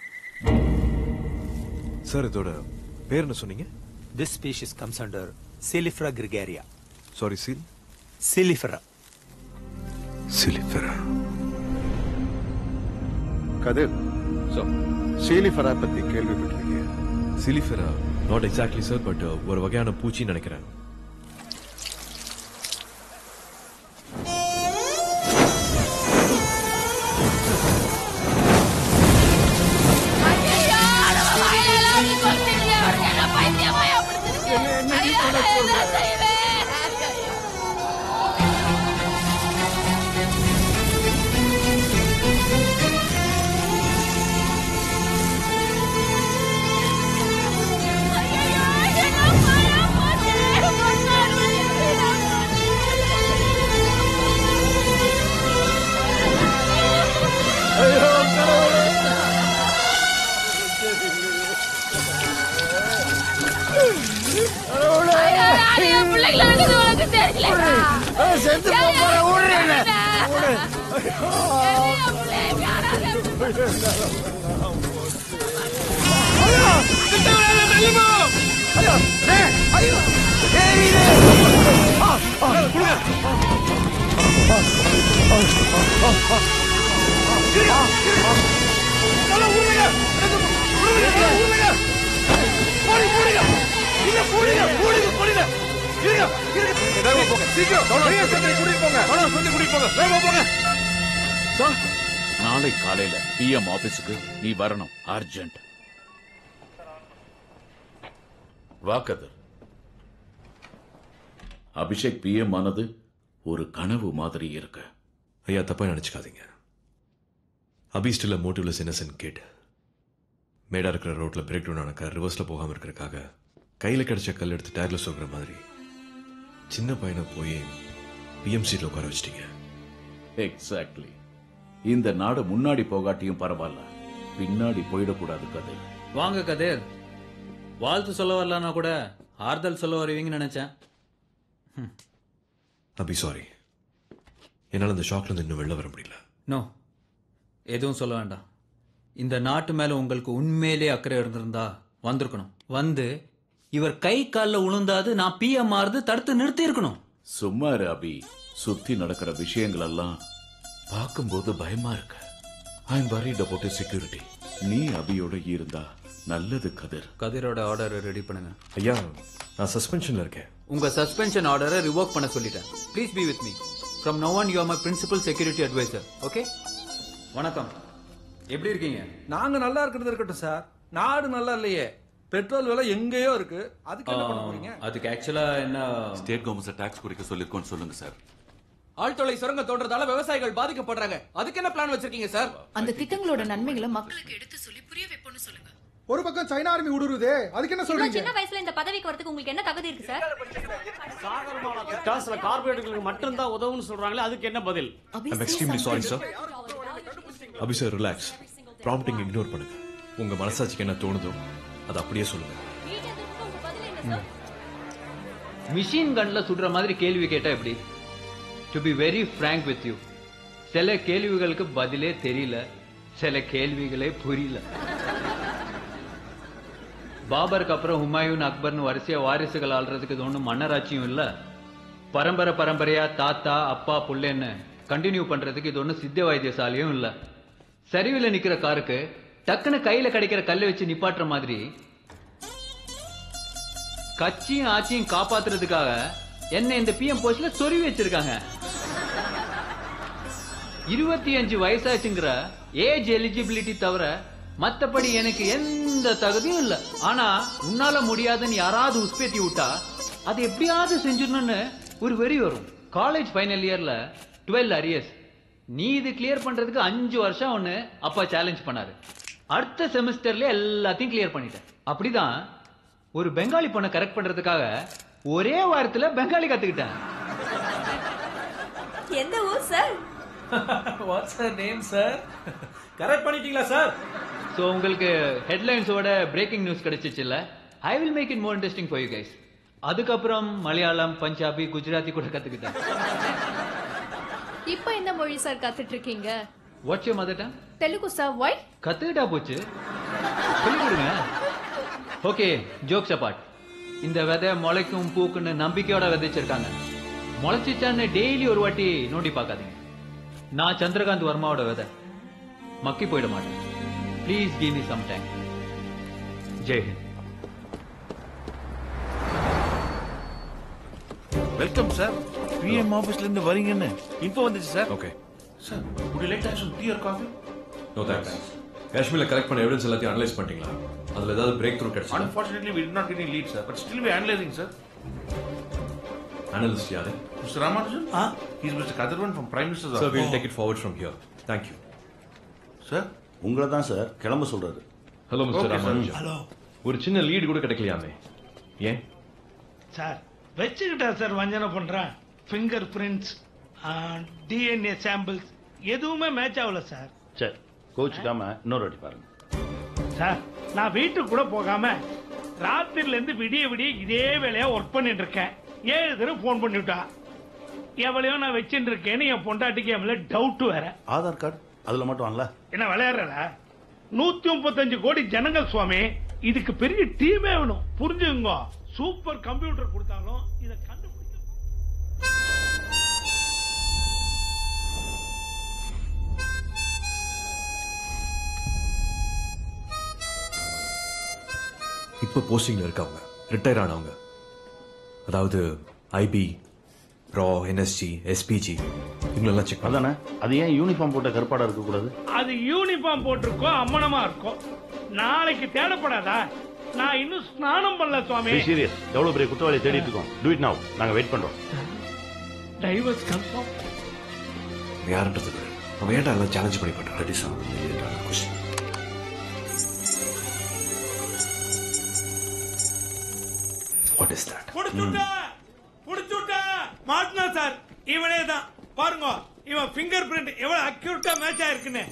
சார் இதோட பேர் என்ன சொன்னீங்க திஸ் ஸ்பீஷிஸ் கம்ஸ் அண்டர் சிலிஃப்ரா கிரிகேரியா சாரி சீல் சிலிஃபரா சிலிஃபரா கதிர் சீலிஃபரா பத்தி கேள்விப்பட்டிருக்கீங்க சிலிஃபெரா நாட் எக்ஸாக்ட்லி சார் பட் ஒரு வகையான பூச்சின்னு நினைக்கிறேன் என்ன செத்து போற ஊடுறேன் நாளை காலையில பிஎம் ஆபீஸுக்கு நீ வரணும் அர்ஜென்ட் வா கதிர் அபிஷேக் பிஎம் ஆனது ஒரு கனவு மாதிரி இருக்கு ஐயா தப்பா நினைச்சுக்காதீங்க Abhi still motiveless innocent kid மேடா இருக்கிற ரோட்ல பிரேக் டவுன் ஆனக்கா ரிவர்ஸ்ல போகாம இருக்கிறதுக்காக கையில கிடைச்ச கல் எடுத்து டயர்ல சொல்ற மாதிரி சின்ன பையனை போய் பிஎம் சீட்ல உட்கார வச்சிட்டீங்க எக்ஸாக்ட்லி இந்த நாடு முன்னாடி போகாட்டியும் பரவாயில்ல பின்னாடி போயிடக்கூடாது கதிர் வாங்க கதிர் வாழ்த்து சொல்ல வரலன்னா கூட ஆறுதல் சொல்ல வருவீங்கன்னு நினைச்சேன் அபி சாரி என்னால் அந்த ஷாக்ல இருந்து இன்னும் வெளில வர முடியல நோ எதுவும் சொல்ல வேண்டாம் இந்த நாட்டு மேல உங்களுக்கு உண்மையிலே அக்கறை இருந்திருந்தா வந்திருக்கணும் வந்து இவர் கை காலில் உளுந்தாது நான் பிஎம் ஆறுது தடுத்து நிறுத்தி இருக்கணும் சும்மா இரு அபி சுத்தி நடக்கிற விஷயங்கள் எல்லாம் பார்க்கும்போது பயமா இருக்கு I am worried about security நீ அபியோட இருந்தா நல்லது கதிர் கதிரோட ஆர்டரை ரெடி பண்ணுங்க ஐயா நான் சஸ்பென்ஷன்ல இருக்கேன் உங்க சஸ்பென்ஷன் ஆர்டரை ரிவோக் பண்ண சொல்லிட்டேன் please be with me from no one you are my principal security advisor okay வணக்கம் எப்படி இருக்கீங்க நாங்க நல்லா இருக்கிறது இருக்கட்டும் சார் நாடு நல்லா இல்லையே பெட்ரோல் விலை எங்கேயோ இருக்கு அதுக்கு என்ன பண்ண போறீங்க அதுக்கு ஆக்சுவலா என்ன ஸ்டேட் கவர்மெண்ட் டாக்ஸ் குறைக்க சொல்லிருக்கோம்னு சொல்லுங்க சார் ஆழ்துளை சுரங்க தோன்றதால விவசாயிகள் பாதிக்கப்படுறாங்க அதுக்கு என்ன பிளான் வச்சிருக்கீங்க சார் அந்த திட்டங்களோட நன்மைகளை மக்களுக்கு எடுத்து சொல்லி புரிய வைப்போம்னு சொல்லுங்க ஒரு பக்கம் சைனா ஆர்மி ஊடுருதே அதுக்கு என்ன இவ்வளவு சொல்றீங்க சின்ன வயசுல இந்த பதவிக்கு வரதுக்கு உங்களுக்கு என்ன தகுதி இருக்கு சார் காசுல கார்பரேட்டுகளுக்கு மட்டும்தான் உதவுன்னு சொல்றாங்களே அதுக்கு என்ன பதில் I'm extremely sorry sir Abhi sir relax prompting ignore பண்ணுங்க உங்க மனசாட்சிக்கு என்ன தோணுதோ அதை அப்படியே சொல்லுங்க மிஷின் கன்ல சுடுற மாதிரி கேள்வி கேட்டா எப்படி to be very frank with you சில கேள்விகளுக்கு பதிலே தெரியல சில கேள்விகளே புரியல பாபருக்கு அப்புறம் ஹுமாயூன் அக்பர்னு வரிசையா வாரிசுகள் ஆள்றதுக்கு இது ஒன்றும் மன்னராட்சியும் இல்ல பரம்பரை பரம்பரையா தாத்தா அப்பா புள்ளேன்னு கண்டினியூ பண்றதுக்கு இது ஒன்றும் சித்த வைத்தியசாலையும் இல்ல சரிவில் நிக்கிற காருக்கு டக்குன்னு கையில கிடைக்கிற கல்லை வச்சு நிப்பாட்டுற மாதிரி கட்சியும் ஆட்சியும் காப்பாத்துறதுக்காக என்ன இந்த பிஎம் போஸ்ட்ல சொருவி வச்சிருக்காங்க இருபத்தி அஞ்சு வயசாச்சுங்கிற ஏஜ் எலிஜிபிலிட்டி தவிர மத்தபடி எனக்கு எந்த தகுதியும் இல்ல ஆனா உன்னால முடியாதுன்னு யாராவது உஸ்பேத்தி விட்டா அது எப்படியாவது செஞ்சிடணும்னு ஒரு வெறி வரும் காலேஜ் ஃபைனல் இயர்ல டுவெல் அரியர்ஸ் நீ இது கிளியர் பண்றதுக்கு அஞ்சு வருஷம் ஒன்னு அப்பா சேலஞ்ச் பண்ணாரு அடுத்த செமஸ்டர்ல எல்லாத்தையும் கிளியர் பண்ணிட்டேன் அப்படிதான் ஒரு பெங்காலி பொண்ணை கரெக்ட் பண்றதுக்காக ஒரே வாரத்துல பெங்காலி கத்துக்கிட்டேன் எந்த ஊர் sir what's her name sir correct பண்ணிட்டீங்களா சார் சோ உங்களுக்கு ஹெட்லைன்ஸோட பிரேக்கிங் நியூஸ் கிடைச்சிச்சுல்ல I will make it more interesting for you guys அதுக்கப்புறம் மலையாளம் பஞ்சாபி குஜராத்தி கூட கத்துக்கிட்டேன் இப்போ என்ன மொழி சார் கத்துட்டு இருக்கீங்க what's you mother tongue Telugu sir why கத்துக்கிட்டா போச்சு சொல்லி கொடுங்க ஓகே ஜோக்ஸ் அபார்ட் இந்த விதை முளைக்கும் பூக்குன்னு நம்பிக்கையோட விதைச்சிருக்காங்க முளைச்சிச்சான்னு டெய்லி ஒரு வாட்டி நோண்டி பார்க்காதீங்க நான் சந்திரகாந்த் வர்மாவோட விதை மக்கி போயிட மாட்டேன் please give me some time Jai Hind welcome sir PM ஆபீஸ்ல இருந்து வரீங்கன்னு இன்ஃபோ வந்துச்சு sir okay sir would you like to have some tea or coffee no thanks காஷ்மீர்ல கலெக்ட் பண்ண எவிடன்ஸ் எல்லாத்தையும் அனலைஸ் பண்ணிட்டீங்களா அதுல ஏதாவது பிரேக் த்ரூ கிடைச்சா unfortunately we did not get any lead sir but still we are analyzing sir analyst யாரு Mr. Ramanujan? He's Mr. Kadirvan from Prime Minister's Sir, we'll office. take it forward from here. Thank you. Sir உங்களை தான் sir கிளம்ப சொல்றாரு hello mister Okay, sir. Ramanujan Hello. ஒரு சின்ன lead கூட கிடைக்கலையாமே ஏன் sir வச்சுக்கிட்டா சார் வஞ்சனை பண்றேன் ஃபிங்கர் பிரிண்ட்ஸ் டிஎன்ஏ சாம்பிள்ஸ் எதுவுமே மேட்ச் ஆகல சார் சரி கோச்சுக்காம இன்னொரு வாட்டி பாருங்க சார் நான் வீட்டுக்கு கூட போகாம ராத்திரில இருந்து விடிய விடிய இதே வேலையா ஒர்க் பண்ணிட்டு இருக்கேன் ஏழு தடவை ஃபோன் பண்ணிவிட்டா எவ்வளையோ நான் வச்சுட்டு இருக்கேன்னு என் பொண்டாட்டிக்கு என் மேல டவுட் வேற ஆதார் கார்டு அதுல மட்டும் வாங்கல என்ன விளையாடுறல நூத்தி முப்பத்தஞ்சு கோடி ஜனங்கள் சுவாமி இதுக்கு பெரிய டீமே வேணும் புரிஞ்சுங்க சூப்பர் கம்ப்யூட்டர் கொடுத்தாலும் இதை கண்டுபிடிக்க இப்போ போஸ்டிங்ல இருக்கவங்க ரிட்டையர் ஆனவங்க அதாவது ஐபி ரா என்எஸ்ஜி எஸ்பிஜி இவங்களெல்லாம் செக் அதானே அது ஏன் யூனிஃபார்ம் போட்ட கருப்பாடா இருக்க கூடாது அது யூனிஃபார்ம் போட்டிருக்கோம் அம்மனமா இருக்கும் நாளைக்கு தேடப்படாதா நான் இன்னும் ஸ்நானம் பண்ணல சுவாமி சீரியஸ் எவ்வளவு பெரிய குற்றவாளி தேடிட்டு இருக்கோம் டூ இட் நவ் நாங்க வெயிட் பண்றோம் டைவர்ஸ் கன்ஃபார்ம் யாருன்றது விடு. அவன் ஏன்டா எல்லாம் சேலஞ்ச் பண்ணி பண்றான் ready sir question what is that புடிச்சுட்டா புடிச்சுட்டா மாட்டினா சார் இவனே தான் பாருங்க இவன் ஃபிங்கர் பிரிண்ட் எவ்வளவு அக்யூரேட்டா மேட்ச் ஆயிருக்குன்னு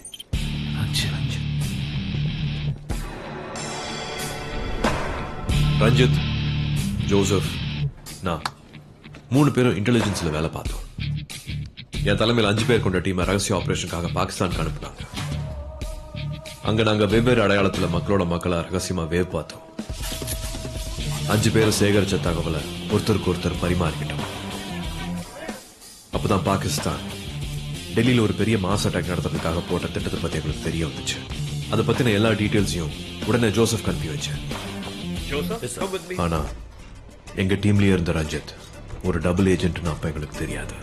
ரஞ்சித் ஜோசப் நான் மூணு பேரும் இன்டெலிஜென்ஸ்ல வேலை பார்த்தோம் என் தலைமையில் அஞ்சு பேர் கொண்ட டீமை ரகசிய ஆபரேஷனுக்காக பாகிஸ்தானுக்கு அனுப்புனாங்க அங்க நாங்க வெவ்வேறு அடையாளத்துல மக்களோட மக்களா ரகசியமா வேவ் பார்த்தோம் அஞ்சு பேரை சேகரிச்ச தகவலை ஒருத்தருக்கு ஒருத்தர் பரிமாறிக்கிட்டோம் அப்பதான் பாகிஸ்தான் டெல்லியில ஒரு பெரிய மாஸ் அட்டாக் நடத்துறதுக்காக போட்ட திட்டத்தை பத்தி எங்களுக்கு தெரிய வந்துச்சு அதை பத்தின எல்லா டீட்டெயில்ஸையும் உடனே ஜோசப் அனுப்பி வச்சேன் ஆனா எங்க டீம்லயே இருந்த ரஞ்சித் ஒரு டபுள் ஏஜென்ட்னு அப்ப எங்களுக்கு தெரியாது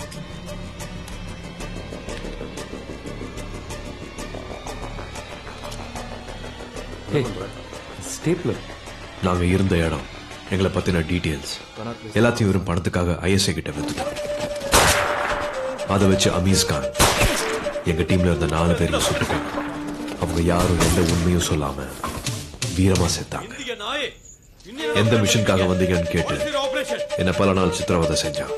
ஸ்டேப்லர் நாங்க இருந்த இடம் எங்களை பத்தின டீடைல்ஸ் எல்லாத்தையும் வெறும் பணத்துக்காக ஐஎஸ்ஐ கிட்ட வித்துட்டோம் அதை வச்சு அமீஸ் கான் எங்க டீம்ல இருந்த நாலு பேரையும் சுட்டுக்கோங்க அவங்க யாரும் எந்த உண்மையும் சொல்லாம வீரமா செத்தாங்க எந்த மிஷனுக்காக வந்தீங்கன்னு கேட்டு என்ன பல நாள் சித்திரவதை செஞ்சான்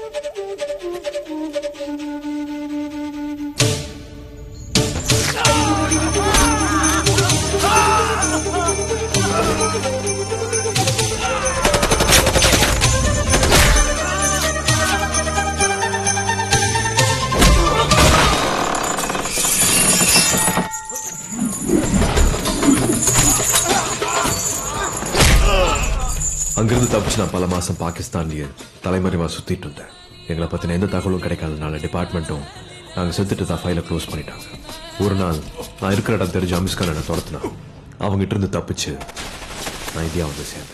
அங்கிருந்து தப்பிச்சு நான் பல மாசம் பாகிஸ்தான்லயே தலைமறைவா சுத்திட்டு இருந்தேன் எங்களை பத்தின எந்த தகவலும் கிடைக்காதனால டிபார்ட்மெண்ட்டும் நாங்க செத்துட்டு தான் ஃபைலை க்ளோஸ் பண்ணிட்டாங்க ஒரு நாள் நான் இருக்கிற இடம் தெரிஞ்சு அமிஸ்கான் என்ன துரத்துனா அவங்ககிட்ட இருந்து தப்பிச்சு நான் இந்தியா வந்து சேர்ந்தேன்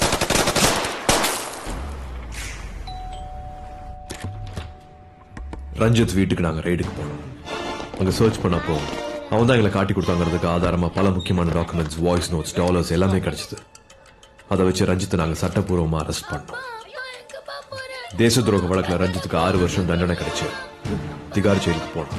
ரஞ்சித் வீட்டுக்கு நாங்க ரைடுக்கு போனோம் அங்க சர்ச் பண்ணப்போ அவன் தான் எங்களை காட்டி கொடுத்தாங்கிறதுக்கு ஆதாரமா பல முக்கியமான டாக்குமெண்ட்ஸ் வாய்ஸ் நோட்ஸ் டாலர்ஸ் எல்லாமே கிடைச்சது அதை வச்சு ரஞ்சித்தை நாங்க சட்டப்பூர்வமா அரெஸ்ட் பண்ணோம் தேச துரோக வழக்குல ரஞ்சித்துக்கு ஆறு வருஷம் தண்டனை கிடைச்சு திகார் ஜெயிலுக்கு போனோம்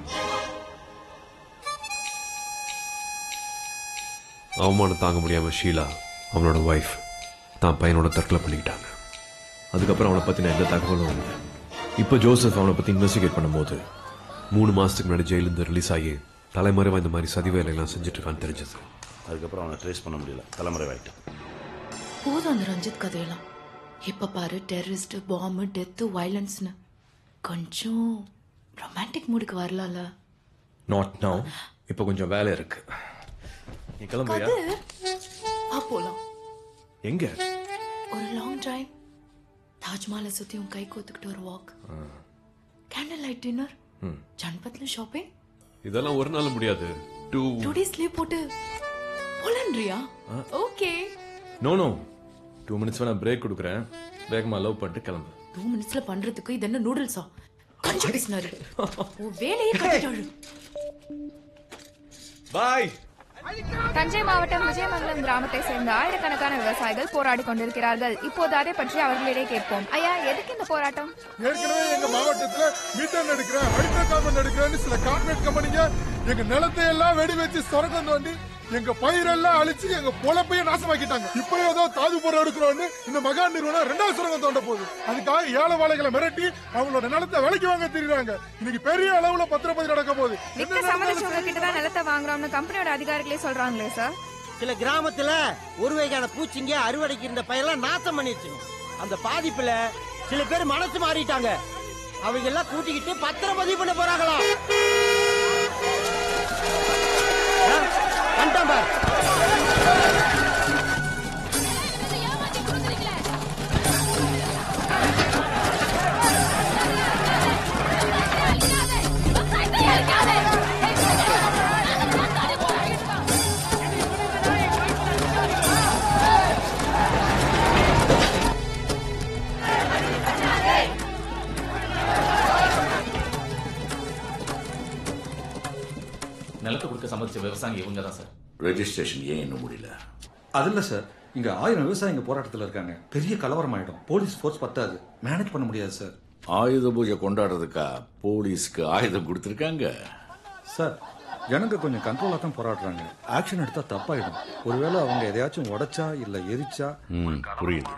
அவமானம் தாங்க முடியாம ஷீலா அவனோட ஒய்ஃப் தான் பையனோட தற்கொலை பண்ணிக்கிட்டாங்க அதுக்கப்புறம் அவனை பத்தின எந்த தகவலும் இல்லை இப்போ ஜோசப் அவனை பத்தி இன்வெஸ்டிகேட் பண்ணும்போது மூணு மாசத்துக்கு முன்னாடி ஜெயிலிருந்து ரிலீஸ் ஆகி தலைமறைவா இந்த மாதிரி சதி வேலையெல்லாம் செஞ்சுட்டு இருக்கான்னு தெரிஞ்சது அதுக்கப்புறம் அவனை ட்ரேஸ் பண்ண முடியல தலைமறைவாயிட்டான் போதும் அந்த ரஞ்சித் கதையெல்லாம் இப்ப பாரு டெரரிஸ்ட் பாம்பு டெத்து வயலன்ஸ்னு கொஞ்சம் ரொமான்டிக் மூடுக்கு வரலாம்ல நாட் நவ் இப்போ கொஞ்சம் வேலை இருக்கு நீ கிளம்புறியா கது வா போலாம் எங்க ஒரு லாங் டிரைவ் தாஜ்மஹாலை சுத்தி உன் கை கோத்துக்கிட்டு ஒரு வாக் கேண்டில் லைட் டின்னர் ம். ஜன்பத்ல ஷாப்பிங் இதெல்லாம் ஒரு நாள் முடியாது டூ டூ டேஸ் லீவ் போட்டு போலன்றியா okay no no two minutes வேணா பிரேக் கொடுக்குறேன் வேகமா லவ் பண்ணிட்டு கிளம்பு டூ மினிட்ஸ்ல பண்றதுக்கு இது என்ன நூடுல்ஸா கொஞ்சம் பேசினாரு உன் வேலையே கட்டிட்டாரு பாய் தஞ்சை மாவட்டம் விஜயமங்கலம் கிராமத்தை சேர்ந்த ஆயிரக்கணக்கான விவசாயிகள் போராடி கொண்டிருக்கிறார்கள் இப்போது அதை பற்றி அவர்களிடையே கேட்போம் ஐயா எதுக்கு இந்த போராட்டம் ஏற்கனவே எங்க மாவட்டத்துல மீட்டன் எடுக்கிறேன் ஹைட்ரோ கார்பன் எடுக்கிறேன்னு சில கார்பரேட் கம்பெனிங்க எங்க நிலத்தை எல்லாம் வெடி வச்சு சொரக்கம் தோண்டி எங்க பயிரெல்லாம் அழிச்சு எங்க பொழப்பையே நாசமாக்கிட்டாங்க இப்ப ஏதோ தாது பொருள் எடுக்கிறோம்னு இந்த மகா நிறுவனம் ரெண்டாவது சுரங்கம் தோண்ட போகுது அதுக்காக ஏழை வாழைகளை மிரட்டி அவங்களோட நிலத்தை விலைக்கு வாங்க தெரியுறாங்க இன்னைக்கு பெரிய அளவுல பத்திரப்பதி நடக்க போகுது மிக்க சம்மதிச்சவங்க கிட்ட தான் நிலத்தை வாங்குறோம்னு கம்பெனியோட அதிகாரிகளே சொல்றாங்களே சார் சில கிராமத்துல ஒரு வகையான பூச்சிங்க அறுவடைக்கு இருந்த பயிரெல்லாம் நாசம் பண்ணிடுச்சுங்க அந்த பாதிப்புல சில பேர் மனசு மாறிட்டாங்க அவங்க எல்லாம் கூட்டிக்கிட்டு பத்திரப்பதிவு பண்ண போறாங்களா வந்துட்டான் பார் நிலத்தை கொடுக்க சம்மதிச்ச விவசாயிங்க இவங்க தான் சார் ரெஜிஸ்ட்ரேஷன் ஏன் இன்னும் முடியல அது இல்ல சார் இங்க ஆயிரம் விவசாயிங்க போராட்டத்துல இருக்காங்க பெரிய கலவரம் ஆயிடும் போலீஸ் ஃபோர்ஸ் பத்தாது மேனேஜ் பண்ண முடியாது சார் ஆயுத பூஜை கொண்டாடுறதுக்கா போலீஸ்க்கு ஆயுதம் கொடுத்துருக்காங்க சார் ஜனங்க கொஞ்சம் கண்ட்ரோலா தான் போராடுறாங்க ஆக்ஷன் எடுத்தா தப்பாயிடும் ஒருவேளை அவங்க எதையாச்சும் உடைச்சா இல்ல எரிச்சா ம், புரியுது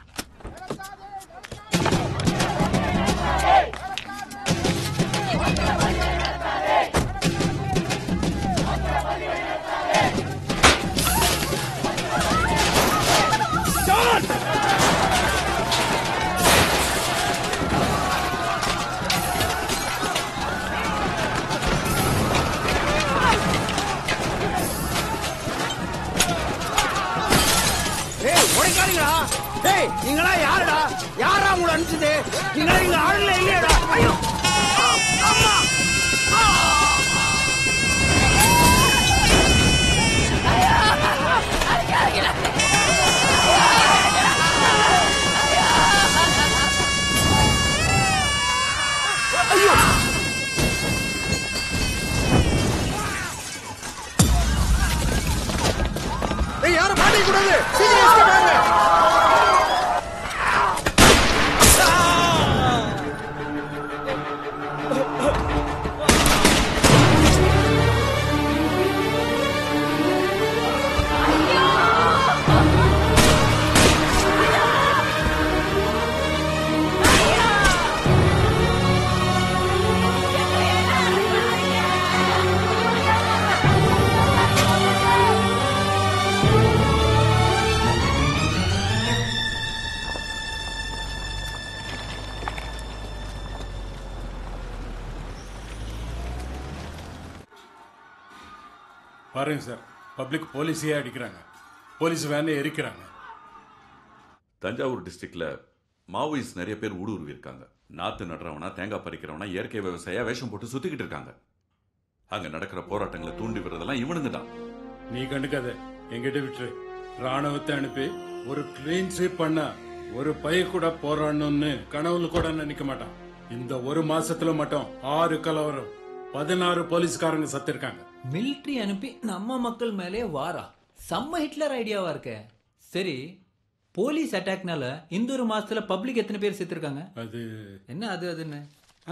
ஏய் உடைக்காதீங்களா டேய் நீங்களா யாருடா யாரா உங்களை அனுப்பிச்சது நீங்களா இங்க ஆளுல இல்லையாடா ஐயோ அம்மா ஐயோ ஏய் யாரும் மாட்டிக்க கூடாது சீக்கிரம் escape ஆகுங்க. பாருங்க சார் பப்ளிக் போலீஸையே அடிக்கிறாங்க போலீஸ் வேனே எரிக்கிறாங்க தஞ்சாவூர் டிஸ்ட்ரிக்ட்ல மாவோயிஸ்ட் நிறைய பேர் ஊடுருவி இருக்காங்க நாத்து நடுறவனா தேங்காய் பறிக்கிறவனா இயற்கை விவசாயியா வேஷம் போட்டு சுத்திக்கிட்டு இருக்காங்க அங்க நடக்கிற போராட்டங்களை தூண்டி விடுறதெல்லாம் இவனுங்க தான் நீ கண்டுக்காத எங்கிட்ட விட்டுரு ராணுவத்தை அனுப்பி ஒரு கிளீன் ஸ்வீப் பண்ண ஒரு பைய கூட போராடணும்னு கனவுல கூட நினைக்க மாட்டான் இந்த ஒரு மாசத்துல மட்டும் ஆறு கலவரம் பதினாறு போலீஸ்காரங்க சத்திருக்காங்க மிலிட்ரி அனுப்பி நம்ம மக்கள் மேலே வாரா செம்ம ஹிட்லர் ஐடியாவா இருக்க சரி போலீஸ் அட்டாக்னால இந்த ஒரு மாசத்துல பப்ளிக் எத்தனை பேர் செத்துருக்காங்க அது என்ன அது அதுன்னு ஆ?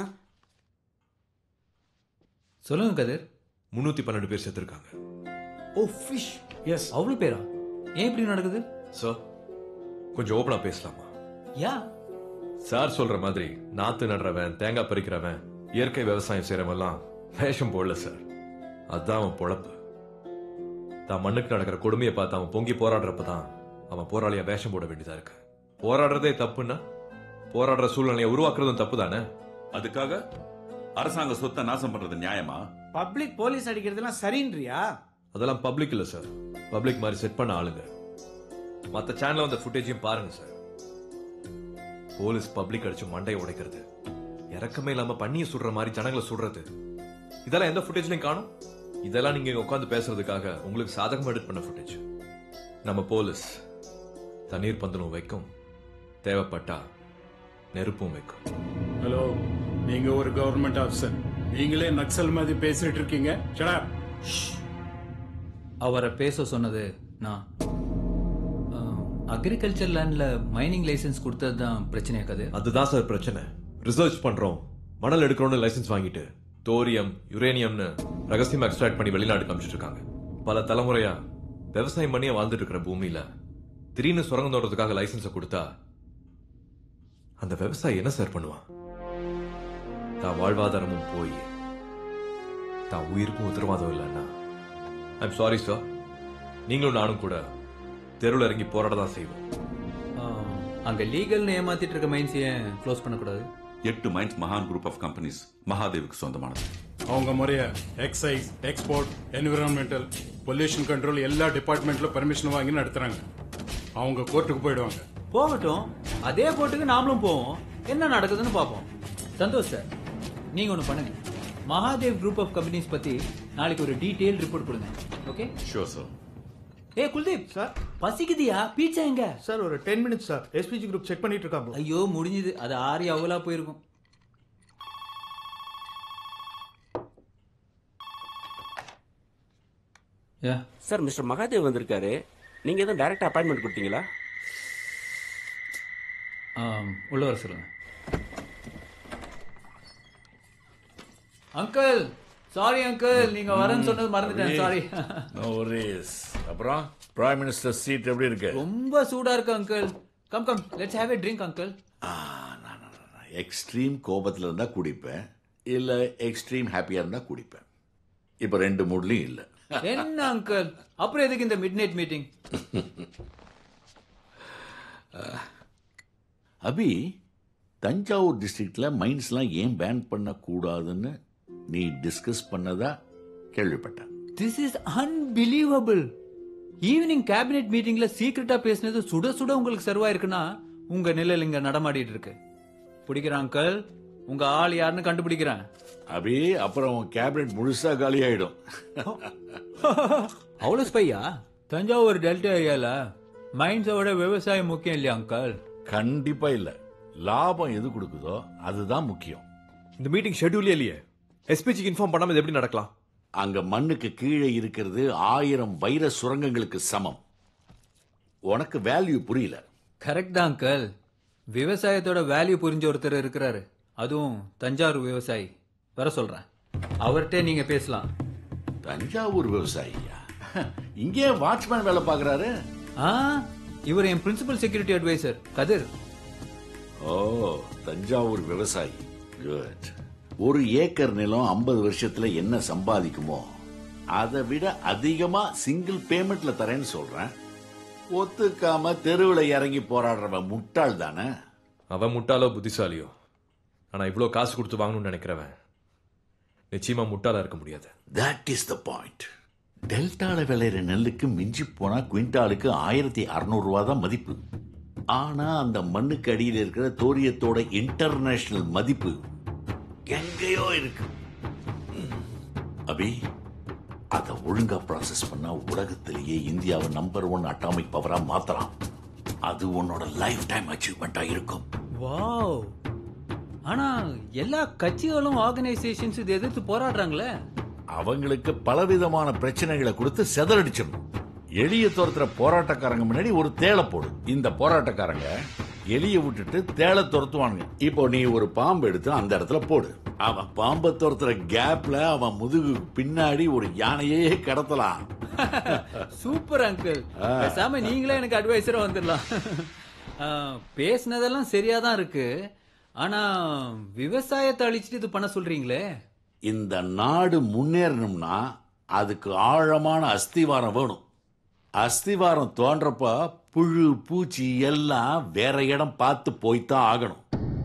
சொல்லுங்க கதிர் முன்னூத்தி பன்னெண்டு பேர் செத்துருக்காங்க ஓ ஃபிஷ் எஸ் அவ்வளவு பேரா ஏன் இப்படி நடக்குது சார் கொஞ்சம் ஓப்பனா பேசலாமா யா சார் சொல்ற மாதிரி நாத்து நடுறவன் தேங்காய் பறிக்கிறவன் இயற்கை விவசாயம் செய்யறவெல்லாம் வேஷம் போடல சார் அதான் அவன் பொழப்பு தான் மண்ணுக்கு நடக்கிற கொடுமையை பார்த்து அவன் பொங்கி போராடுறப்பதான் அவன் போராளியா வேஷம் போட வேண்டியதா இருக்கு போராடுறதே தப்புன்னா போராடுற சூழ்நிலையை உருவாக்குறதும் தப்பு தானே அதுக்காக அரசாங்க சொத்தை நாசம் பண்றது நியாயமா பப்ளிக் போலீஸ் அடிக்கிறதுலாம் சரின்றியா அதெல்லாம் பப்ளிக் இல்ல சார் பப்ளிக் மாதிரி செட் பண்ண ஆளுங்க மத்த சேனல்ல வந்த ஃபுட்டேஜையும் பாருங்க சார் போலீஸ் பப்ளிக் அடிச்சு மண்டையை உடைக்கிறது இறக்கமே இல்லாம பண்ணிய சுடுற மாதிரி ஜனங்களை சுடுறது இதெல்லாம் எந்த ஃபுட்டேஜ்லயும் காணும் இதெல்லாம் நீங்க இங்க உட்காந்து பேசுறதுக்காக உங்களுக்கு சாதகமா எடிட் பண்ண ஃபுட்டேஜ் நம்ம போலீஸ் தண்ணீர் பந்தலும் வைக்கும் தேவைப்பட்டா நெருப்பும் வைக்கும் ஹலோ நீங்க ஒரு கவர்மெண்ட் ஆபீசர் நீங்களே நக்சல் மாதிரி பேசிட்டு இருக்கீங்க ஷடா அவரை பேச சொன்னது நான் அக்ரிகல்ச்சர் லேண்ட்ல மைனிங் லைசென்ஸ் கொடுத்தது தான் பிரச்சனையா கது அதுதான் சார் பிரச்சனை ரிசர்ச் பண்றோம் மணல் எடுக்கிறோம்னு லைசென்ஸ் வாங்கிட்டு தோரியம் யுரேனியம்னு ரகசியமா எக்ஸ்ட்ராக்ட் பண்ணி வெளிநாட்டுக்கு அனுப்பிச்சிட்டு இருக்காங்க பல தலைமுறையா விவசாயம் பண்ணியே வாழ்ந்துட்டு இருக்கிற பூமியில திடீர்னு சுரங்கம் தோட்டத்துக்காக லைசென்ஸை கொடுத்தா அந்த விவசாயி என்ன சார் பண்ணுவான் தான் வாழ்வாதாரமும் போய் தான் உயிருக்கும் உத்தரவாதம் இல்லைன்னா ஐம் சாரி சார் நீங்களும் நானும் கூட தெருவில் இறங்கி போராட தான் செய்வோம் அங்க லீகல்னு ஏமாத்திட்டு இருக்க மைன்ஸ் ஏன் க்ளோஸ் பண்ணக்கூடாது எட்டு மைன்ஸ் மகான் குரூப் ஆஃப் கம்பெனிஸ் மகாதேவுக்கு சொந்தமானது அவங்க முறைய excise export environmental pollution control எல்லா டிபார்ட்மெண்ட்ல பெர்மிஷன் வாங்கி நடத்துறாங்க அவங்க கோர்ட்டுக்கு போயிடுவாங்க போகட்டும் அதே போட்டுக்கு நாமளும் போவோம் என்ன நடக்குதுன்னு பார்ப்போம் சந்தோஷ் சார் நீங்க ஒன்று பண்ணுங்க மகாதேவ் குரூப் ஆஃப் கம்பெனிஸ் பத்தி நாளைக்கு ஒரு டீடைல் ரிப்போர்ட் கொடுங்க ஓகே ஷோர் சார் ஏ குல்தீப் சார் பசிக்குதியா பீட்சா எங்க சார் ஒரு ten minutes sir SPG group check பண்ணிட்டு இருக்காங்க ஐயோ முடிஞ்சது அது ஆறி அவலா போயிருக்கும் சார் மிஸ்டர் மகாதேவ் வந்திருக்காரு நீங்க எதுவும் டைரக்ட் அப்பாயின்மெண்ட் கொடுத்தீங்களா உள்ள வர சொல்லுங்க அங்கிள் சாரி அங்கிள் நீங்க வரேன்னு சொன்னது மறந்துட்டேன் சாரி நோ worries. அப்புறம் பிரைம் மினிஸ்டர் சீட் எப்படி இருக்கு ரொம்ப சூடா இருக்கு uncle come come let's have a drink uncle extreme கோபத்துல இருந்தா குடிப்பேன் இல்ல எக்ஸ்ட்ரீம் ஹாப்பியா இருந்தா குடிப்பேன் இப்ப ரெண்டு மூட்லயும் இல்ல என்ன அங்கிள் அப்புறம் எதுக்கு இந்த midnight meeting Abhi Thanjavur டிஸ்ட்ரிக்ட்ல மைன்ஸ்லாம் ஏன் பேன் பண்ண கூடாதுன்னு நீ டிஸ்கஸ் பண்ணதா கேள்விப்பட்டேன் this is unbelievable evening cabinet மீட்டிங்ல சீக்கிரட்டா பேசினது சுட சுட உங்களுக்கு சர்வா இருக்குன்னா உங்க நிழல் இங்க நடமாடிட்டு இருக்கு பிடிக்கிறேன் அங்கிள் உங்க ஆள் யாருன்னு கண்டுபிடிக்கிறேன் அபி அப்புறம் உன் கேபினெட் முழுசா காலி ஆயிடும் அவ்வளவு ஸ்பையா தஞ்சாவூர் டெல்டா ஏரியால மைன்ஸோட விவசாயம் முக்கியம் இல்லையா அங்கிள் கண்டிப்பா இல்ல லாபம் எது கொடுக்குதோ அதுதான் முக்கியம் இந்த மீட்டிங் ஷெட்யூலே இல்லையே எஸ்பிஜிக்கு இன்ஃபார்ம் பண்ணாம இது எப்படி நடக்கலாம் அங்க மண்ணுக்கு கீழே இருக்கிறது ஆயிரம் வைர சுரங்கங்களுக்கு சமம் உனக்கு வேல்யூ புரியல கரெக்ட் தான் அங்கிள் விவசாயத்தோட வேல்யூ புரிஞ்ச ஒருத்தர் இருக்கிறாரு அதுவும் தஞ்சாவூர் விவசாயி வர சொல்றேன் அவர்கிட்ட நீங்க பேசலாம் தஞ்சாவூர் விவசாயியா இங்கே வாட்ச்மேன் வேலை பாக்குறாரு ஆ இவர் என் பிரின்சிபல் செக்யூரிட்டி அட்வைசர் கதிர் ஓ தஞ்சாவூர் விவசாயி குட் ஒரு ஏக்கர் நிலம் ஐம்பது வருஷத்துல என்ன சம்பாதிக்குமோ அதை விட அதிகமா சிங்கிள் பேமெண்ட்ல தரேன்னு சொல்றேன் ஒத்துக்காம தெருவில் இறங்கி போராடுறவன் முட்டாள் தானே அவன் முட்டாளோ புத்திசாலியோ ஆனா இவ்வளோ காசு கொடுத்து வாங்கணும்னு நினைக்கிறவன் நிச்சயமா முட்டாளா இருக்க முடியாது தட் இஸ் த பாயிண்ட் டெல்டால விளையிற நெல்லுக்கு மிஞ்சி போனா குவிண்டாலுக்கு ஆயிரத்தி அறுநூறு ரூபா தான் மதிப்பு ஆனா அந்த மண்ணுக்கு அடியில் இருக்கிற தோரியத்தோட இன்டர்நேஷனல் மதிப்பு எங்கேயோ இருக்கு ம். அபி அதை ஒழுங்கா ப்ராசஸ் பண்ணா உலகத்திலேயே இந்தியாவை நம்பர் ஒன் அட்டாமிக் பவரா மாத்தலாம் அது உன்னோட லைஃப் டைம் அச்சீவ்மெண்டா இருக்கும் வாவ் ஆனா எல்லா கட்சிகளும் ஆர்கனைசேஷன்ஸ் இதை எதிர்த்து போராடுறாங்களே அவங்களுக்கு பலவிதமான பிரச்சனைகளை கொடுத்து செதறடிச்சிடணும் எலிய துரத்துற போராட்டக்காரங்க முன்னாடி ஒரு தேளை போடு இந்த போராட்டக்காரங்க எலிய விட்டுட்டு தேளை துரத்துவானுங்க இப்போ நீ ஒரு பாம்பு எடுத்து அந்த இடத்துல போடு அவன் பாம்பை துரத்துற கேப்ல அவன் முதுகு பின்னாடி ஒரு யானையே கடத்தலாம் சூப்பர் அங்கிள் ஆ. பேசாம நீங்களே எனக்கு அட்வைசரா வந்துடலாம் ஆ, பேசுனதெல்லாம் சரியா தான் இருக்கு ஆனா விவசாயத்தை அழிச்சிட்டு இது பண்ண சொல்றீங்களே இந்த நாடு முன்னேறணும்னா அதுக்கு ஆழமான அஸ்திவாரம் வேணும் அஸ்திவாரம் தோன்றப்ப புழு பூச்சி எல்லாம் வேற இடம் பார்த்து போய்த்தான் ஆகணும்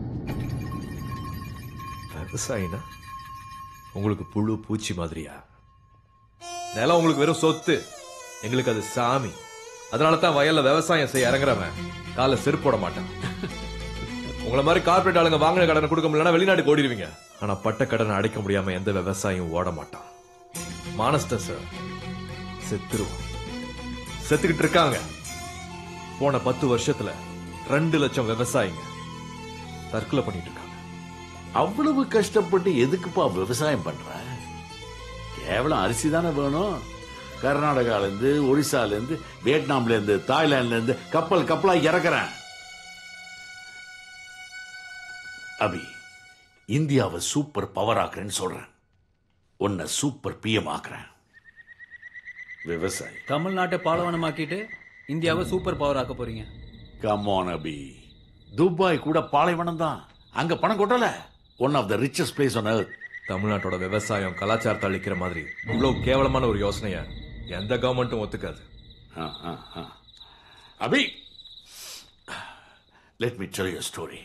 விவசாயினா உங்களுக்கு புழு பூச்சி மாதிரியா நிலம் உங்களுக்கு வெறும் சொத்து எங்களுக்கு அது சாமி அதனால தான் வயல்ல விவசாயம் செய்ய இறங்குறவன் கால செருப்பு போட மாட்டான் உங்களை மாதிரி கார்பரேட் ஆளுங்க வாங்கின கடனை கொடுக்க முடியலன்னா வெளிநாட்டுக்கு ஓடிடுவீங்க ஆனா பட்ட கடனை அடைக்க முடியாம எந்த விவசாயியும் ஓட மாட்டான் மானஸ்ட சார் செத்துருவோம் செத்துக்கிட்டு இருக்காங்க போன பத்து வருஷத்துல ரெண்டு லட்சம் விவசாயிங்க தற்கொலை பண்ணிட்டு இருக்காங்க அவ்வளவு கஷ்டப்பட்டு எதுக்குப்பா விவசாயம் பண்ற கேவலம் அரிசி தானே வேணும் கர்நாடகால இருந்து ஒரிசால இருந்து வியட்நாம்ல இருந்து தாய்லாந்துல இருந்து கப்பல் கப்பலா இறக்குறேன் அபி இந்தியாவை சூப்பர் பவர் ஆக்குறேன்னு சொல்றேன் உன்னை சூப்பர் பிஎம் ஆக்குறேன் விவசாயி தமிழ்நாட்டை பாலைவனமாக்கிட்டு இந்தியாவை சூப்பர் பவர் ஆக்க போறீங்க கமான் அபி துபாய் கூட பாலைவனம் தான் அங்க பணம் கொட்டல one of the richest place on earth தமிழ்நாட்டோட விவசாயம் கலாச்சாரத்தை அழிக்கிற மாதிரி இவ்வளவு கேவலமான ஒரு யோசனைய எந்த கவர்மெண்ட்டும் ஒத்துக்காது Abhi let me tell you story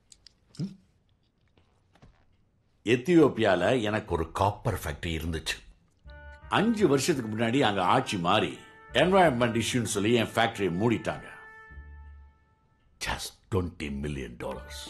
எத்தியோப்பியால எனக்கு ஒரு காப்பர் ஃபேக்டரி இருந்துச்சு அஞ்சு வருஷத்துக்கு முன்னாடி அங்க ஆட்சி மாறி என்வாயன்மெண்ட் இஷ்யூன்னு சொல்லி என் ஃபேக்டரியை மூடிட்டாங்க just twenty million dollars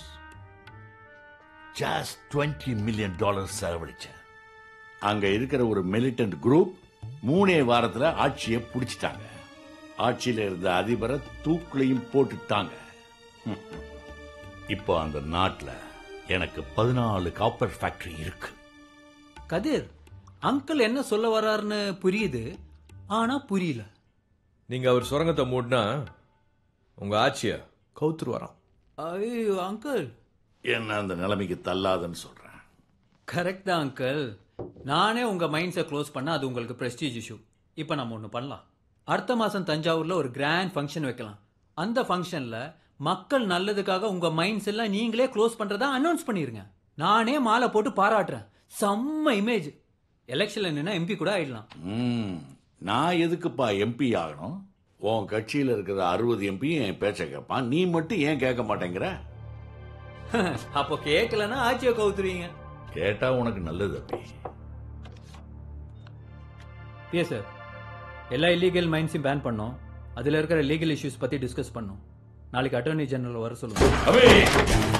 just twenty million dollars செலவழிச்சேன் அங்க இருக்கிற ஒரு மிலிட்டன்ட் குரூப் மூணே வாரத்துல ஆட்சியை பிடிச்சிட்டாங்க ஆட்சியில இருந்த அதிபரை தூக்குலையும் போட்டுட்டாங்க ஹம். இப்போ அந்த நாட்டுல எனக்கு பதினாலு காப்பர் ஃபேக்டரி இருக்கு கதிர் அங்கிள் என்ன சொல்ல வர்றாருன்னு புரியுது ஆனா புரியல நீங்க அவர் சுரங்கத்தை மூடினா உங்க ஆட்சிய கவுத்துரு வரான் ஐயோ அங்கிள் என்ன அந்த நிலைமைக்கு தள்ளாதுன்னு சொல்றேன் கரெக்ட் தான் அங்கிள் நானே உங்க மைண்ட்ஸை க்ளோஸ் பண்ண அது உங்களுக்கு பிரஸ்டீஜ் இஷ்யூ இப்போ நம்ம ஒன்று பண்ணலாம் அடுத்த மாசம் தஞ்சாவூர்ல ஒரு கிராண்ட் ஃபங்க்ஷன் வைக்கலாம் அந்த ஃபங்க்ஷன்ல மக்கள் நல்லதுக்காக உங்க மைண்ட்ஸ் எல்லாம் நீங்களே க்ளோஸ் பண்றதா அனௌன்ஸ் பண்ணிருங்க நானே மாலை போட்டு பாராட்டுறேன் செம்ம இமேஜ் எலெக்ஷன்ல நின்னா எம்பி கூட ஆயிடலாம் ம், நான் எதுக்குப்பா எம்பி ஆகணும் உன் கட்சியில இருக்கிற அறுபது எம்பியும் என் பேச்சை கேட்பான் நீ மட்டும் ஏன் கேட்க மாட்டேங்கிற அப்போ கேட்கலன்னா ஆட்சியை கவுத்துருவீங்க கேட்டா உனக்கு நல்லது அப்படி பிஏ சார் எல்லா இல்லீகல் மைன்ஸையும் பேன் பண்ணோம் அதில் இருக்கிற லீகல் இஷ்யூஸ் பற்றி டிஸ்கஸ் பண்ணோம் நாளைக்கு அட்டர்னி ஜெனரல் வர சொல்லுங்க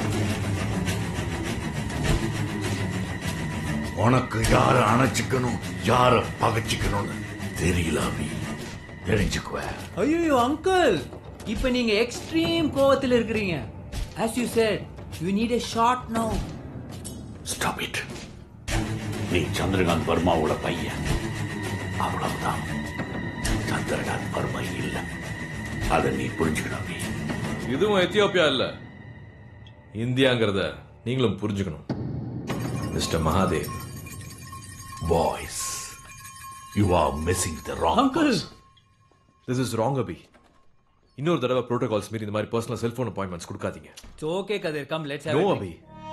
உனக்கு யார அணைச்சிக்கணும் யார பகைச்சிக்கணும்னு தெரியல அபி தெரிஞ்சுக்குவ ஐயோ அங்கிள் இப்போ நீங்க எக்ஸ்ட்ரீம் கோவத்தில் இருக்கிறீங்க as you said you need a short no stop it நீ சந்திரகாந்த் வர்மாவோட பையன் அவ்வளவுதான் சந்திரகாந்த் வர்மா இல்ல அதை நீ புரிஞ்சுக்கணும் அபி. இதுவும் எத்தியோப்பியா இல்ல இந்தியாங்கிறத நீங்களும் புரிஞ்சுக்கணும் mister Mahadev boys you are missing the wrong uncle this is wrong Abhi இன்னொரு தடவை ப்ரோட்டோகால்ஸ் மீறி இந்த மாதிரி பர்சனல் செல்போன் அப்பாயின்மெண்ட்ஸ் கொடுக்காதீங்க okay Kathir come let's no Abhi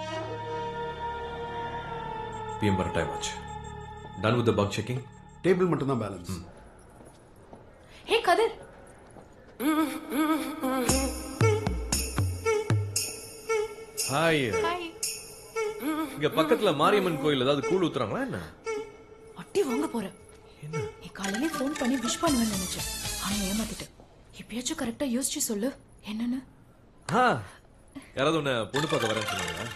PM வர டைம் ஆச்சு done with bug checking table மட்டும் தான் பேலன்ஸ் ஹே கதிர் ஹாய் இங்க பக்கத்துல மாரியம்மன் கோயில் ஏதாவது கூழ் ஊத்துறாங்களா என்ன அட்டி வாங்க போறேன் நீ காலையிலே ஃபோன் பண்ணி விஷ் பண்ணுவேன்னு நினைச்சேன் ஆனா ஏமாத்திட்டேன் இப்பயாச்சும் கரெக்டா யோசிச்சு சொல்லு என்னன்னு ஆ, யாராவது உன்னை பொண்ணு பார்க்க வரேன்னு சொன்னாங்களா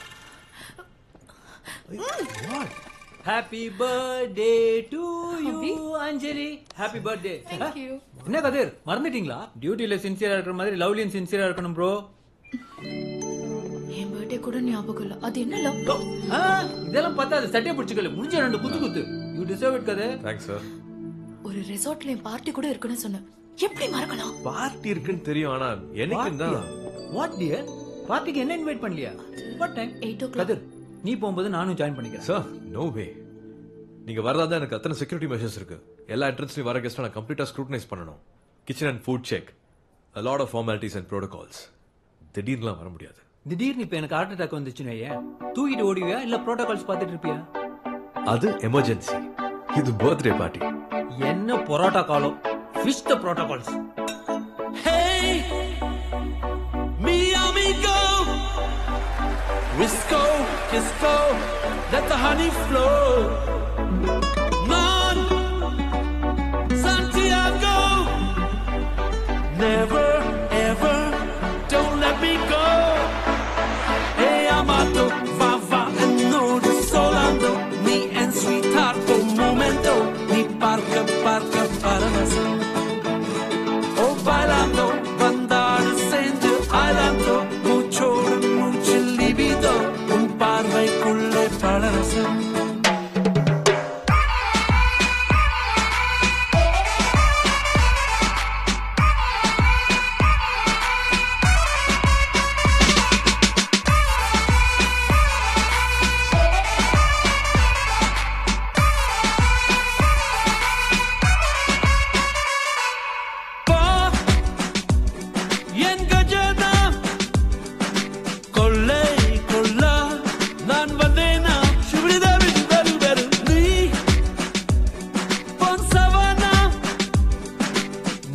happy birthday to you Anjali happy birthday Thank you. என்ன கதிர் மறந்துட்டீங்களா டியூட்டில சின்சியரா இருக்கிற மாதிரி லவ்லியும் சின்சியரா இருக்கணும் ப்ரோ என் பர்த்டே கூட ஞாபகம் இல்ல அது என்ன லவ் இதெல்லாம் பார்த்தா அது சட்டையை பிடிச்சிக்கல முடிஞ்ச ரெண்டு குத்து குத்து you deserve it Kathir thanks sir ஒரு ரெசார்ட்ல என் பார்ட்டி கூட இருக்குன்னு சொன்னேன் எப்படி மறக்கலாம் பார்ட்டி இருக்குன்னு தெரியும் ஆனா எனக்கு தான் வாட் டியர் பார்ட்டிக்கு என்ன இன்வைட் பண்ணலையா வாட் டைம் எயிட் ஓ கதிர் நீ போகும்போது நானும் ஜாயின் பண்ணிக்கிறேன் சார் நோ வே நீங்க வரதா தான் எனக்கு அத்தனை செக்யூரிட்டி மெஷர்ஸ் இருக்கு எல்லா என்ட்ரன்ஸ்லயும் வர கெஸ்ட் நான் கம்ப்ளீட்டா ஸ்க்ரூட்டனைஸ் பண்ணணும் kitchen and food check a lot of formalities and protocols திடீர்னுலாம் வர முடியாது திடீர்னு இப்ப எனக்கு ஹார்ட் அட்டாக் வந்துச்சுன்னு வையேன். தூக்கிட்டு ஓடிவியா இல்ல ப்ரோட்டோகால்ஸ் பார்த்துட்டு இருப்பியா அது எமர்ஜென்சி இது பர்த்டே பார்ட்டி என்ன பொரோட்டா காலம் fish the protocols Hey, mi amigo. Wisco, Kisco, let the honey flow. Non, Santiago. Never, ever, don't let me go. Hey, amato, va, va, and no, the solando. Me and sweetheart, un momento. Ni parca, parca, para nacer. Oh, bailando, bandar, sende, bailando, mucho, mucho libido, un par de culle para nacer.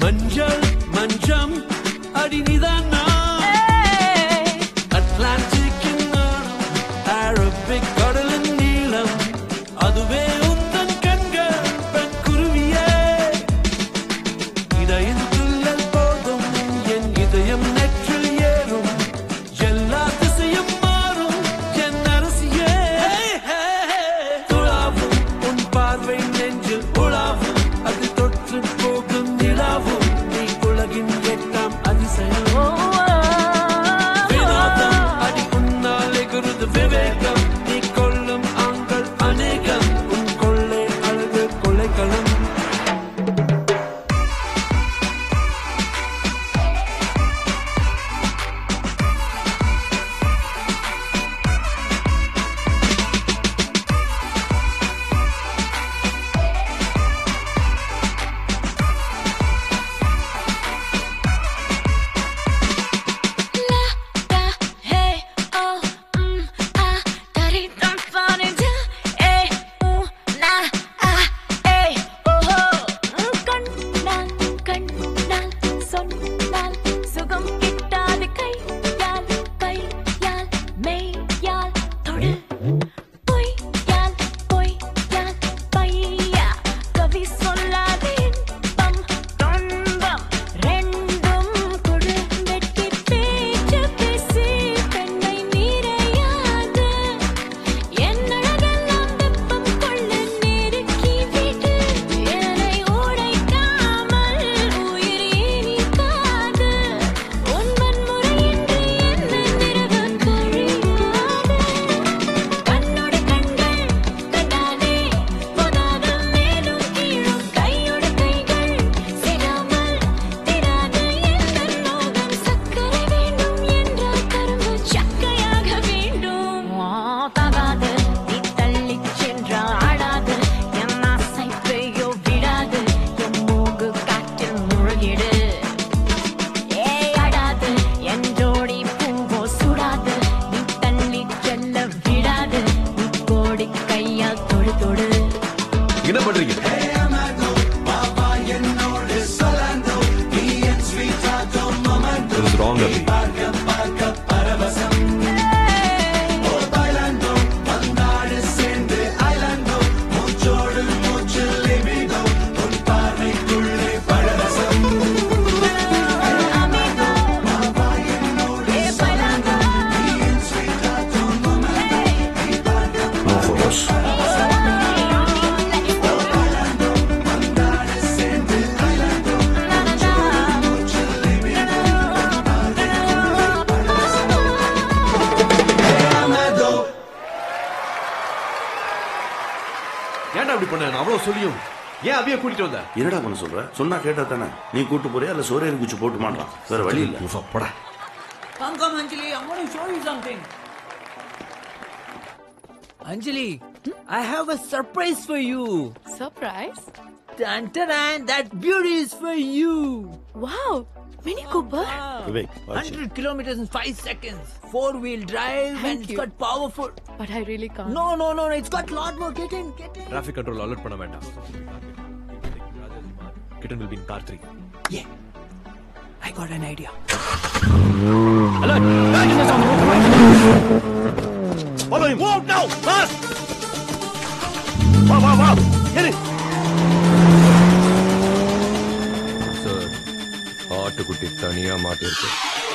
மஞ்சள் மஞ்சம் அடி நிதானா அட்லாண்டிக்கின் நாணம் Arabic கடலின் நீளம் அதுவே உந்தன் கண்கள் பெண் குருவியே இதயம் துள்ளல் போதும் என் இதயம் நெற்றில் ஏறும் எல்லா திசையும் மாறும் என் அரசியே துளாவும் உன் பார்வை நெஞ்சில் உலாவும் அது தொற்று போகும் நிலாவும் நீ உலகின் எட்டாம் அதிசயம் வினோதம் அடி உன்னால் எகுருது விவேகம் நீ கொள்ளும் ஆண்கள் அநேகம் உன் கொள்ளை அழகு கொள்ளைக்களம் Hey, oh, mm, ah, daddy, don't fall into, eh, ooh, nah, ah, eh, oh, oh. கண்ணால் கண்ணால் சொன்னால் சுகம் கிட்டாது கையால் கையால் மெய்யால் தொடு பொய்யால் பொய்யால் பையா கவி சொல்லாத இன்பம் துன்பம் ரெண்டும் கொடு வெட்டி பேச்சு பேசி பெண்ணை மீறையாது என்னழகெல்லாம் வெப்பம் கொள்ள நெருக்கி விடு என்னை உடைக்காமல் உயிர் இனிக்காது உன் வன்முறையின்றி என்ன நிறவு கழியாது கண்ணோடு கண்கள் கண்டாலே போதாது மேலும் கீழும் கையோடு கைகள் சேராமல் திராது எந்த மோகம் சக்கரை வேண்டும் என்றால் கரும்பு சக்கையாக வேண்டும் தாகாது நீ தள்ளிச் சென்றால் ஆடாது என் ஆசை பெய்யோ விடாது என் மூகு காற்றில் முழுகிடு ஏய் ஆடாது என் ஜோடி பூவோ சுடாது நீ தள்ளி செல்ல விடாது நீ கோடி கையால் தொடு தொடு என்ன பண்றீங்க It was wrong, Abhi. No photos. ஏன்டா இப்படி பண்ண நான் அவ்வளவு சொல்லியும் ஏன் அபிய கூட்டிட்டு வந்த என்னடா பண்ண சொல்ற சொன்னா கேட்டா தானே நீ கூட்டு போறியா இல்ல சோறையன் குச்சி போட்டு மாட்டான் வேற வழி இல்ல போடா Come, come, Anjali. I want to show you something. Anjali, I have a surprise for you. Surprise? Dun, dun, dun, that beauty is for you. Wow, Mini Cooper. Vivek, watch it. 100 kilometers in 5 seconds. Four wheel drive Thank and it's you. got powerful. But I really can't. No, no, no, no. It's got lot more. Get in, get in. Traffic control alert பண்ண வேண்டாம் kitten will be in car 3 Yeah. I got an idea. Follow him. Move now. Fast. வா வா வா ஏறு sir ஆட்டுக்குட்டி தனியா மாட்டிருக்கு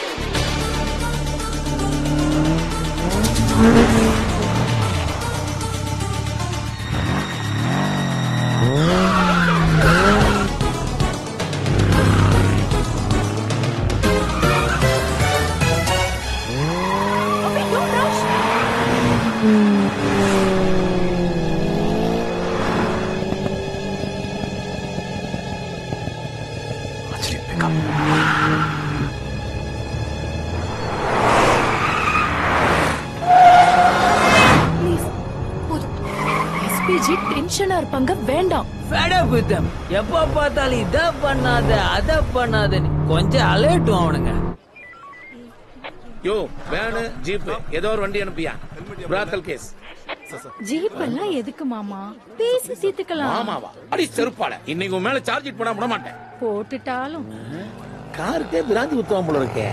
SPG டென்ஷனா இருப்பாங்க வேண்டாம் Fed up with them. எப்ப பார்த்தாலும் இத பண்ணாத அத பண்ணாதன்னு கொஞ்சம் அலேட்டும் அவனுங்க யோ வேனு ஜீப் ஏதோ ஒரு வண்டி அனுப்பியா பிராத்தல் கேஸ் ஜீப் எல்லாம் எதுக்கு மாமா பேசி தீர்த்துக்கலாம் ஆமாவா அடி செருப்பால இன்னைக்கு உன் மேல சார்ஜ் பண்ணா விட மாட்டேன் போட்டுட்டாலும் காருக்கே பிராந்தி ஊத்துவான் போல இருக்கே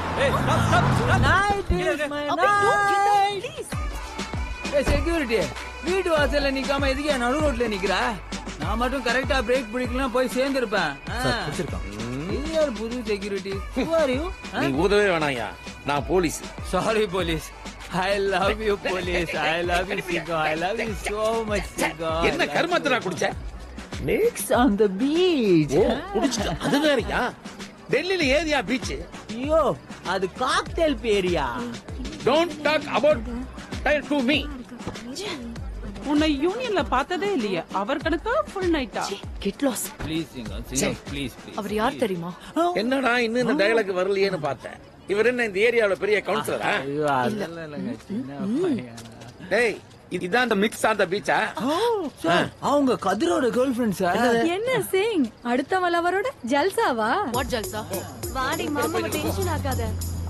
செக்யூரிட்டி வீட்டு வாசல்ல நிக்காம எதுக்கே நடு ரோட்ல நிக்கிறா நான் மட்டும் கரெக்டா பிரேக் பிடிக்கலாம் போய் சேர்ந்திருப்பேன் இது யார் புது செக்யூரிட்டி நீ ஊதவே வேணாயா நான் police sorry police I love you police I love you Chico I love you so much Chico என்ன கருமாத்திரா குடிச்ச நெக்ஸ்ட் ஆன் த பீச் ஓ குடிச்சிட்ட அது வேறயா டெல்லியில ஏரியா பீச் ஐயோ அது காக்டெயில் பேரியா don't talk about tile to me உன்னை யூனியன்ல பார்த்ததே இல்லையே அவர் கணக்கா ஃபுல் நைட்டா கெட் லாஸ் ப்ளீஸ் சிங்கோ சிங்கோ ப்ளீஸ் அவர் யார் தெரியுமா என்னடா இன்னும் இந்த டயலாக் வரலையேன்னு பார்த்தேன் இவர் என்ன இந்த ஏரியாவுல பெரிய கவுன்சிலரா ஐயோ அதெல்லாம் இல்லைங்க சின்ன பையன் டேய் இது- இதான் அந்த மிக்ஸ் ஆன் த பீச்சா அவங்க கதிரோட கேர்ள் ஃபிரெண்ட் சார் என்ன சிங் அடுத்த வளவரோட ஜல்சாவா வாட் ஜல்சா வாடி மாமா டென்ஷன் ஆகாத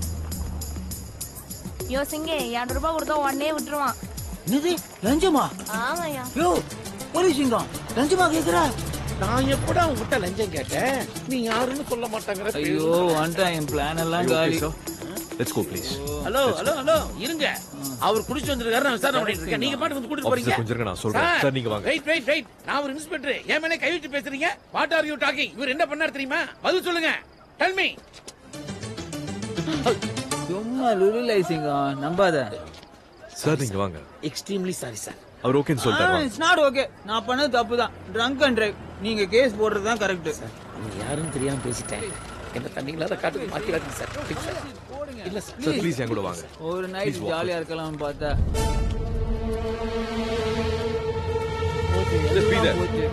யோ சிங்கே இரநூறு ரூபாய் கொடுத்தா உடனே விட்டுருவான் என்னது லஞ்சமா ஆமாயா யோ போலீஸ் சிங்கம் லஞ்சமா கேக்குறா நான் எப்படா உன்கிட்ட லஞ்சம் கேட்டேன் நீ யாருன்னு சொல்ல மாட்டாங்கிற ஐயோ வந்துட்டான் என் பிளான் எல்லாம் காலி let's go please hello hello hello இருங்க அவர் குடிச்சு வந்திருக்காரு நான் விசாரணை பண்ணிட்டு இருக்கேன் நீங்க பாட்டு வந்து கூட்டிட்டு போறீங்க Officer, கொஞ்சம் இருங்க, நான் சொல்றேன். Sir, நீங்க வாங்க. வெயிட் வெயிட் வெயிட் நான் ஒரு இன்ஸ்பெக்டர் என் மேலே கை வச்சு பேசுறீங்க வாட் ஆர் யூ டாக்கிங் இவர் என்ன பண்ணாரு தெரியுமா பதில் சொல்லுங்க டெல் மீ சும்மா லுருலை சிங்கம் நம்பாத சார் நீங்க வாங்க எக்ஸ்ட்ரீம்லி சாரி சார் அவர் ஓகேன்னு சொல்லிட்டாரு வாங்க. இட்ஸ் நாட் ஓகே நான் பண்ணது தப்பு தான் ட்ரங்க் அண்ட் டிரைவ் நீங்க கேஸ் போடுறது தான் கரெக்ட் நீ யாருன்னு தெரியாம பேசிட்டேன் என்ன தண்ணிங்களால காட்டுக்கு மாத்திடாதீங்க சார் Please, sir. இல்ல சார் சார் ப்ளீஸ் என் கூட வாங்க ஒரு நைட் Please walk ஜாலியா இருக்கலாம்னு பார்த்தா Just be there. போச்சு.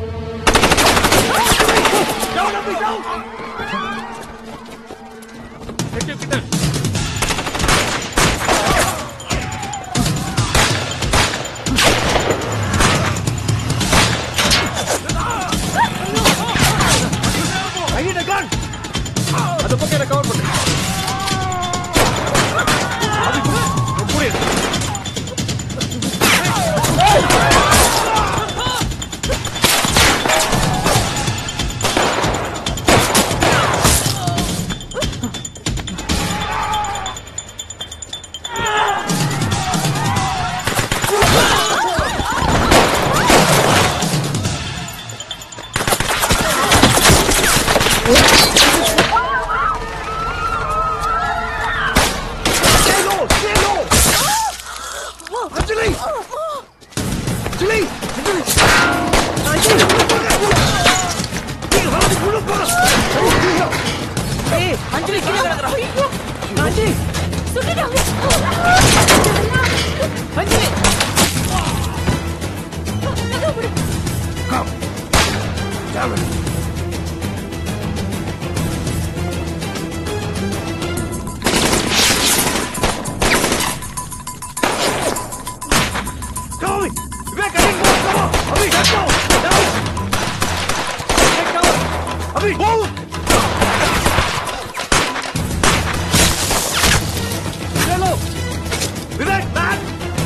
அந்த பக்கம் என்ன கவர் பண்ணு அஞ்சலி அஞ்சலி ஏய் அஞ்சலி கீழே கிடக்குறா அஞ்சலி சுட்டுட்டாங்க அஞ்சலி Come on, Vivek, I didn't move. Come on, Abhi, let's go. Down. Take cover. Abhi, move. Hello. Vivek, man.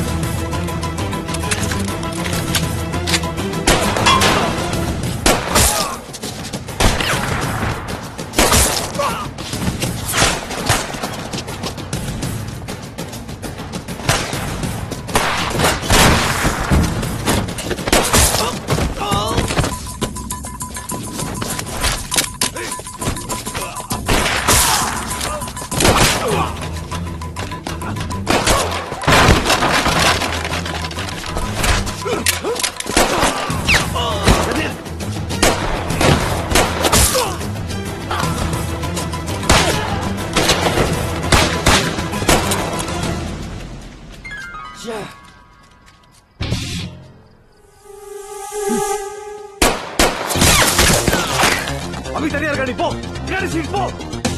அபி தனியா இருக்கா நீ போ பின்னாடி சீட் போ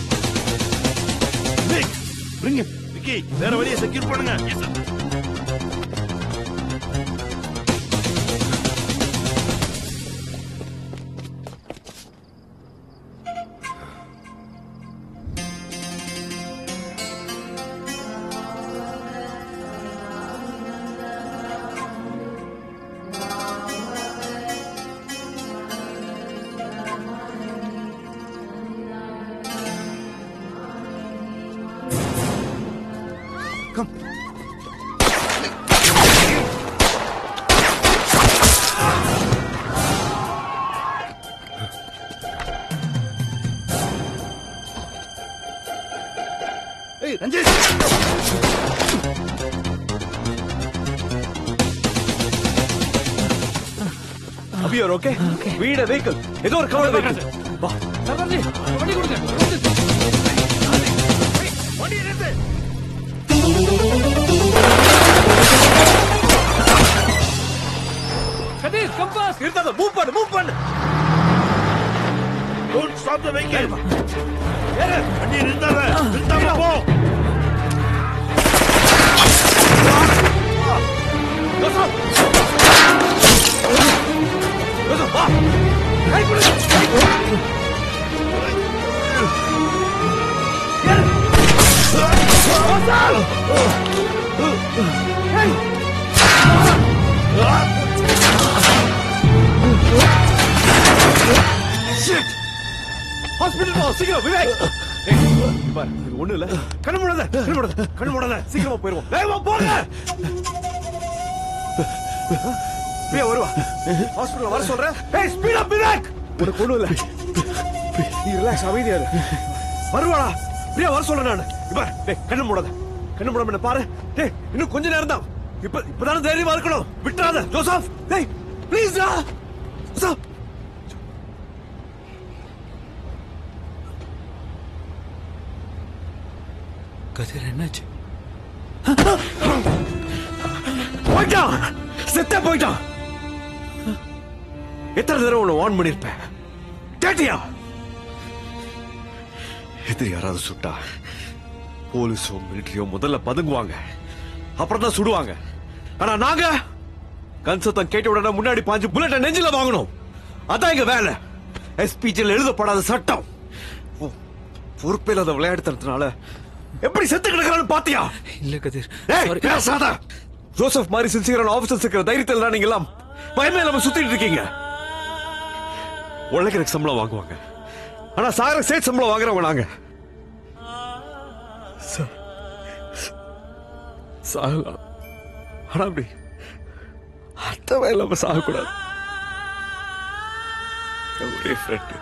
விக் bring him விக்கி வேற வழியை செக்யூர் பண்ணுங்க எஸ் சார் கம் ஏய் ரஞ்சித் அபியோர் ஓகே வீட வெஹிக்கிள் ஏதோ ஒரு கவர் வெஹிக்கிள் வா சர்தார்ஜி வண்டி கொடுங்க வண்டி நிறுத்து கதீர் கம்பாஸ் நிறுத்தாத மூவ் பண்ணு மூவ் பண்ணு டோன்ட் ஸ்டாப் தி வெஹிக்கிள் ஏறு வண்டி நிறுத்தாத நிறுத்தாம போ ஜோசப் ஜோசப் வா கை கொடு கை கொடு ஹாஸ்பிடல் போ சீக்கிரம் விவேக் ஏய், இங்க பாரு, இது ஒண்ணு இல்ல கண்ணு மூடாத கண்ணு மூடாத கண்ணு மூடாத சீக்கிரமா போயிருவோம் வேகமா போங்க பிரியா வருவா ஹாஸ்பிடல் வர சொல்றேன் ஏய் ஸ்பீட் அப் விவேக் உனக்கு ஒண்ணும் இல்ல நீ ரிலாக்ஸ் அமைதியா இரு வருவாடா பிரியா வர சொல்றேன் நான் இப்ப டேய் கண்ணு மூடாத கண்ணு மூடாம என்ன பாரு டேய் இன்னும் கொஞ்ச நேரம் தான் இப்ப இப்பதானே தைரியமா இருக்கணும் விட்டுறாத ஜோசப் டேய் ப்ளீஸ் டா ஜோசப் கதிர் என்னாச்சு போயிட்டான் செத்த போயிட்டான் எத்தனை தடவை உன்னை வார்ன் பண்ணிருப்பேன் கேட்டியா எதிரி யாராவது சுட்டா போலீஸோ மிலிட்டரியோ முதல்ல பதுங்குவாங்க அப்புறம் தான் சுடுவாங்க ஆனா நாங்க கன் சத்தம் கேட்ட உடனே முன்னாடி பாஞ்சு புல்லட்ட நெஞ்சில வாங்கணும் அதான் எங்க வேலை எஸ்பிஜில் எழுதப்படாத சட்டம் பொ- பொறுப்பில்லாத விளையாட்டுத்தனத்தினால எப்படி செத்து கிடக்குறான்னு பாத்தியா இல்ல கதிர் ஏய், பேசாத ஜோசப் மாதிரி சின்சியரான ஆபீசர்ஸ் இருக்கிற தைரியத்தில் தான் நீங்க எல்லாம் பயமே இல்லாம சுத்திட்டு இருக்கீங்க உழைக்கிறதுக்கு சம்பளம் வாங்குவாங்க ஆனா சாகர சேர்த்து சம்பளம் வாங்குறவங்க நாங்க சா- சாகலாம் ஆனா அப்படி அர்த்தமே இல்லாம சாகக்கூடாது என் ஒரே friend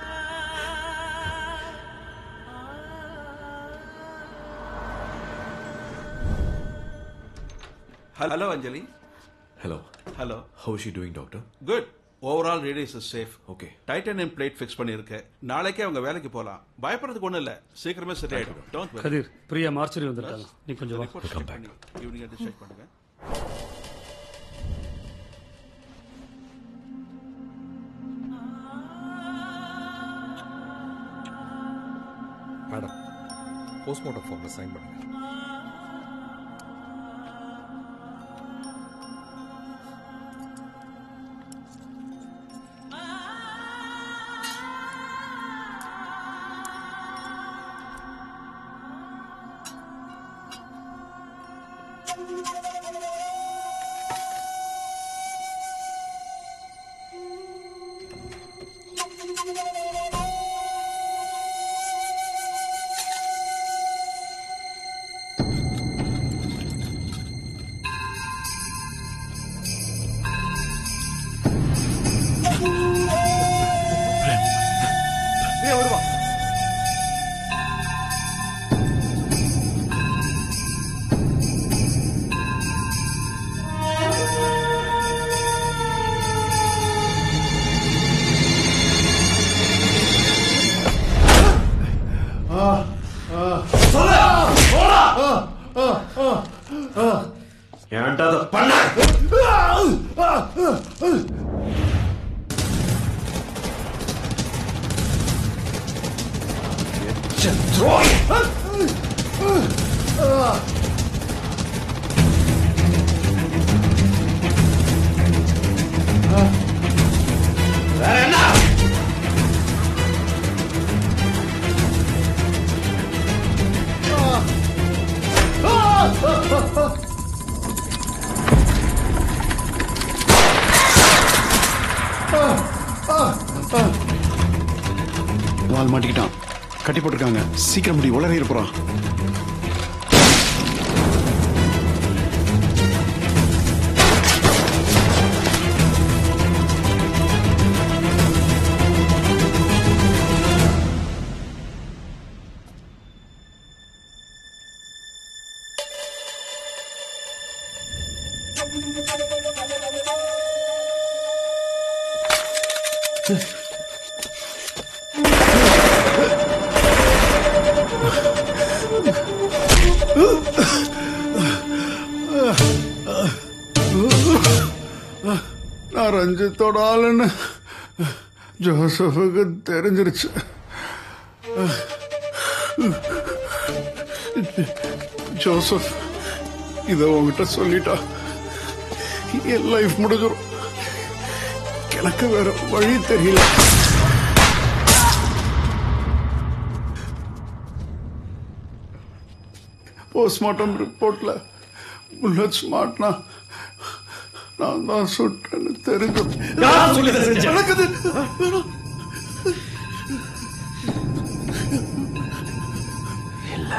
hello Anjali hello hello how she doing doctor good overall radius is safe okay titanium plate fix பண்ணியிருக்கேன் நாளைக்கே அவங்க வேலைக்கு போகலாம் பயப்படுறதுக்கு ஒன்றும் இல்லை சீக்கிரமே சரியாயிடும் டோன்ட் கதிர் பிரியா மார்ச்சரி வந்திருக்காங்க நீ கொஞ்சம் வா ஈவினிங் டிசைட் பண்ணுங்க மேடம் போஸ்ட்மார்ட்டம் ஃபார்ம்ல சைன் பண்ணுங்க பிரியா வருவா ஏன்டா அதை பண்ண வேற என்ன வால் மாட்டிக்கிட்டான் கட்டி போட்டிருக்காங்க சீக்கிரம் முடி உளறிட போறான் நான் ரஞ்சித்தோட ஆளுன்னு ஜோசஃபுக்கு தெரிஞ்சிருச்சு ஜோசப் இத உங்ககிட்ட சொல்லிட்டா என் லைஃப் முடிஞ்சிடும் எனக்கு வேற வழி தெரியல போஸ்ட்மார்ட்டம் ரிப்போர்ட்ல புல்லட்ஸ் மாட்டினா நான் தான் சுட்டேன்னு தெரிஞ்சு யார் சொல்லி இதை செஞ்ச? எனக்கு இது வேணாம். இல்ல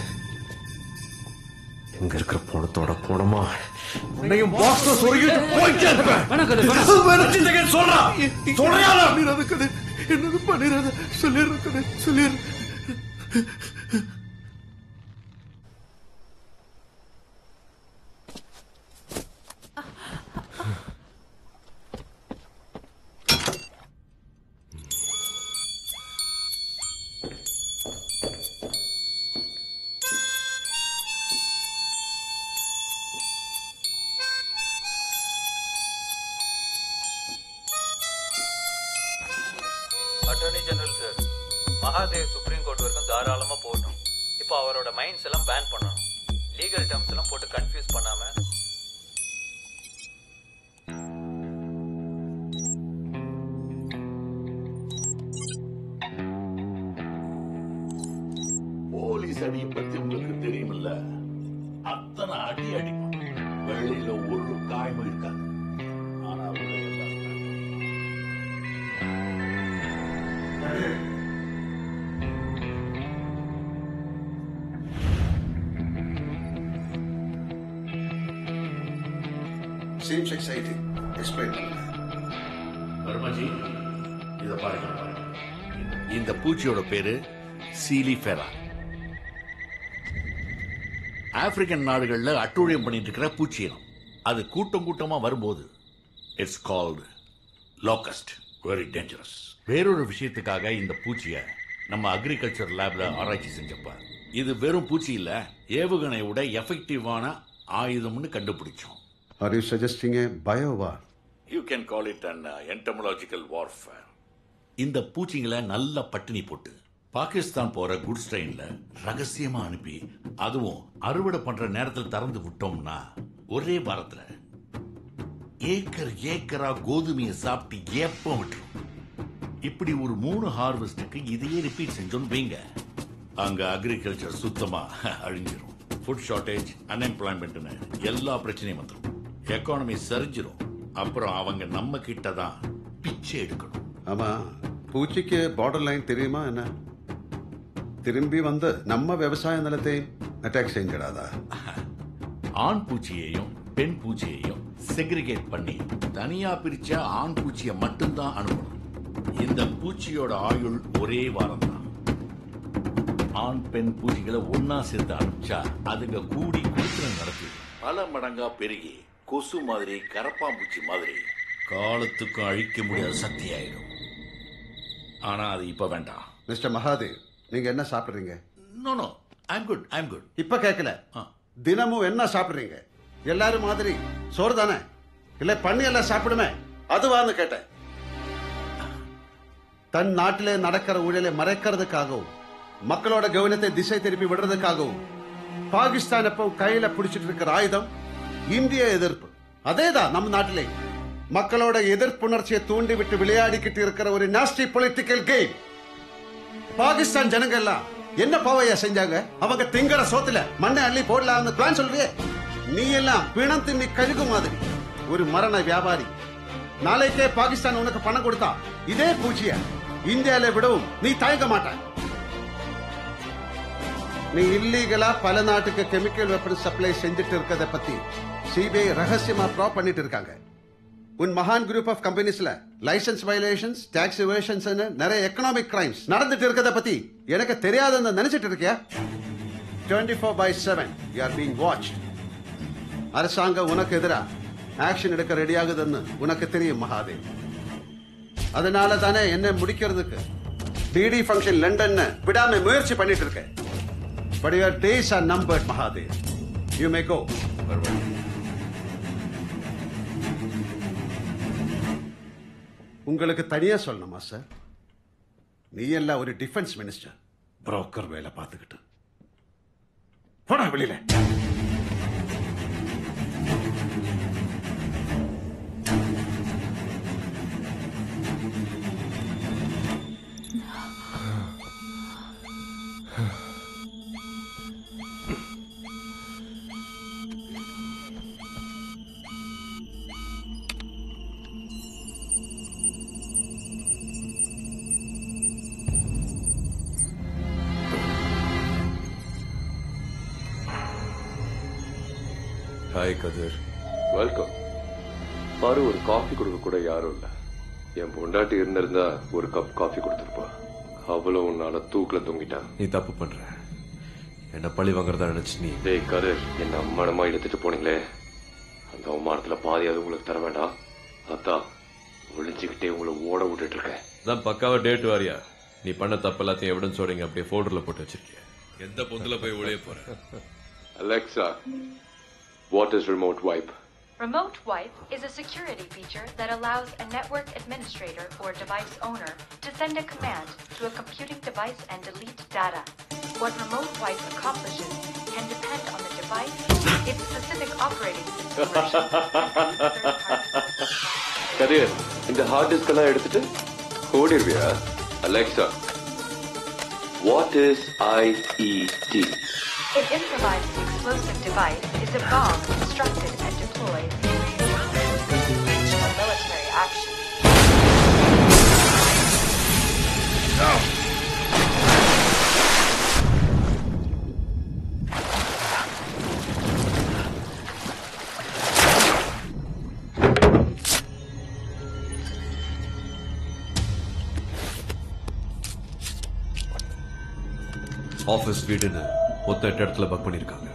இங்க இருக்கிற போனத்தோட போனமா உன்னையும் பாக்ஸ்ல சொருகிட்டு போயிட்டே இருப்பேன் ரஞ்சித் சொல்றா சொல்றியா பண்ணிடாத கதை என்னது பண்ணிடாத சொல்லிடுற கதை சொல்லிடுற attorney general sir Mahadev supreme court வரைக்கும் தாராளமா போகட்டும் இப்போ அவரோட மைண்ட்ஸ் எல்லாம் பேன் பண்ணணும் லீகல் டேர்ம்ஸ் எல்லாம் போட்டு கன்ஃபியூஸ் பண்ணாம போலீஸ் அடியை பத்தி உங்களுக்கு தெரியுமில்ல அத்தனை அடி அடிக்கும் வெளியில ஒரு காயமும் இருக்காது ஆனா உள்ள எல்லாம் Seems exciting. Explain. வர்மாஜி இத பாருங்க இந்த பூச்சியோட பேரு சீலிஃபெரா ஆப்பிரிக்கன் நாடுகள்ல அட்டூழியம் பண்ணிட்டு இருக்கிற பூச்சி இனம் அது கூட்டம் கூட்டமா வரும்போது it's called locust very dangerous வேறொரு விஷயத்துக்காக இந்த பூச்சியை நம்ம அக்ரிகல்ச்சர் லேப்ல ஆராய்ச்சி செஞ்சப்ப இது வெறும் பூச்சி இல்ல ஏவுகணையோட எஃபெக்டிவான ஆயுதம்னு கண்டுபிடிச்சோம் Are you suggesting a biowar? You can call it an entomological warfare இந்த பூச்சிங்களை நல்லா பட்டினி போட்டு பாகிஸ்தான் போற குட்ஸ் ட்ரெயின்ல ரகசியமா அனுப்பி அதுவும் அறுவடை பண்ற நேரத்தில் திறந்து விட்டோம்னா ஒரே வாரத்துல ஏக்கர் ஏக்கரா கோதுமையை சாப்பிட்டு ஏப்பம் விட்டுரும் இப்படி ஒரு மூணு ஹார்வெஸ்டுக்கு இதையே ரிப்பீட் செஞ்சோன்னு வைங்க அங்க அக்ரிகல்ச்சர் சுத்தமா அழிஞ்சிரும் ஃபுட் ஷார்டேஜ் அன்எம்ப்ளாய்மெண்ட்னு எல்லா பிரச்சனையும் வந்துடும் எக்கானமி சரிஞ்சிரும் அப்புறம் அவங்க நம்ம கிட்ட தான் பிச்சை எடுக்கணும் ஆமா பூச்சிக்கு பார்டர் லைன் தெரியுமா என்ன திரும்பி வந்து நம்ம விவசாய நிலத்தையும் அட்டாக் செஞ்சிடாதா ஆண் பூச்சியையும் பெண் பூச்சியையும் செக்ரிகேட் பண்ணி தனியா பிரிச்ச ஆண் பூச்சியை மட்டும்தான் அனுப்பணும் இந்த பூச்சியோட ஆயுள் ஒரே வாரம் தான் ஆண் பெண் பூச்சிகளை ஒன்னா சேர்த்து அனுப்பிச்சா அதுங்க கூடி குடுத்தனம் நடத்தி பல மடங்கா பெருகி கொசு மாதிரி கரப்பாம்பூச்சி மாதிரி காலத்துக்கும் அழிக்க முடியாத சக்தி ஆயிடும் ஆனா அது இப்ப வேண்டாம் மிஸ்டர் மகாதேவ் நீங்க என்ன சாப்பிடுறீங்க no no I'm good I'm good இப்ப கேட்கல தினமும் என்ன சாப்பிடுறீங்க எல்லாரும் மாதிரி சோறு தானே இல்ல பண்ணி எல்லாம் சாப்பிடுமே அதுவான்னு கேட்டேன் தன் நாட்டிலே நடக்கிற ஊழலை மறைக்கிறதுக்காகவும் மக்களோட கவனத்தை திசை திருப்பி விடுறதுக்காகவும் பாகிஸ்தான் எப்போ கையில பிடிச்சிட்டு இருக்கிற ஆயுதம் இந்திய எதிர்ப்பு அதேதான் நம்ம நாட்டிலே மக்களோட எதிர்ப்புணர்ச்சியை தூண்டி விட்டு விளையாடிக்கிட்டு இருக்கிற ஒரு நாஸ்டி பொலிட்டிக்கல் கேம் பாகிஸ்தான் ஜனங்க எல்லாம் என்ன பாவையா செஞ்சாங்க அவங்க திங்கற சோத்துல மண்ணை அள்ளி போடலாம்னு பிளான் சொல்றியே நீ எல்லாம் பிணம் தின்னி கழுகு மாதிரி ஒரு மரண வியாபாரி நாளைக்கே பாகிஸ்தான் உனக்கு பணம் கொடுத்தா இதே பூச்சிய இந்தியால விடவும் நீ தயங்க மாட்டாய் நீ இல்லீகலா பல நாட்டுக்கு கெமிக்கல் வெப்பன் சப்ளை செஞ்சுட்டு இருக்கத பத்தி சிபிஐ ரகசியமா ப்ராப் பண்ணிட்டு இருக்காங்க உன் மகான் குரூப் ஆஃப் கம்பெனிஸ்ல லைசன்ஸ் வயலேஷன்ஸ் டாக்ஸ் எவேஷன்ஸ் நிறைய எக்கனாமிக் கிரைம்ஸ் நடந்துட்டு இருக்கத பத்தி எனக்கு தெரியாதுன்னு நினைச்சிட்டு இருக்கியா twenty four by seven you are being watch அரசாங்கம் உனக்கு எதிரா ஆக்ஷன் எடுக்க ரெடி ஆகுதுன்னு உனக்கு தெரியும் மகாதேவ் அதனால தானே என்ன முடிக்கிறதுக்கு டிடி ஃபங்க்ஷன் லண்டன் விடாம முயற்சி பண்ணிட்டு இருக்கேன் but your days are numbered Mahadev you may go உங்களுக்கு தனியா சொல்லணுமா சார் நீ எல்லாம் ஒரு டிஃபென்ஸ் மினிஸ்டர் புரோக்கர் வேலை பார்த்துக்கிட்டு போடா வெளியில ஹாய் கதிர் வெல்கம் பாரு ஒரு காஃபி கொடுக்க கூட யாரும் இல்ல என் பொண்டாட்டி இருந்திருந்தா ஒரு கப் காஃபி கொடுத்துருப்பா அவளும் உன்னால தூக்குல தொங்கிட்டா நீ தப்பு பண்ற என்ன பழி வாங்குறதா நினைச்சு நீ டேய் கதிர் என்ன அம்மானமா இழுத்துட்டு போனீங்களே அந்த அவமானத்துல பாதியாவது உங்களுக்கு தர வேண்டாம் அதான் ஒளிஞ்சுக்கிட்டே உங்களை ஓட விட்டுட்டு இருக்கேன் தான் பக்காவா டேட் வாரியா நீ பண்ண தப்பு எல்லாத்தையும் எவிடன்ஸ் ஓடிங்க அப்படியே ஃபோல்டர்ல போட்டு வச்சிருக்கிய எந்த பொந்துல போய் ஒளிய போற Alexa what is remote wipe Remote wipe is a security feature that allows a network administrator or device owner to send a command to a computing device and delete data. What remote wipe accomplishes can depend on the device, its specific operating system version, Kathir இந்த hard disk எல்லாம் எடுத்துட்டு ஓடிடுவியா Alexa what is IED An improvised explosive device is a bomb constructed and deployed in conventional military action. Office வீடுன்னு மொத்த எட்டு இடத்துல buck பண்ணிருக்காங்க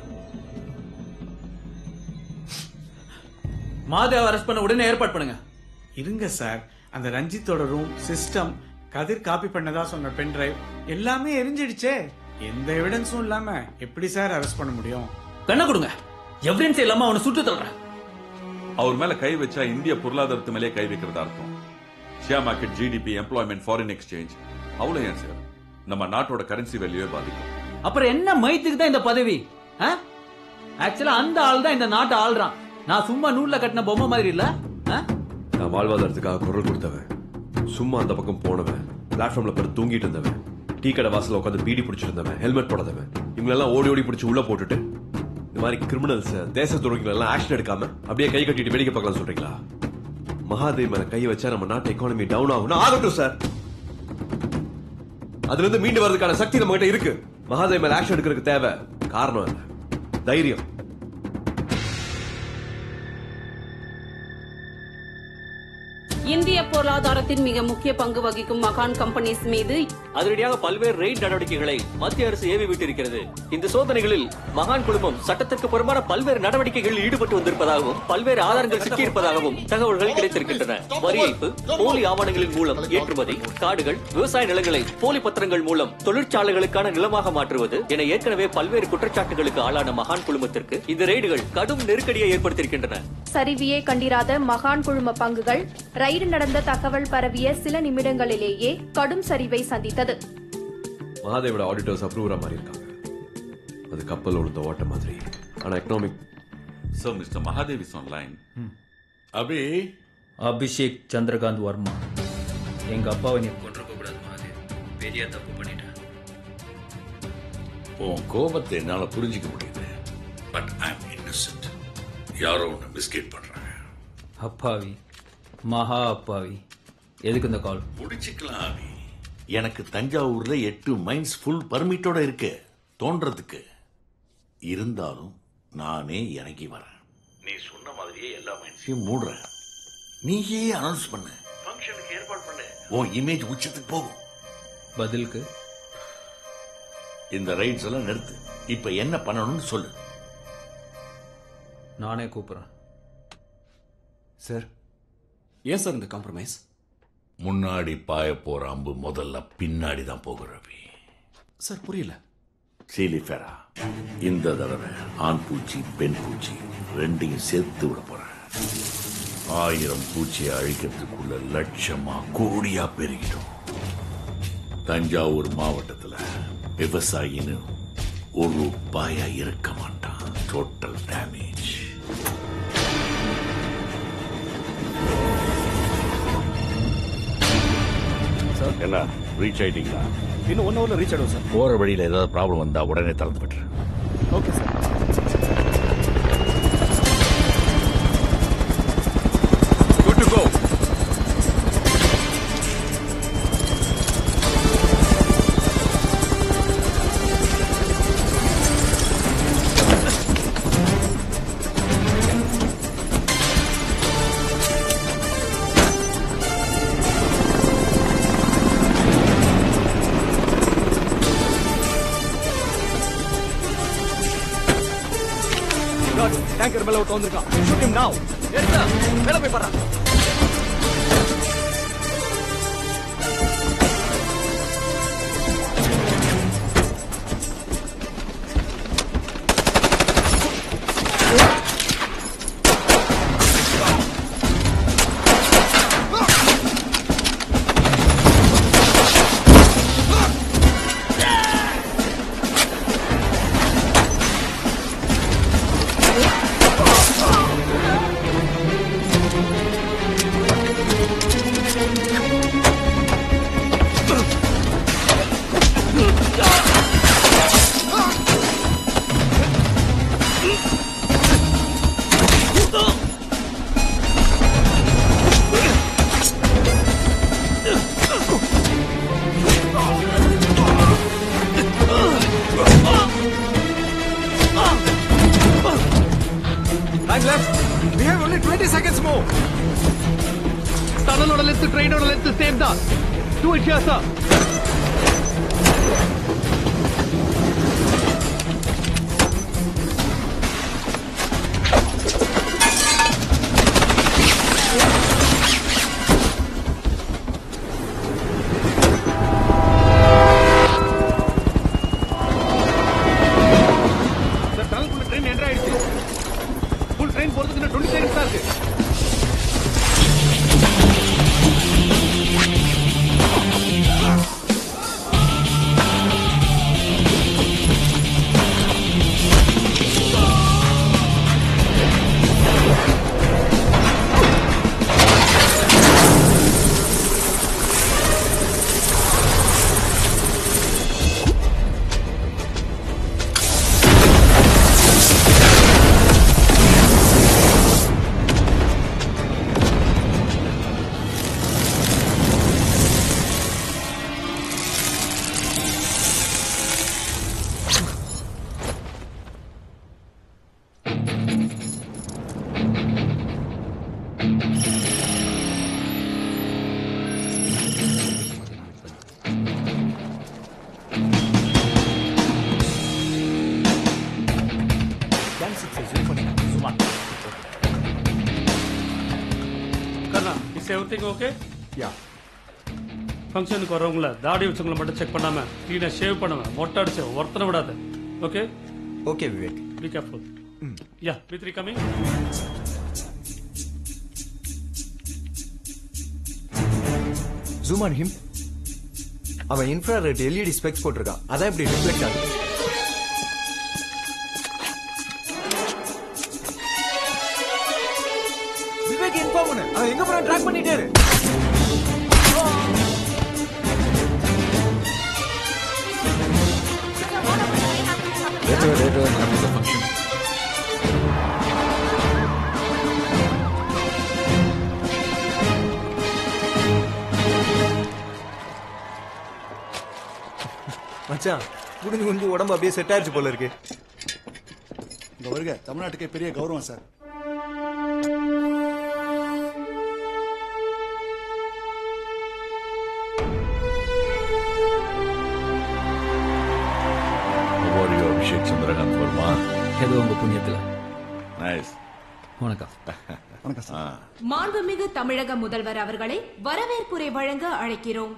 மாதேவ arrest பண்ண உடனே ஏற்பாடு பண்ணுங்க இருங்க சார் அந்த ரஞ்சித்தோட ரூம் சிஸ்டம் கதிர் காப்பி பண்ணதா சொன்ன பென் டிரைவ் எல்லாமே எரிஞ்சிடுச்சே எந்த எவிடன்ஸும் இல்லாம எப்படி சார் அரெஸ்ட் பண்ண முடியும் கண்ண கொடுங்க எவிடன்ஸ் இல்லாம அவனை சுட்டு தள்ளுறேன் அவர் மேல கை வச்சா இந்திய பொருளாதாரத்து மேலே கை வைக்கிறதா இருக்கும் share market GDP employment foreign exchange அவ்வளவு ஏன் சார் நம்ம நாட்டோட கரன்சி வேல்யூவே பாதிக்கும் அப்புறம் என்ன மைத்துக்கு தான் இந்த பதவி ஆக்சுவலா அந்த ஆள் தான் இந்த நாட்டை ஆள்றான் நான் சும்மா நூல்ல கட்டின பொம்மை மாதிரி இல்ல ஆ? நான் வாழ்வாதாரத்துக்காக குரல் கொடுத்தவன் சும்மா அந்த பக்கம் போனவன் பிளாட்ஃபார்ம்ல படுத்து தூங்கிட்டு இருந்தவன் டீ கடை வாசல்ல உட்காந்து பீடி பிடிச்சிருந்தவன் ஹெல்மெட் போடாதவன் இவங்களெல்லாம் ஓடி ஓடி பிடிச்சி உள்ள போட்டுட்டு இந்த மாதிரி கிரிமினல்ஸ் தேச துரோகிகள் எல்லாம் ஆக்ஷன் எடுக்காம அப்படியே கை கட்டிட்டு வேடிக்கை பார்க்கலாம் சொல்றீங்களா மகாதேவ் மேல கை வச்சா நம்ம நாட்டு எக்கானமி டவுன் ஆகும் ஆகட்டும் சார் அதுல இருந்து மீண்டு வரதுக்கான சக்தி நம்ம கிட்ட இருக்கு மகாதேவ் மேல ஆக்ஷன் எடுக்கிறதுக்கு தேவை காரணம் என்ன தைரியம் இந்திய பொருளாதாரத்தின் மிக முக்கிய பங்கு வகிக்கும் மகான் கம்பெனிஸ் மீது அதிரடியாக பல்வேறு ரெய்ட் நடவடிக்கைகளை மத்திய அரசு ஏவி விட்டிருக்கிறது இந்த சோதனைகளில் மகான் குழுமம் சட்டத்திற்கு புறம்பான பல்வேறு நடவடிக்கைகளில் ஈடுபட்டு வந்திருப்பதாகவும் பல்வேறு ஆதாரங்கள் சிக்கியிருப்பதாகவும் தகவல்கள் கிடைத்திருக்கின்றன வரி ஏய்ப்பு போலி ஆவணங்களின் மூலம் ஏற்றுமதி காடுகள் விவசாய நிலங்களை போலி பத்திரங்கள் மூலம் தொழிற்சாலைகளுக்கான நிலமாக மாற்றுவது என ஏற்கனவே பல்வேறு குற்றச்சாட்டுகளுக்கு ஆளான மகான் குழுமத்திற்கு இந்த ரெய்டுகள் கடும் நெருக்கடியை ஏற்படுத்தியிருக்கின்றன சரிவியே கண்டிராத மகான் குழும பங்குகள் ரைடு நடந்த தகவல் பரவிய சில நிமிடங்களிலேயே கடும் சரிவை சந்தித்தது மகாதேவோட ஆடிட்டர்ஸ் அப்ரூவரா மாதிரி இருக்காங்க அது கப்பல் உளுந்த ஓட்ட மாதிரி ஆனா economic sir mister Mahadev is online Abhi Abhishek Chandrakanth Varma எங்க அப்பாவை நீ கொண்டிருக்க கூடாது மகாதேவ் பெரிய தப்பு பண்ணிட்டேன் உன் கோபத்தை என்னால புரிஞ்சுக்க முடியுது பட் ஐ அம் இன்னசென்ட் யாரோ ஒன்று மிஸ்கேட் பண்றாங்க அப்பாவி மகா அப்பாவி எதுக்கு இந்த கால் முடிச்சுக்கலாம் அபி எனக்கு தஞ்சாவூர்ல எட்டு மைன்ஸ் ஃபுல் பர்மிட்டோட இருக்கு தோன்றதுக்கு இருந்தாலும் நானே இறங்கி வரேன் நீ சொன்ன மாதிரியே எல்லா மைன்ஸையும் மூடுறேன் நீயே அனௌன்ஸ் பண்ண ஃபங்க்ஷனுக்கு ஏற்பாடு பண்ண உன் இமேஜ் உச்சத்துக்கு போகும் பதிலுக்கு இந்த ரைட்ஸ் எல்லாம் நிறுத்து இப்ப என்ன பண்ணணும்னு சொல்லு நானே கூப்பிடுறேன் சார் ஏன் சார் இந்த காம்ப்ரமைஸ் முன்னாடி பாய போற அம்பு முதல்ல பின்னாடி தான் போகும் ரவி சார் புரியல சீலிஃபெரா இந்த தடவை ஆண் பூச்சி பெண் பூச்சி ரெண்டையும் சேர்த்து விட போறேன் ஆயிரம் பூச்சியை அழிக்கிறதுக்குள்ள லட்சமா கோடியா பெருகிடும் தஞ்சாவூர் மாவட்டத்துல விவசாயின்னு ஒரு பாயா இருக்க மாட்டான் டோட்டல் டேமேஜ் என்ன ரீச் ஆயிட்டீங்களா இன்னும் ஒன் ஹவர்ல ரீச் ஆயிடும் சார் போற வழியில ஏதாவது ப்ராப்ளம் வந்தா உடனே திறந்து விட்டுரு okay sir good to go tanker மேல ஒருத்த வந்திருக்கான் ஷூட் ஹிம் நவ எடுத்தா மேல போய் பாறா Time left. We have only 20 seconds more. டனலோட லென்த் ட்ரெயினோட லென்த் சேம் தான் do it here sir sir டனலுக்குள்ள ட்ரெயின் என்டர் ஆயிடுச்சு ஃபுல் ட்ரெயின் போறதுக்கு இன்னும் டுவெண்ட்டி செகண்ட்ஸ் தான் இருக்கு கண்ணா is everything okay yeah ஃபங்க்ஷனுக்கு வரவங்கள தாடி வச்சவங்கள மட்டும் செக் பண்ணாம க்ளீனாக ஷேவ் பண்ணாம மொட்டை அடிச்சு ஒருத்தனை விடாத okay okay Vivek be careful யா வித்ரி கமிங் ஜூம் ஆன் ஹிம் அவன் இன்ஃப்ராரெட் எல்இடி ஸ்பெக்ஸ் போட்டிருக்கான் அதான் இப்படி ரிஃப்ளெக்ட் ஆகுது விவேக் இன்ஃபார்ம் பண்ணு அவன் எங்க போறான் ட்ராக் பண்ணிட்டே இரு மச்சான் குடிஞ்சு குடிஞ்சு உடம்பு அப்படியே செட் ஆயிடுச்சு போல இருக்கு இந்த வருகை தமிழ்நாட்டுக்கே பெரிய கௌரவம் சார் ஓரியோ அபிஷேக் சந்திரகாந்த் வர்மா ஏதோ உங்க புண்ணியத்துல நைஸ் வணக்கம் வணக்கம் சார் மாண்புமிகு தமிழக முதல்வர் அவர்களை வரவேற்புரை வழங்க அழைக்கிறோம்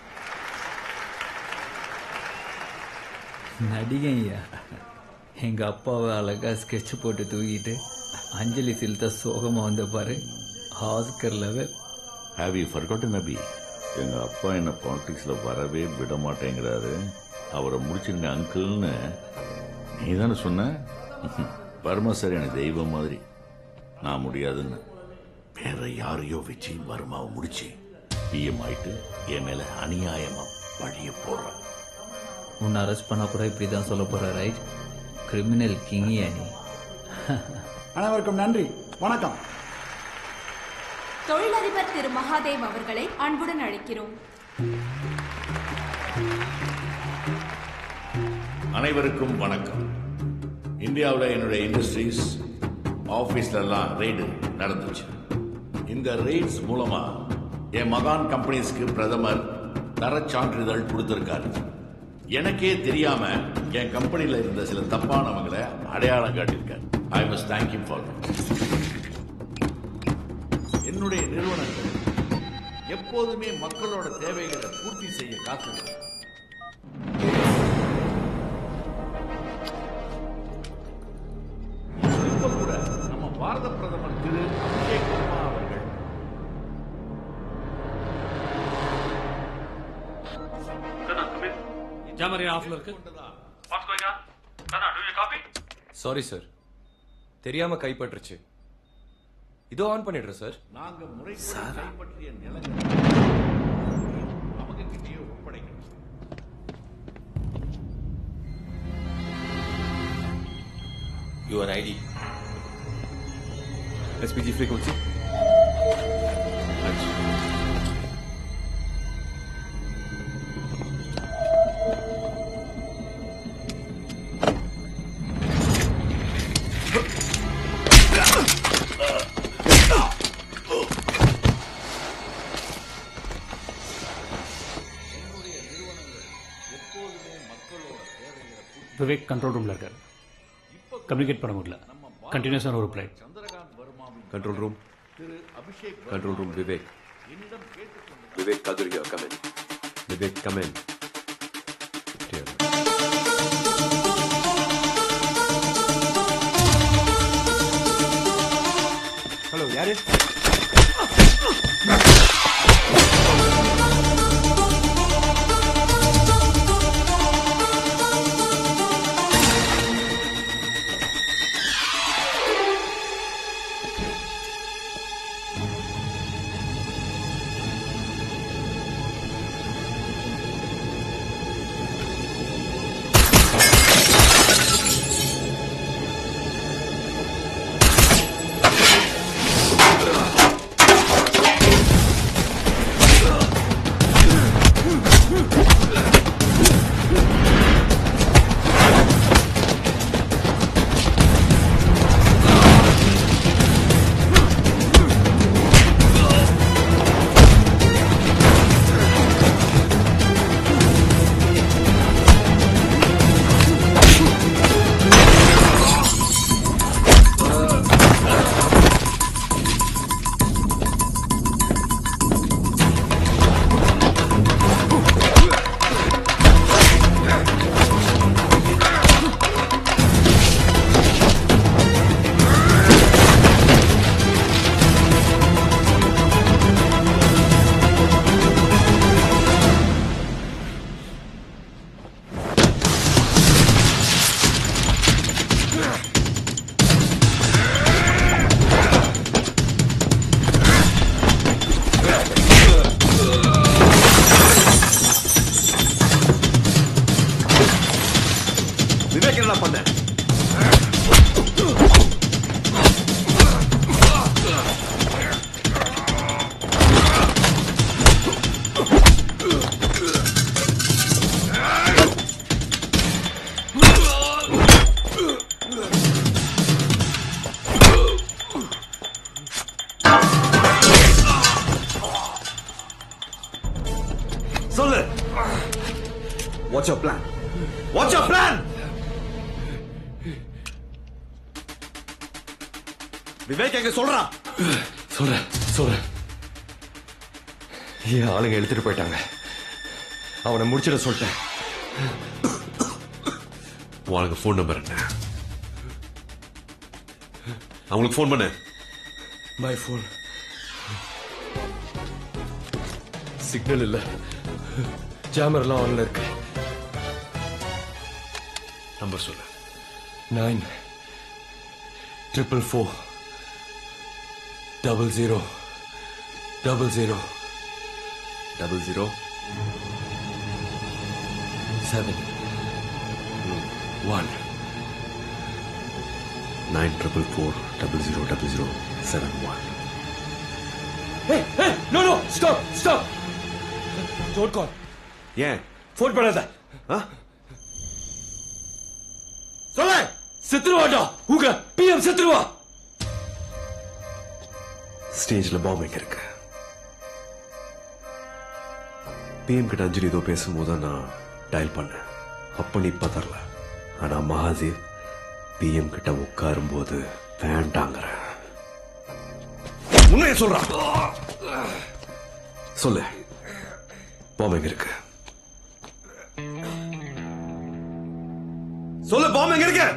நடிகையா எங்க அப்பாவை அழகா ஸ்கெட்ச் போட்டு தூக்கிட்டு அஞ்சலி செலுத்த சோகமா வந்த பாரு Oscar level have you forgotten Abhi எங்க அப்பா என்ன பாலிடிக்ஸ்ல வரவே விட மாட்டேங்கிறாரு அவரை முடிச்சிருங்க அங்கிள்னு நீ தானே சொன்ன வர்மா சார் எனக்கு தெய்வம் மாதிரி நான் முடியாதுன்னு வேற யாரையோ வச்சு வர்மாவை முடிச்சு பிஎம் ஆயிட்டு என் மேல அநியாயமா பழிய போடுறான் உன்னை அரெஸ்ட் பண்ணா கூட இப்படிதான் சொல்ல போற ரைட் கிரிமினல் கிங்கியா நீ அனைவருக்கும் நன்றி வணக்கம் தொழிலதிபர் திரு மகாதேவ் அவர்களை அன்புடன் அழைக்கிறோம் அனைவருக்கும் வணக்கம் இந்தியாவில் என்னுடைய இண்டஸ்ட்ரீஸ் ஆஃபீஸ்ல எல்லாம் ரெய்டு நடந்துச்சு இந்த ரெய்ட்ஸ் மூலமா என் மகான் கம்பெனிஸ்க்கு பிரதமர் தரச் சான்றிதழ் கொடுத்திருக்காரு எனக்கே தெரியாம என் கம்பெனில இருந்த சில தப்பானவங்களை அடையாளம் காட்டியிருக்காரு I must thank you for என்னுடைய நிறுவனங்கள் எப்போதுமே மக்களோட தேவைகளை பூர்த்தி செய்ய காத்திருக்கு இப்ப கூட நம்ம பாரத பிரதமர் திரு அபிஷேக் வர்மா அவர்கள் ஜாமரி ஆஃப்ல இருக்கு வாட்ஸ் கோயிங் ஆன் கண்ணா do you copy sorry sir தெரியாம கைப்பற்றுச்சு இதோ ஆன் பண்ணிடுறேன் சார் நாங்க முறைப்படி கைப்பற்றிய நிலங்கள் அவங்க கிட்டேயே ஒப்படைக்கணும் your ID SPG frequency Vivek control ரூம்ல இருக்காரு கம்யூனிகேட் பண்ண முடியல கண்டினியூஸான ஒரு ரிப்ளை கண்ட்ரோல் ரூம் திரு அபிஷேக் கண்ட்ரோல் ரூம் விவேக் என்னிடம் கேட்டுக்கொண்டு Vivek Kathir here come in Vivek come in hello யாரு விவேக் என்னடா பண்ண சொல்லு what's your plan what's your plan Vivek எங்க சொல்றான் சொல்றேன் சொல்றேன் என் ஆளுங்க எடுத்துட்டு போயிட்டாங்க அவனை முடிச்சிட சொல்லிட்டேன் உனக்கு ஃபோன் நம்பர் என்ன அவங்களுக்கு ஃபோன் பண்ணு மை ஃபோன் சிக்னல் இல்ல ஜாமர்லாம் ஆன்ல இருக்கு நம்பர் சொல்லு nine triple four double zero double zero double zero seven one nine triple four double zero double zero seven one Hey, hey, no, no, stop, stop. Don't call. ஏன் phone பண்ணாத சொல்ல செத்துருவாடா உங்க PM செத்துருவா ஸ்டேஜ்ல பாம்பு எங்க இருக்கு PM கிட்ட அஞ்சலி ஏதோ பேசும்போது தான் நான் டயல் பண்ணேன் அப்ப நீ பதறல ஆனா மகாதேவ் பிஎம் கிட்ட உட்காரும் போது வேண்டாங்கிற உண்மையை சொல்றான் சொல்லு பாம்பு எங்க இருக்கு சொல்லு பாம்பு எங்க இருக்கு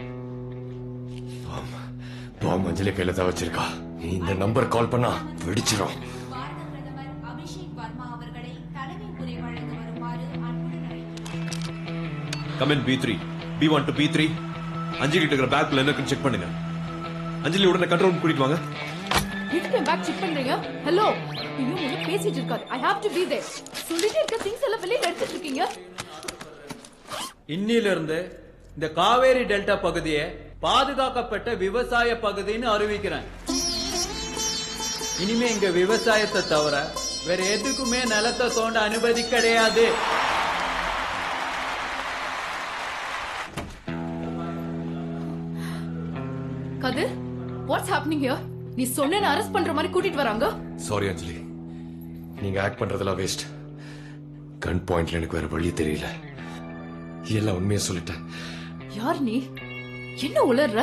பாம் அஞ்சலி கையில தான் வச்சிருக்கா நீ இந்த நம்பர் கால் பண்ணா வெடிச்சிரும் அபிஷேக் வர்மா அவர்களை தலைமை உரை வழங்க வருமாறு அன்புடன் அழைக்கிறோம் comment B three B one two B three Anjali கிட்ட இருக்கிற பேக்ல என்ன செக் பண்ணுங்க அஞ்சலி உடனே கண்ட்ரோல் கூட்டிட்டு வாங்க எதுக்கு என் பேக் செக் பண்றீங்க ஹலோ இன்னும் ஒண்ணு பேசிட்டு இருக்காது I have to be there சொல்லிட்டு இருக்க திங்ஸ் எல்லாம் வெளியில எடுத்துட்டு இருக்கீங்க இன்னிலிருந்து இந்த காவேரி டெல்டா பகுதியை பாதுகாக்கப்பட்ட விவசாய பகுதின்னு அறிவிக்கிறேன் இனிமே இங்க விவசாயத்தை தவிர வேற எதுக்குமே நிலத்தை தோண்ட அனுமதி கிடையாது கதிர் வாட்ஸ் ஹேப்பனிங் ஹியர் நீ சொன்ன அரெஸ்ட் பண்ற மாதிரி கூட்டிட்டு வராங்க சாரி அஞ்சலி நீங்க ஆக்ட் பண்றதெல்லாம் வேஸ்ட் கன் பாயிண்ட்ல எனக்கு வேற வழி தெரியல எல்லாம் உண்மையை சொல்லிட்டேன் யார் நீ என்ன உளர்ற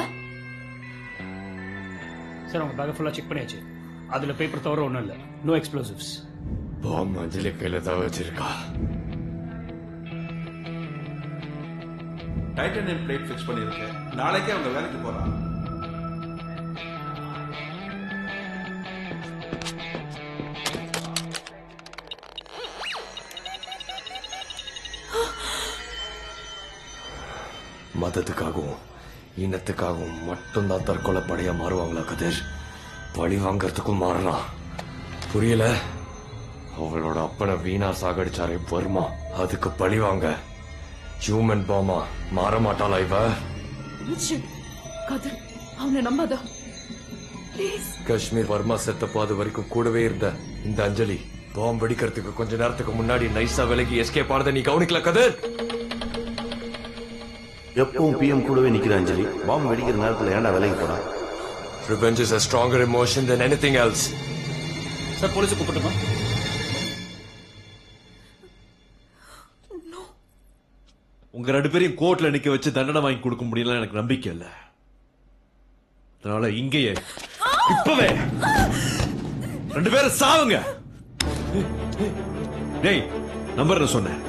சார் உங்க பேக்கை ஃபுல்லாக செக் பண்ணியாச்சு அதுல பேப்பர் தவிர ஒன்றும் இல்லை நோ எக்ஸ்ப்ளோசிவ்ஸ் பாம் அஞ்சலி கையில தான் வச்சிருக்கா டைட்டனியம் பிளேட் ஃபிக்ஸ் பண்ணிருக்கேன் நாளைக்கே அவங்க வேலைக்கு போறாங்க மதத்துக்காகவும் இனத்துக்காகவும் மட்டும்தான் தற்கொலை படையா மாறுவாங்களா கதிர் பழி வாங்கறதுக்கும் மாறலாம் புரியல அவளோட அப்பனை வீணா சாகடிச்சாரே வருமா அதுக்கு பழி வாங்க ஹியூமன் பாமா மாற மாட்டாளா இவ Richard, கதிர் அவனை நம்பாத ப்ளீஸ் காஷ்மீர் வர்மா செத்தப்போ அது வரைக்கும் கூடவே இருந்த இந்த அஞ்சலி பாம்பு வெடிக்கிறதுக்கு கொஞ்ச நேரத்துக்கு முன்னாடி நைஸா விலகி எஸ்கேப் ஆனதை நீ கவனிக்கல கதிர் எப்பவும் பிஎம் கூடவே நிக்கிற அஞ்சலி பாம்பு வெடிக்கிற நேரத்துல ஏன்டா வேலைக்கு போறா Revenge is a stronger emotion than anything else. Sir police கூப்பிட்டுமா உங்க ரெண்டு பேரையும் கோர்ட்ல நிக்க வச்சு தண்டனை வாங்கி கொடுக்க முடியல எனக்கு நம்பிக்கை இல்ல அதனால இங்கேயே இப்பவே ரெண்டு பேரும் சாவுங்க டேய் நம்பர் என்ன சொன்னேன்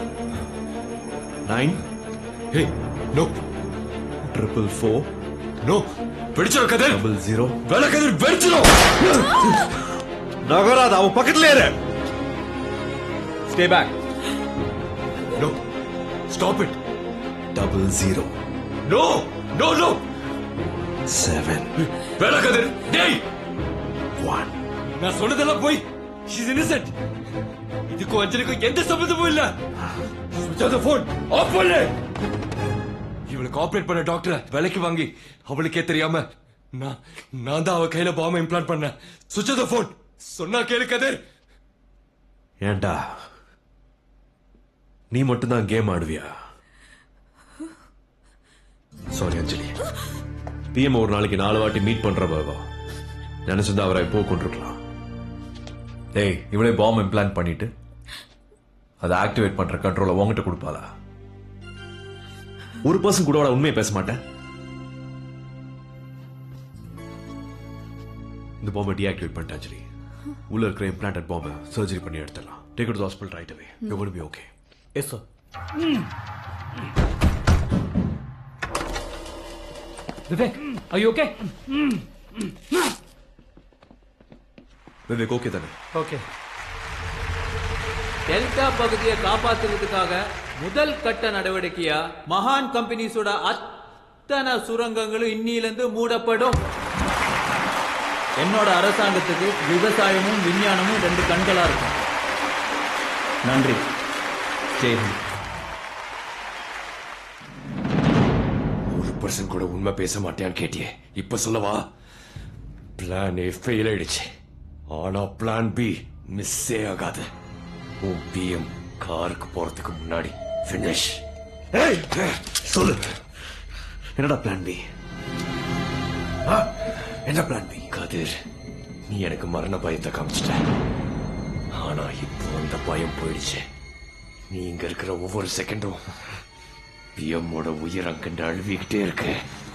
nine hey no triple four no வெடிச்சிடும் கதிர் டபுள் ஜீரோ வேலை கதிர் வெடிச்சிடும் நகராத அவன் பக்கத்துல ஏறு stay back no stop it double zero no no no seven வேலை கதிர் டேய் ஒன் நான் சொன்னதெல்லாம் போய் ஷீஸ் இன்னசென்ட் இதுக்கும் அஞ்சலிக்கும் எந்த சம்பந்தமும் இல்ல சுவிட்ச் ஆஃப் போன் ஆஃப் பண்ணு இவளுக்கு ஆபரேட் பண்ண டாக்டரை விலைக்கு வாங்கி அவளுக்கே தெரியாம நான் நான் தான் அவ கையில பாம்பை இம்ப்ளான்ட் பண்ணேன் சுவிட்ச் ஆஃப் போன் சொன்னா கேளு கதிர் ஏன்டா நீ மட்டும்தான் கேம் ஆடுவியா சாரி அஞ்சலி பிஎம் ஒரு நாளைக்கு நாலு வாட்டி மீட் பண்ற பாபா நினைச்சிருந்தா அவரை இப்போ கொண்டிருக்கலாம் டேய் இவளே பாம்பு இம்ப்ளான்ட் பண்ணிட்டு அதை ஆக்டிவேட் பண்ற கண்ட்ரோலை உங்ககிட்ட கொடுப்பாளா ஒரு பர்சன் கூட அவளை உண்மையை பேச மாட்டேன் இந்த பாம்பை டீஆக்டிவேட் பண்ணிட்டேன் அஞ்சலி உள்ள இருக்கிற இம்ப்ளான்ட் பாம்பை சர்ஜரி பண்ணி எடுத்துடலாம் take it hospital right away you will be okay yes sir Vivek ஐயோ ஓகே விவேக் ஓகே தானே ஓகே டெல்டா பகுதியை காப்பாத்துறதுக்காக முதல் கட்ட நடவடிக்கையா மகான் கம்பெனிஸோட அத்தனை சுரங்கங்களும் இன்னிலிருந்து மூடப்படும் என்னோட அரசாங்கத்துக்கு விவசாயமும் விஞ்ஞானமும் ரெண்டு கண்களா இருக்கும் நன்றி ஜெய்ஹிந்த் ஒரு பர்சன் கூட உண்மை பேச மாட்டேன்னு கேட்டியே இப்ப சொல்லவா பிளான் ஏ ஃபெயில் ஆயிடுச்சு ஆனா பிளான் பி மிஸ்ஸே ஆகாது உன் பிஎம் காருக்கு போறதுக்கு முன்னாடி ஃபினிஷ் சொல்லு என்னடா பிளான் பி என்ன பிளான் பி கதிர் நீ எனக்கு மரண பயத்தை காமிச்சிட்ட ஆனா இப்போ அந்த பயம் போயிடுச்சு நீ இங்க இருக்கிற ஒவ்வொரு செகண்டும் பிஎம்மோட உயிர் அங்கண்டு அழுவிக்கிட்டே இருக்கு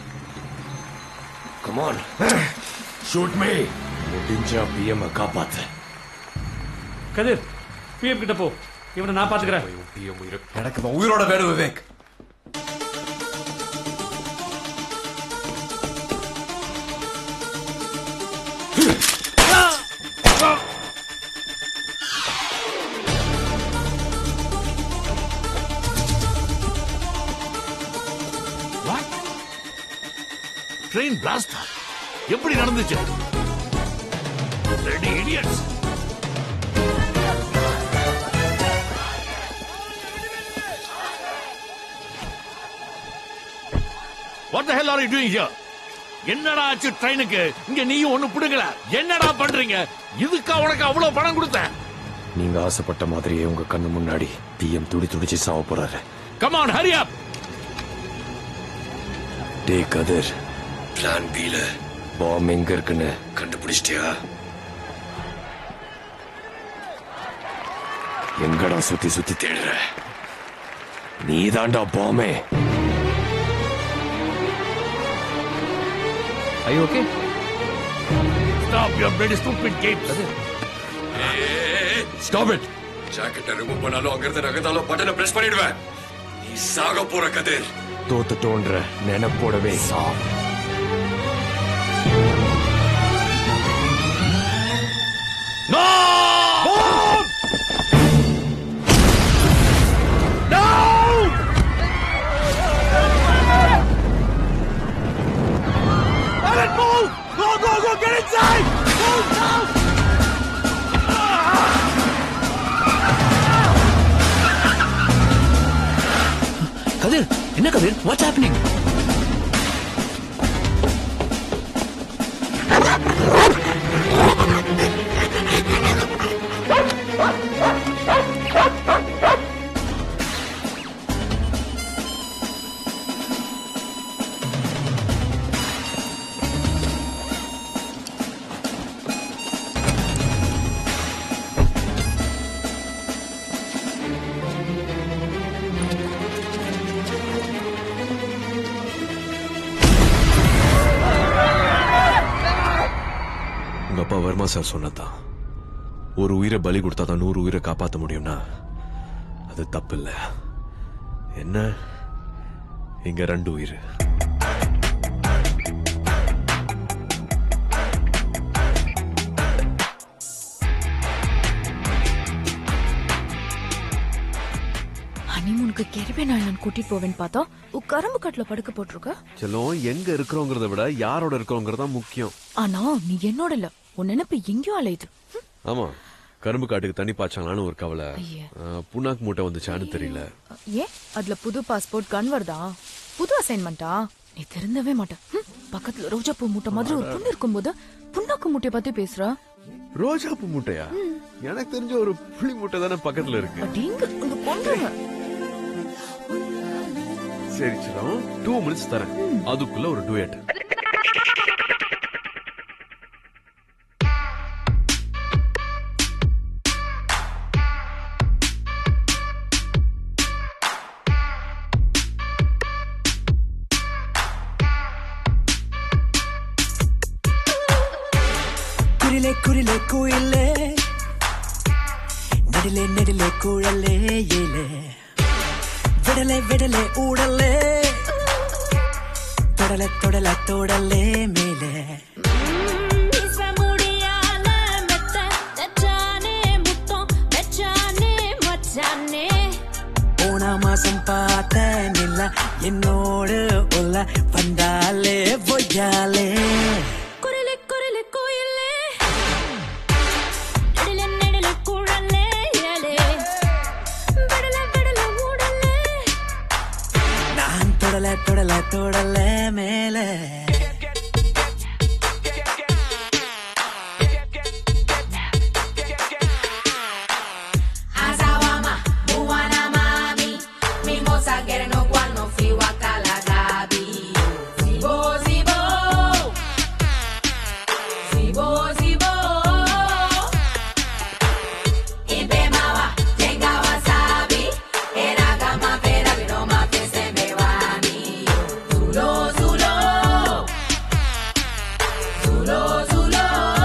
கமான் ஷூட் மீ முடிஞ்சா பிஎம் காப்பாத்து கதிர் பிஎம் கிட்ட போ இவனை நான் பாத்துக்கிறேன் பிஎம் உயிர் எனக்கு இவன் உயிரோட வேணும் விவேக் ட்ரெயின் பிளாஸ்டா எப்படி நடந்துச்சு ready idiots what the hell are you doing here என்னடா ஆச்சு ட்ரெயினுக்கு இங்க நீயும் ஒண்ணு புடுங்கல என்னடா பண்றீங்க இதுக்கா உனக்கு அவ்வளவு பணம் கொடுத்தேன் நீங்க ஆசைப்பட்ட மாதிரியே உங்க கண்ணு முன்னாடி பிஎம் துடி துடிச்சு சாவ போறாரு கம் ஆன் ஹரி அப் டே கதிர் பிளான் பில பாம் எங்க இருக்குன்னு கண்டுபிடிச்சிட்டியா எங்கடா சுத்தி சுத்தி தேடுற நீ தாண்டா பாமே ஐ okay stop your bloody stupid games stop it ஜாக்கெட்டை ரிமூவ் பண்ணாலும் அங்க இருந்து நகர்ந்தாலும் பட்டனை பிரஸ் பண்ணிடுவேன் நீ சாக போற கதிர் தோத்துட்டோன்ற நினைப்போடவே சா No! No! Let it move! Go, go, go! Get inside! Move now! கதிர் என்ன கதிர் வாட்ஸ் ஹேப்பனிங் உங்க அப்பா வர்மா சார் சொன்னதான் ஒரு உயிரை பலி கொடுத்தா தான் நூறு உயிரை காப்பாற்ற முடியும்னா அது தப்பு இல்ல என்ன இங்க ரெண்டு உயிர் ஹனிமூனுக்கு கெரிபியன் ஐலாண்ட் கூட்டிட்டு போவேன்னு பார்த்தா உன் கரும்பு கட்டில படுக்க போட்டிருக்க செல்லம் எங்க இருக்கிறோங்கிறத விட யாரோட இருக்கிறோங்கிறது தான் முக்கியம் ஆனா நீ என்னோட இல்ல உன் நினைப்பு எங்கேயோ அலையுது ஆமா கரும்பு காட்டுக்கு தண்ணி பாய்ச்சாங்களான்னு ஒரு கவலை அஹ், புண்ணாக்கு மூட்டை வந்துச்சான்னு தெரியல ஏன் அதுல புது பாஸ்போர்ட் கன் வருதா புது அசைன்மெண்டா நீ திருந்தவே மாட்ட ஹம், பக்கத்துல ரோஜா பூ மூட்டை மாதிரி ஒரு பொண்ணு இருக்கும்போது புண்ணாக்கு மூட்டைய பத்தி பேசுற ரோஜா பூ மூட்டையா எனக்கு தெரிஞ்ச ஒரு புளி மூட்டை தானே பக்கத்துல இருக்கு அடிங்க உங்க கொண்டுருவேன் சரி செல்லம் டூ மினிட்ஸ் தரேன் அதுக்குள்ள ஒரு டூயட் കുരിലെ കുരിലെ കുയിലേ നെടിലെ നെടിലെ കുഴലേ ഏലേ വിടലെ വിടലെ ഊടലേ തൊടലെ തൊടലെ തൊടലേ മേലേ போன மாசம் பார்த்த நில்ல என்னோடு உள்ள வந்தாலே பொய்யாலே குரலே குரலே கோயிலே நெடில நெடில குழலே ஏலே விடல விடல ஊடலே நான் தொடல தொடல தொடல மேல Azawama, Muana mami, mimosa gereno guano fi wakala gabi. Zibo zibo, zibo zibo. Ibe mawa, tenga wasabi, era gama pera viroma pese me wani. Zulo zulo, zulo zulo.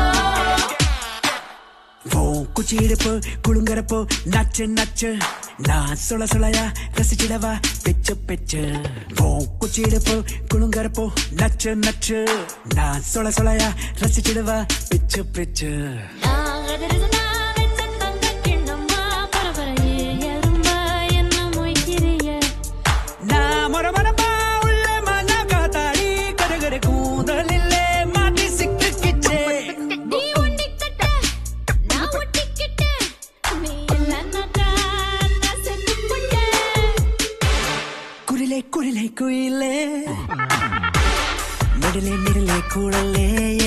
உன் குச்சியிடுப்பு குழுங்கறப்போ நச்சு நச்சு நான் சுள சுளையா ரசிச்சிடவா பிச்சு பிச்சு உன் குச்சியிடுப்பு குழுங்கறப்போ நச்சு நச்சு நான் சுள சுளையா ரசிச்சிடுவா பிச்சு பிச்சு நான் மொர மொரமா உள்ள மண்ணா காத்தாடி கடுகடு கூந்தலில்லே மாட்டி சிக்கிக்கிச்சே குரிலே குரிலே குயிலே நெடிலே நெடிலே குழலே